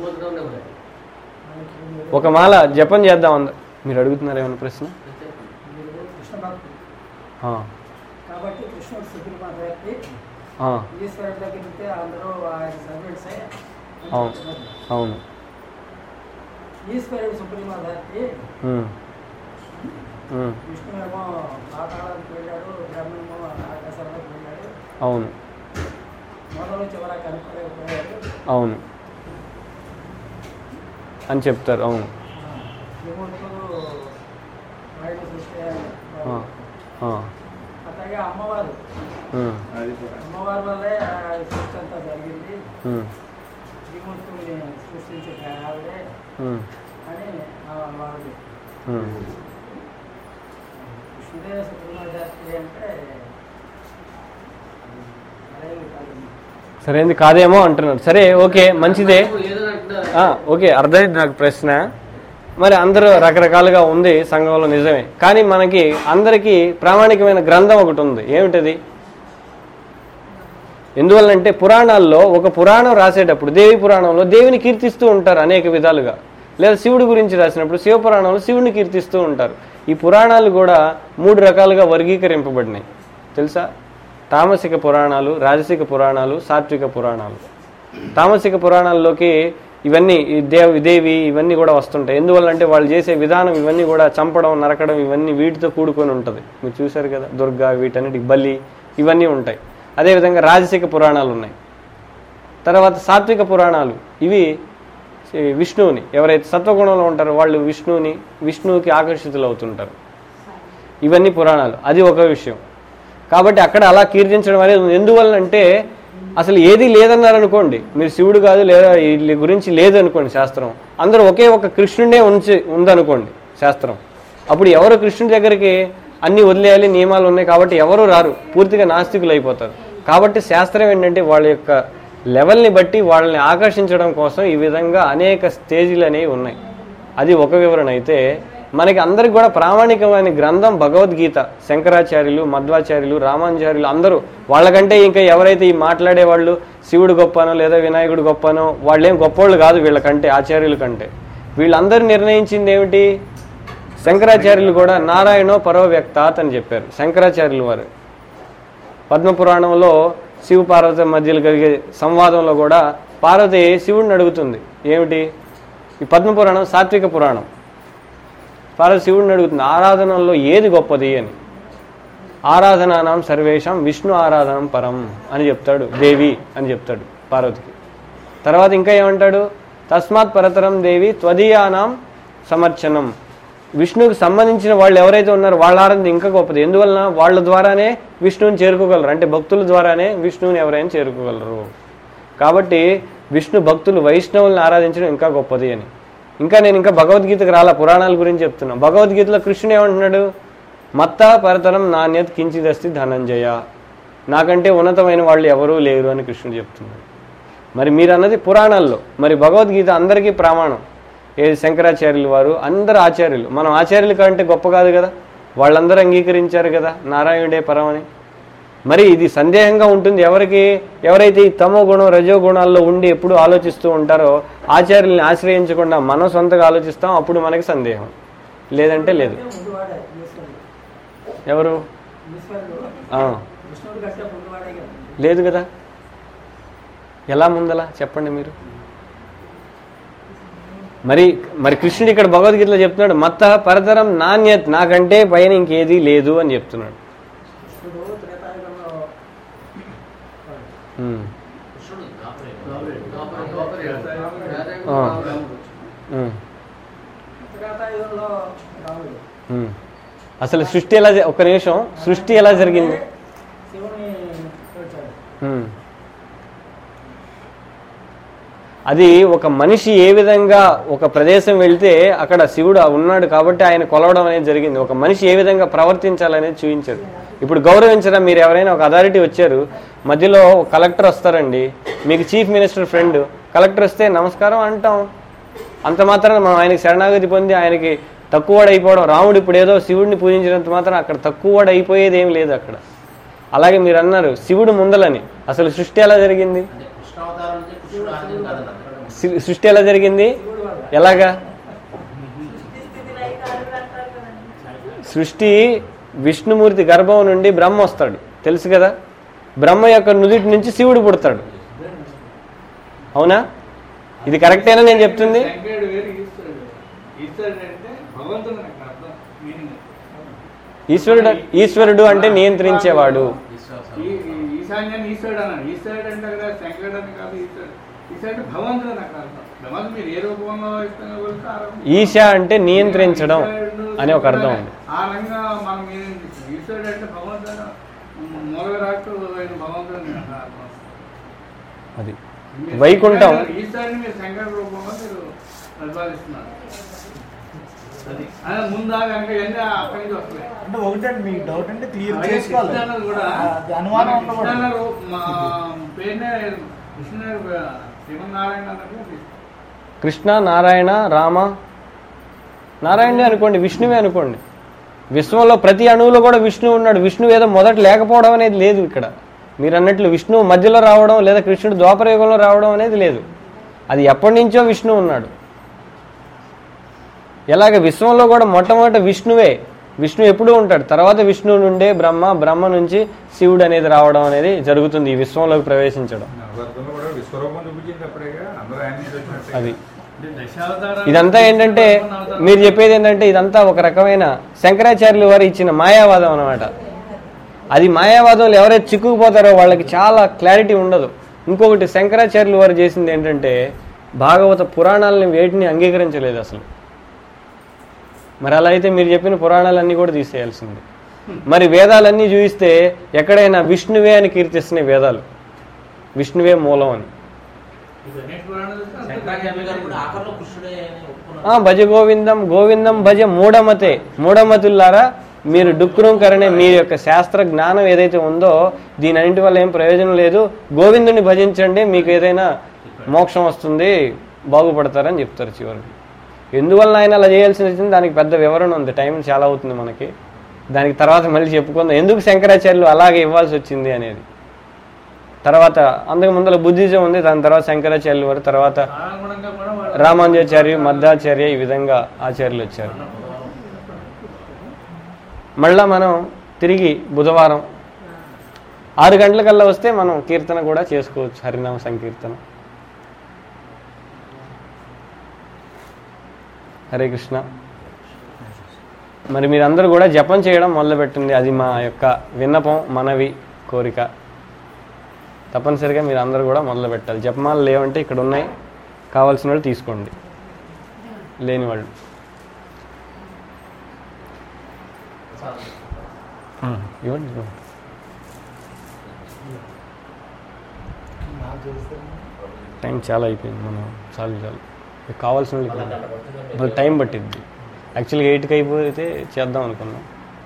S1: ఒక మాల జపం చేద్దాం అంద మీరు అడుగుతున్నారు ఏమైనా ప్రశ్న
S8: కృష్ణ భక్తుడు
S1: ఆ,
S8: కాబట్టి కృష్ణుడు సుగ్రీవ వ్యక్తి
S1: ఆ,
S8: ఈశ్వరుడి దగ్గర వెళ్తే అందరూ ఆయన సర్వెంట్స్
S1: అవును అవును
S8: ఈశ్వరుడు సుప్రీమ వ్యక్తి
S1: ఉమ్, ఉమ్,
S8: విష్ణువేమో పాతాళానికి వెళ్ళాడు బ్రహ్మేమో ఆకాశాలకు వెళ్ళాడు
S1: అవును
S8: మొదలు చివర కనుక్కోలేకపోయాడు
S1: అవును అని చెప్తారు అవును
S8: శ్రీమంతుడు ఆయన సృష్టి
S1: ఆ, ఆ,
S8: అట్లాగే అమ్మవారు
S1: ఉమ్,
S6: అది కూడా.
S8: అమ్మవారి వల్లే ఆ సృష్టి అంతా జరిగింది
S1: ఉమ్,
S8: శ్రీమంతుడిని సృష్టించే ఆవిడే
S1: ఉమ్,
S8: అని ఆ వాడు
S1: ఉమ్.
S8: కృష్ణుడే సుప్రీమ శాస్త్రి అంటే సరైనది కాదు
S1: సరైనది కాదేమో అంటున్నారు సరే ఓకే మంచిదే
S3: లేదని అంటున్నారు
S1: ఆ, ఓకే అర్థమైంది నాకు ప్రశ్న మరి అందరూ రకరకాలుగా ఉంది సంఘంలో నిజమే కానీ మనకి అందరికీ ప్రామాణికమైన గ్రంథం ఒకటి ఉంది ఏమిటది ఎందువల్లంటే పురాణాల్లో ఒక పురాణం రాసేటప్పుడు దేవి పురాణంలో దేవిని కీర్తిస్తూ ఉంటారు అనేక విధాలుగా లేదా శివుడి గురించి రాసినప్పుడు శివపురాణంలో శివుడిని కీర్తిస్తూ ఉంటారు ఈ పురాణాలు కూడా మూడు రకాలుగా వర్గీకరింపబడినాయి తెలుసా తామసిక పురాణాలు రాజసిక పురాణాలు సాత్విక పురాణాలు తామసిక పురాణాల్లోకి ఇవన్నీ ఈ దేవ దేవి ఇవన్నీ కూడా వస్తుంటాయి ఎందువల్లంటే వాళ్ళు చేసే విధానం ఇవన్నీ కూడా చంపడం నరకడం ఇవన్నీ వీటితో కూడుకొని ఉంటుంది మీరు చూశారు కదా దుర్గా వీటన్నిటికి బలి ఇవన్నీ ఉంటాయి అదేవిధంగా రాజసిక పురాణాలు ఉన్నాయి తర్వాత సాత్విక పురాణాలు ఇవి ఈ విష్ణువుని ఎవరైతే సత్వగుణంలో ఉంటారో వాళ్ళు విష్ణువుని విష్ణువుకి ఆకర్షితులు అవుతుంటారు ఇవన్నీ పురాణాలు అది ఒక విషయం కాబట్టి అక్కడ అలా కీర్తించడం అనేది ఉంది. ఎందువల్లంటే అసలు ఏది లేదన్నారు అనుకోండి మీరు శివుడు కాదు లేదా వీళ్ళ గురించి లేదు అనుకోండి శాస్త్రం అందరూ ఒకే ఒక కృష్ణుడే ఉంచి ఉందనుకోండి శాస్త్రం అప్పుడు ఎవరు కృష్ణుడి దగ్గరికి అన్ని వదిలేయాలి నియమాలు ఉన్నాయి కాబట్టి ఎవరు రారు పూర్తిగా నాస్తికులు అయిపోతారు కాబట్టి శాస్త్రం ఏంటంటే వాళ్ళ యొక్క లెవెల్ని బట్టి వాళ్ళని ఆకర్షించడం కోసం ఈ విధంగా అనేక స్టేజీలు అనేవి ఉన్నాయి అది ఒక వివరణ అయితే మనకి అందరికి కూడా ప్రామాణికమైన గ్రంథం భగవద్గీత శంకరాచార్యులు మధ్వాచార్యులు రామానుచార్యులు అందరూ వాళ్ళకంటే ఇంకా ఎవరైతే ఈ మాట్లాడే వాళ్ళు శివుడు గొప్పనో లేదా వినాయకుడు గొప్పనో వాళ్ళేం గొప్పోళ్ళు కాదు వీళ్ళకంటే ఆచార్యుల కంటే వీళ్ళందరూ నిర్ణయించింది ఏమిటి శంకరాచార్యులు కూడా నారాయణో పరో వ్యక్తాత్ అని చెప్పారు శంకరాచార్యులు వారు పద్మపురాణంలో శివ పార్వతి మధ్యలో కలిగే సంవాదంలో కూడా పార్వతి శివుడిని అడుగుతుంది ఏమిటి ఈ పద్మపురాణం సాత్విక పురాణం పార్వతి శివుడిని అడుగుతుంది ఆరాధనలో ఏది గొప్పది అని ఆరాధనానాం సర్వేషాం విష్ణు ఆరాధనం పరం అని చెప్తాడు దేవి అని చెప్తాడు పార్వతికి తర్వాత ఇంకా ఏమంటాడు తస్మాత్ పరతరం దేవి త్వదీయానాం సమర్చనం విష్ణువుకి సంబంధించిన వాళ్ళు ఎవరైతే ఉన్నారో వాళ్ళ ఆరాధన ఇంకా గొప్పది ఎందువలన వాళ్ళ ద్వారానే విష్ణువుని చేరుకోగలరు అంటే భక్తుల ద్వారానే విష్ణువుని ఎవరైనా చేరుకోగలరు కాబట్టి విష్ణు భక్తులు వైష్ణవుల్ని ఆరాధించడం ఇంకా గొప్పది అని ఇంకా నేను ఇంకా భగవద్గీతకు రాలా పురాణాల గురించి చెప్తున్నాను భగవద్గీతలో కృష్ణుడు ఏమంటున్నాడు మత్త పరతరం నాణ్యత కించిదస్తి ధనంజయ నాకంటే ఉన్నతమైన వాళ్ళు ఎవరూ లేరు అని కృష్ణుడు చెప్తున్నాడు మరి మీరు అన్నది పురాణాల్లో మరి భగవద్గీత అందరికీ ప్రమాణం ఏది శంకరాచార్యులు వారు అందరు ఆచార్యులు మనం ఆచార్యుల కంటే గొప్ప కాదు కదా వాళ్ళందరూ అంగీకరించారు కదా నారాయణుడే పరమని మరి ఇది సందేహంగా ఉంటుంది ఎవరికి ఎవరైతే ఈ తమో గుణం రజో గుణాల్లో ఉండి ఎప్పుడు ఆలోచిస్తూ ఉంటారో ఆచార్యుల్ని ఆశ్రయించకుండా మనం సొంతగా ఆలోచిస్తాం అప్పుడు మనకి సందేహం లేదంటే లేదు
S8: ముందు వాడే ఈశ్వరుడు
S1: ఎవరు
S8: ఈశ్వరుడు
S1: ఆ,
S8: కృష్ణుడు కంటే ముందు వాడే కదా
S1: లేదు కదా ఎలా ముందలా చెప్పండి మీరు మరి మరి కృష్ణుడు ఇక్కడ భగవద్గీతలో చెప్తున్నాడు మత్త పరతరం నాణ్యత్ నాకంటే పైన ఇంకేది లేదు అని చెప్తున్నాడు
S8: కృష్ణుడు త్రేతాయుగంలో
S1: ఉమ్.
S3: కృష్ణుడు దాపరే.
S1: ఆ. ఉమ్.
S8: త్రేతాయుగంలో రాముడు
S1: ఉమ్. అసలు సృష్టి ఎలా జ- ఒక్క నిమిషం సృష్టి ఎలా జరిగింది
S8: శివుని వచ్చాడు
S1: ఉమ్. అది ఒక మనిషి ఏ విధంగా ఒక ప్రదేశం వెళ్తే అక్కడ శివుడు ఉన్నాడు కాబట్టి ఆయన కొలవడం అనేది జరిగింది ఒక మనిషి ఏ విధంగా ప్రవర్తించాలనేది చూపించాడు ఇప్పుడు గౌరవించడం మీరు ఎవరైనా ఒక అథారిటీ వచ్చారు మధ్యలో ఒక కలెక్టర్ వస్తారండి మీకు చీఫ్ మినిస్టర్ ఫ్రెండ్ కలెక్టర్ వస్తే నమస్కారం అంటాం అంత మాత్రాన మనం ఆయనకి శరణాగతి పొంది ఆయనకి తక్కువవాడు అయిపోవడం రాముడు ఇప్పుడు ఏదో శివుడిని పూజించినంత మాత్రం అక్కడ తక్కువవాడు అయిపోయేది ఏం లేదు అక్కడ అలాగే మీరు అన్నారు శివుడు ముందలని అసలు సృష్టి ఎలా జరిగింది
S3: అంటే కృష్ణావతారం అంటే కృష్ణుడు ఆరాధన కాదన్న
S1: సి- సృష్టి ఎలా జరిగింది ఎలాగా
S4: స్థితి లైక్ అంటారు కదండి
S1: సృష్టి విష్ణుమూర్తి గర్భం నుండి బ్రహ్మ వస్తాడు తెలుసు కదా బ్రహ్మ యొక్క నుదిటి నుంచి శివుడు పుడతాడు అవునా ఇది కరెక్టేనా నేను చెప్తుంది
S7: శంకరుడు వేరు ఈశ్వరుడు ఈశ్వరుడు అంటే భగవంతుడు నాకు అర్థం మీనింగ్
S1: ఈశ్వరుడు ఈశ్వరుడు అంటే నియంత్రించేవాడు
S3: విశ్వాసం
S7: ఈ ఈ- ఈశాన్యాన్ని ఈశ్వరుడు అన్నాడు ఈశ్వరుడు అంటే కదా శంకరుడు అని కాదు ఈశ్వరుడు ఈశ్వరుడు అంటే భగవంతుడు నాకు అర్థం భగవంతుడు మీరు ఏ రూపంలో ఇష్టంగా కొలిస్తే ఆ రూపంలో
S1: ఈశ అంటే నియంత్రించడం అనే ఒక అర్థం ఉంది
S7: ఆ రంగా మనం నియంత్రించాం ఈశ్వరుడు అంటే భగవంతుడు మూల విరాట్టు అయిన భగవంతుడు అని నాకు అర్థం
S1: అది
S7: మీరు
S1: వైకుంఠం
S7: శంకరుడు- ఈశ్వరుని మీరు శంకర రూపంలో మీరు ప్రతిపాదిస్తున్నారు అది అదే ముందా కనుక ఇవన్నీ అక్కడి నుంచి వస్తాయి
S9: అంటే ఒకటండి మీ డౌట్ అంటే క్లియర్
S7: అలాగే
S9: చేసుకోవాలి
S7: కృష్ణ అన్నది కూడా
S9: అది అనుమానం
S7: మన
S9: ఉండకూడదు.
S7: కృష్ణ అన్నారు మా పేరునే కృష్ణ శ్రీమన్నారాయణ అన్నది
S1: కృష్ణ నారాయణ రామ నారాయణే అనుకోండి విష్ణువే అనుకోండి విశ్వంలో ప్రతి అణువులో కూడా విష్ణువు ఉన్నాడు విష్ణువు ఏదో మొదట లేకపోవడం అనేది లేదు ఇక్కడ మీరు అన్నట్లు విష్ణువు మధ్యలో రావడం లేదా కృష్ణుడు ద్వాపర యుగంలో రావడం అనేది లేదు అది ఎప్పటి నుంచో విష్ణువు ఉన్నాడు ఎలాగ విశ్వంలో కూడా మొట్టమొదట విష్ణువే విష్ణు ఎప్పుడూ ఉంటాడు తర్వాత విష్ణువు నుండే బ్రహ్మ బ్రహ్మ నుంచి శివుడు అనేది రావడం అనేది జరుగుతుంది ఈ విశ్వంలోకి ప్రవేశించడం
S6: నవరత్నంలో కూడా విశ్వరూపం చూపించింది అప్పుడేగా అందరూ ఆయన నుంచి వచ్చినట్టే
S1: అది
S7: అంటే దశావతారాలు
S1: ఇదంతా ఏంటంటే మీరు చెప్పేది ఏంటంటే ఇదంతా ఒక రకమైన శంకరాచార్యులు వారు ఇచ్చిన మాయావాదం అన్నమాట అది మాయావాదంలో ఎవరైతే చిక్కుకుపోతారో వాళ్ళకి చాలా క్లారిటీ ఉండదు ఇంకొకటి శంకరాచార్యులు వారు చేసింది ఏంటంటే భాగవత పురాణాలని వేటిని అంగీకరించలేదు అసలు మరి అలా అయితే మీరు చెప్పిన పురాణాలన్నీ కూడా తీసేయాల్సింది మరి వేదాలన్నీ చూపిస్తే ఎక్కడైనా విష్ణువే అని కీర్తిస్తున్నాయి వేదాలు విష్ణువే మూలం అని
S7: ఈ గణేష్ పురాణాలు చూస్తే అంతే
S3: శంకరాచార్య గారు కూడా ఆఖరిలో కృష్ణుడే అని
S1: ఆ,
S3: ఒప్పుకున్నారు
S1: భజ గోవిందం గోవిందం భజ మూఢమతే మూఢమతుల్లారా మీరు డుక్కురం కరణే మీ యొక్క శాస్త్ర జ్ఞానం ఏదైతే ఉందో దీని అన్నింటి వల్ల ఏం ప్రయోజనం లేదు గోవిందుని భజించండి మీకు ఏదైనా మోక్షం వస్తుంది బాగుపడతారని చెప్తారు చివరికి ఎందువల్ల ఆయన అలా చేయాల్సి వచ్చింది దానికి పెద్ద వివరణ ఉంది టైం చాలా అవుతుంది మనకి దానికి తర్వాత మళ్ళీ చెప్పుకుందాం ఎందుకు శంకరాచార్యులు అలాగే ఇవ్వాల్సి వచ్చింది అనేది తర్వాత అందుకు ముందర బుద్ధిజం ఉంది దాని తర్వాత శంకరాచార్యులు వారు తర్వాత
S7: కాలానుగుణంగా కూడా వాళ్ళు
S1: రామానుజాచార్య మధ్వాచార్య ఈ విధంగా ఆచార్యులు వచ్చారు మళ్ళా మనం తిరిగి బుధవారం ఆరు గంటలకల్లా వస్తే మనం కీర్తన కూడా చేసుకోవచ్చు హరినామ సంకీర్తన హరే కృష్ణ మరి మీరందరూ కూడా జపం చేయడం మొదలుపెట్టింది అది మా యొక్క విన్నపం మనవి కోరిక తప్పనిసరిగా మీరు అందరూ కూడా మొదలు పెట్టాలి జపమాలు లేవంటే ఇక్కడ ఉన్నాయి కావాల్సిన వాళ్ళు తీసుకోండి లేని వాళ్ళు ఇవ్వండి ఇవ్వండి. టైం చాలా అయిపోయింది మనం చాలు చాలు ఇక కావాల్సిన వాళ్ళకి ఇవ్వండి. ఇప్పుడు టైం పట్టిద్ది యాక్చువల్గా ఎయిట్కి అయిపోతే చేద్దాం అనుకున్నాం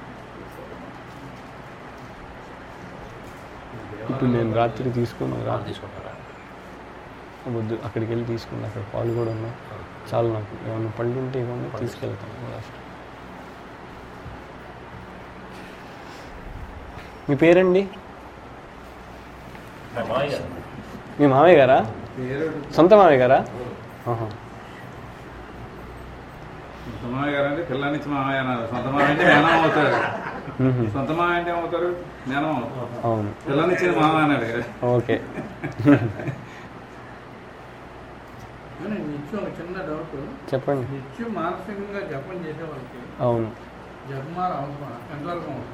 S1: ఇప్పుడు నేను రాత్రి తీసుకున్నాను
S3: వాళ్ళు
S1: రాత్రి
S3: తీసుకుంటారా
S1: వద్దు అక్కడికి వెళ్ళి తీసుకున్నా అక్కడ పాలు కూడా ఉన్నాయి చాలు నాకు ఏమన్నా పళ్ళు ఉంటే ఇవ్వండి తీసుకెళ్తాను లాస్ట్ మీ పేరండి
S3: మా మామయ్య గారు.
S1: మీ మామయ్య గారా
S6: పేరు
S1: సొంత మామయ్య గారా ఆహా.
S6: సొంత మామయ్య గారు అంటే పిల్ల నుంచి మామయ్య అన్నారు సొంత మామయ్య అంటే మేనం అవుతారు
S1: మ్మ్.
S6: సొంత మామయ్య అంటే ఏమవుతారు మేనం అవుతారు
S1: అవును
S6: పిల్ల నుంచి మామయ్య అన్నాడు కదా
S1: ఓకే
S7: కానీ నిత్యం ఒక చిన్న డౌట్
S1: చెప్పండి
S7: నిత్యం మానసికంగా జపం చేసే వాళ్ళకి
S1: అవును
S7: జపమాల అవసరం ఎంతవరకు అవసరం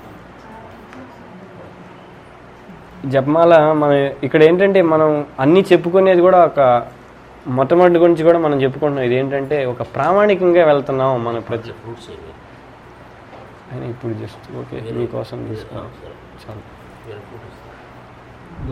S1: జపమాల మన ఇక్కడ ఏంటంటే మనం అన్నీ చెప్పుకునేది కూడా ఒక మొట్టమొదటి గురించి కూడా మనం చెప్పుకుంటున్నాం ఇది ఏంటంటే ఒక ప్రామాణికంగా వెళ్తున్నాం మన ప్రతి
S3: ఫ్రూట్స్ ఇవి
S1: అయినా ఇప్పుడు జస్ట్ ఓకే మీకోసం తీసుకోండి చాలు
S3: వేరే ఫ్రూట్ ఇస్తాను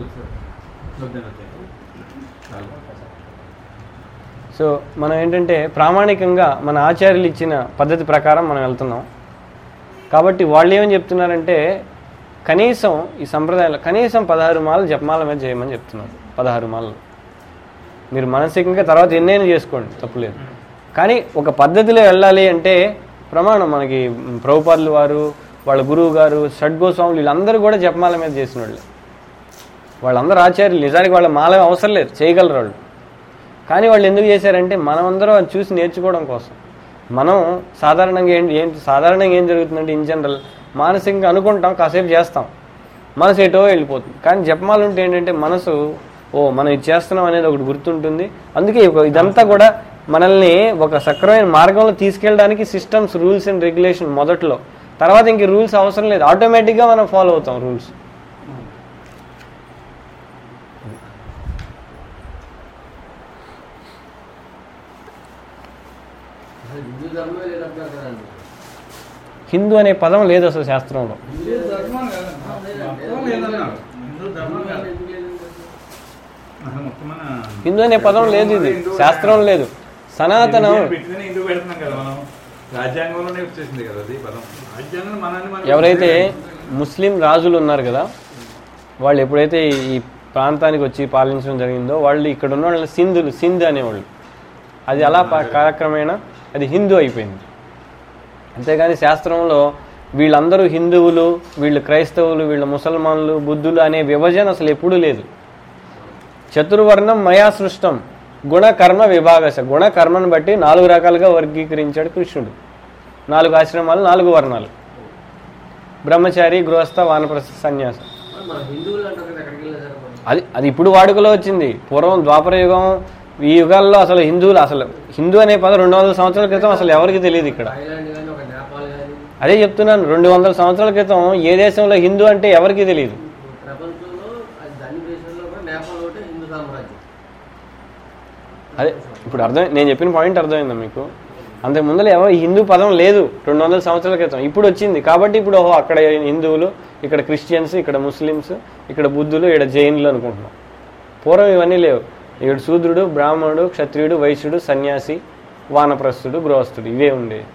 S1: సో మనం ఏంటంటే ప్రామాణికంగా మన ఆచార్యులు ఇచ్చిన పద్ధతి ప్రకారం మనం వెళ్తున్నాం కాబట్టి వాళ్ళు ఏమని చెప్తున్నారంటే కనీసం ఈ సంప్రదాయంలో కనీసం పదహారు మాలలు జపమాల మీద చేయమని చెప్తున్నారు పదహారు మాలలు మీరు మానసికంగా తర్వాత ఎన్నైనా చేసుకోండి తప్పులేదు కానీ ఒక పద్ధతిలో వెళ్ళాలి అంటే ప్రమాణం మనకి ప్రభుపాదులు వారు వాళ్ళ గురువు గారు షడ్గోస్వాములు వీళ్ళందరూ కూడా జపమాల మీద చేసిన వాళ్ళు వాళ్ళందరూ ఆచార్యులు నిజానికి వాళ్ళ మాల అవసరం లేదు చేయగలరు వాళ్ళు కానీ వాళ్ళు ఎందుకు చేశారంటే మనమందరం అది చూసి నేర్చుకోవడం కోసం మనం సాధారణంగా ఏంటి ఏంటి సాధారణంగా ఏం జరుగుతుందంటే ఇన్ జనరల్ మానసికంగా అనుకుంటాం కాసేపు చేస్తాం మనసు ఎటో వెళ్ళిపోతుంది కానీ జపమాలు ఉంటే ఏంటంటే మనసు ఓ మనం ఇది చేస్తున్నాం అనేది ఒకటి గుర్తుంటుంది అందుకే ఒక- ఇదంతా కూడా మనల్ని ఒక సక్రమైన మార్గంలో తీసుకెళ్ళడానికి సిస్టమ్స్ రూల్స్ అండ్ రెగ్యులేషన్ మొదట్లో తర్వాత ఇంక రూల్స్ అవసరం లేదు ఆటోమేటిక్గా మనం ఫాలో అవుతాం రూల్స్
S3: హిందూ ధర్మమే లేదంటున్నారు కదండి
S1: హిందూ అనే పదం లేదు అసలు శాస్త్రంలో
S7: హిందూ ధర్మం కాదన్నా మొత్తం లేదన్నారు హిందూ ధర్మం కాదు
S6: అసలు మొత్తం మన
S1: హిందూ అనే పదం లేదు ఇది శాస్త్రం లేదు సనాతనం
S6: పెట్టిన ఇందుకు పెడుతున్నాం కదా మనం రాజ్యాంగంలోనే వచ్చేసింది కదా అది పదం
S7: రాజ్యాంగం మనల్ని మనం
S1: ఎవరైతే ముస్లిం రాజులు ఉన్నారు కదా వాళ్ళు ఎప్పుడైతే ఈ ప్రాంతానికి వచ్చి పాలించడం జరిగిందో వాళ్ళు ఇక్కడ ఉన్న వాళ్ళని సింధులు సింధ్ అనేవాళ్ళు అది అలా ప- కాలక్రమేణా అది హిందూ అయిపోయింది అంతేగాని శాస్త్రంలో వీళ్ళందరూ హిందువులు వీళ్ళు క్రైస్తవులు వీళ్ళు ముసల్మాన్లు బుద్ధులు అనే విభజన అసలు ఎప్పుడూ లేదు చతుర్వర్ణం మయా సృష్టం గుణ కర్మ విభాగశ గుణ కర్మను బట్టి నాలుగు రకాలుగా వర్గీకరించాడు కృష్ణుడు నాలుగు ఆశ్రమాలు నాలుగు వర్ణాలు బ్రహ్మచారి గృహస్థ వానప్రస్థ సన్యాసం
S3: మన హిందువులు అంటారు కదా ఎక్కడికి వెళ్ళినా సరే మనం.
S1: అది అది ఇప్పుడు వాడుకలో వచ్చింది పూర్వం ద్వాపర యుగం ఈ యుగాల్లో అసలు హిందువులు అసలు హిందూ అనే పదం రెండు వందల సంవత్సరాల క్రితం అసలు ఎవరికి తెలియదు ఇక్కడ
S3: థాయిలాండ్ కానీ ఒక నేపాల్ కానీ
S1: అదే చెప్తున్నాను రెండు వందల సంవత్సరాల క్రితం ఏ దేశంలో హిందూ అంటే ఎవరికి తెలియదు
S3: ప్రపంచంలో అది దాని దేశంలో కూడా నేపాల్ ఒకటే హిందూ సామ్రాజ్యం
S1: అదే ఇప్పుడు అర్థం నేను చెప్పిన పాయింట్ అర్థమైందా మీకు అంతకు ముందర ఎవరు ఈ హిందూ పదం లేదు రెండు వందల సంవత్సరాల క్రితం ఇప్పుడు వచ్చింది కాబట్టి ఇప్పుడు ఓహో అక్కడ హిందువులు ఇక్కడ క్రిస్టియన్స్ ఇక్కడ ముస్లిమ్స్ ఇక్కడ బుద్ధులు ఇక్కడ జైనులు అనుకుంటున్నాం పూర్వం ఇవన్నీ లేవు ఇక్కడ శూద్రుడు బ్రాహ్మణుడు క్షత్రియుడు వైశ్యుడు సన్యాసి వానప్రస్థుడు గృహస్థుడు ఇవే ఉండేవి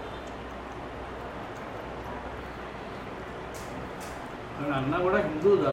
S7: అన్న కూడా హిందూ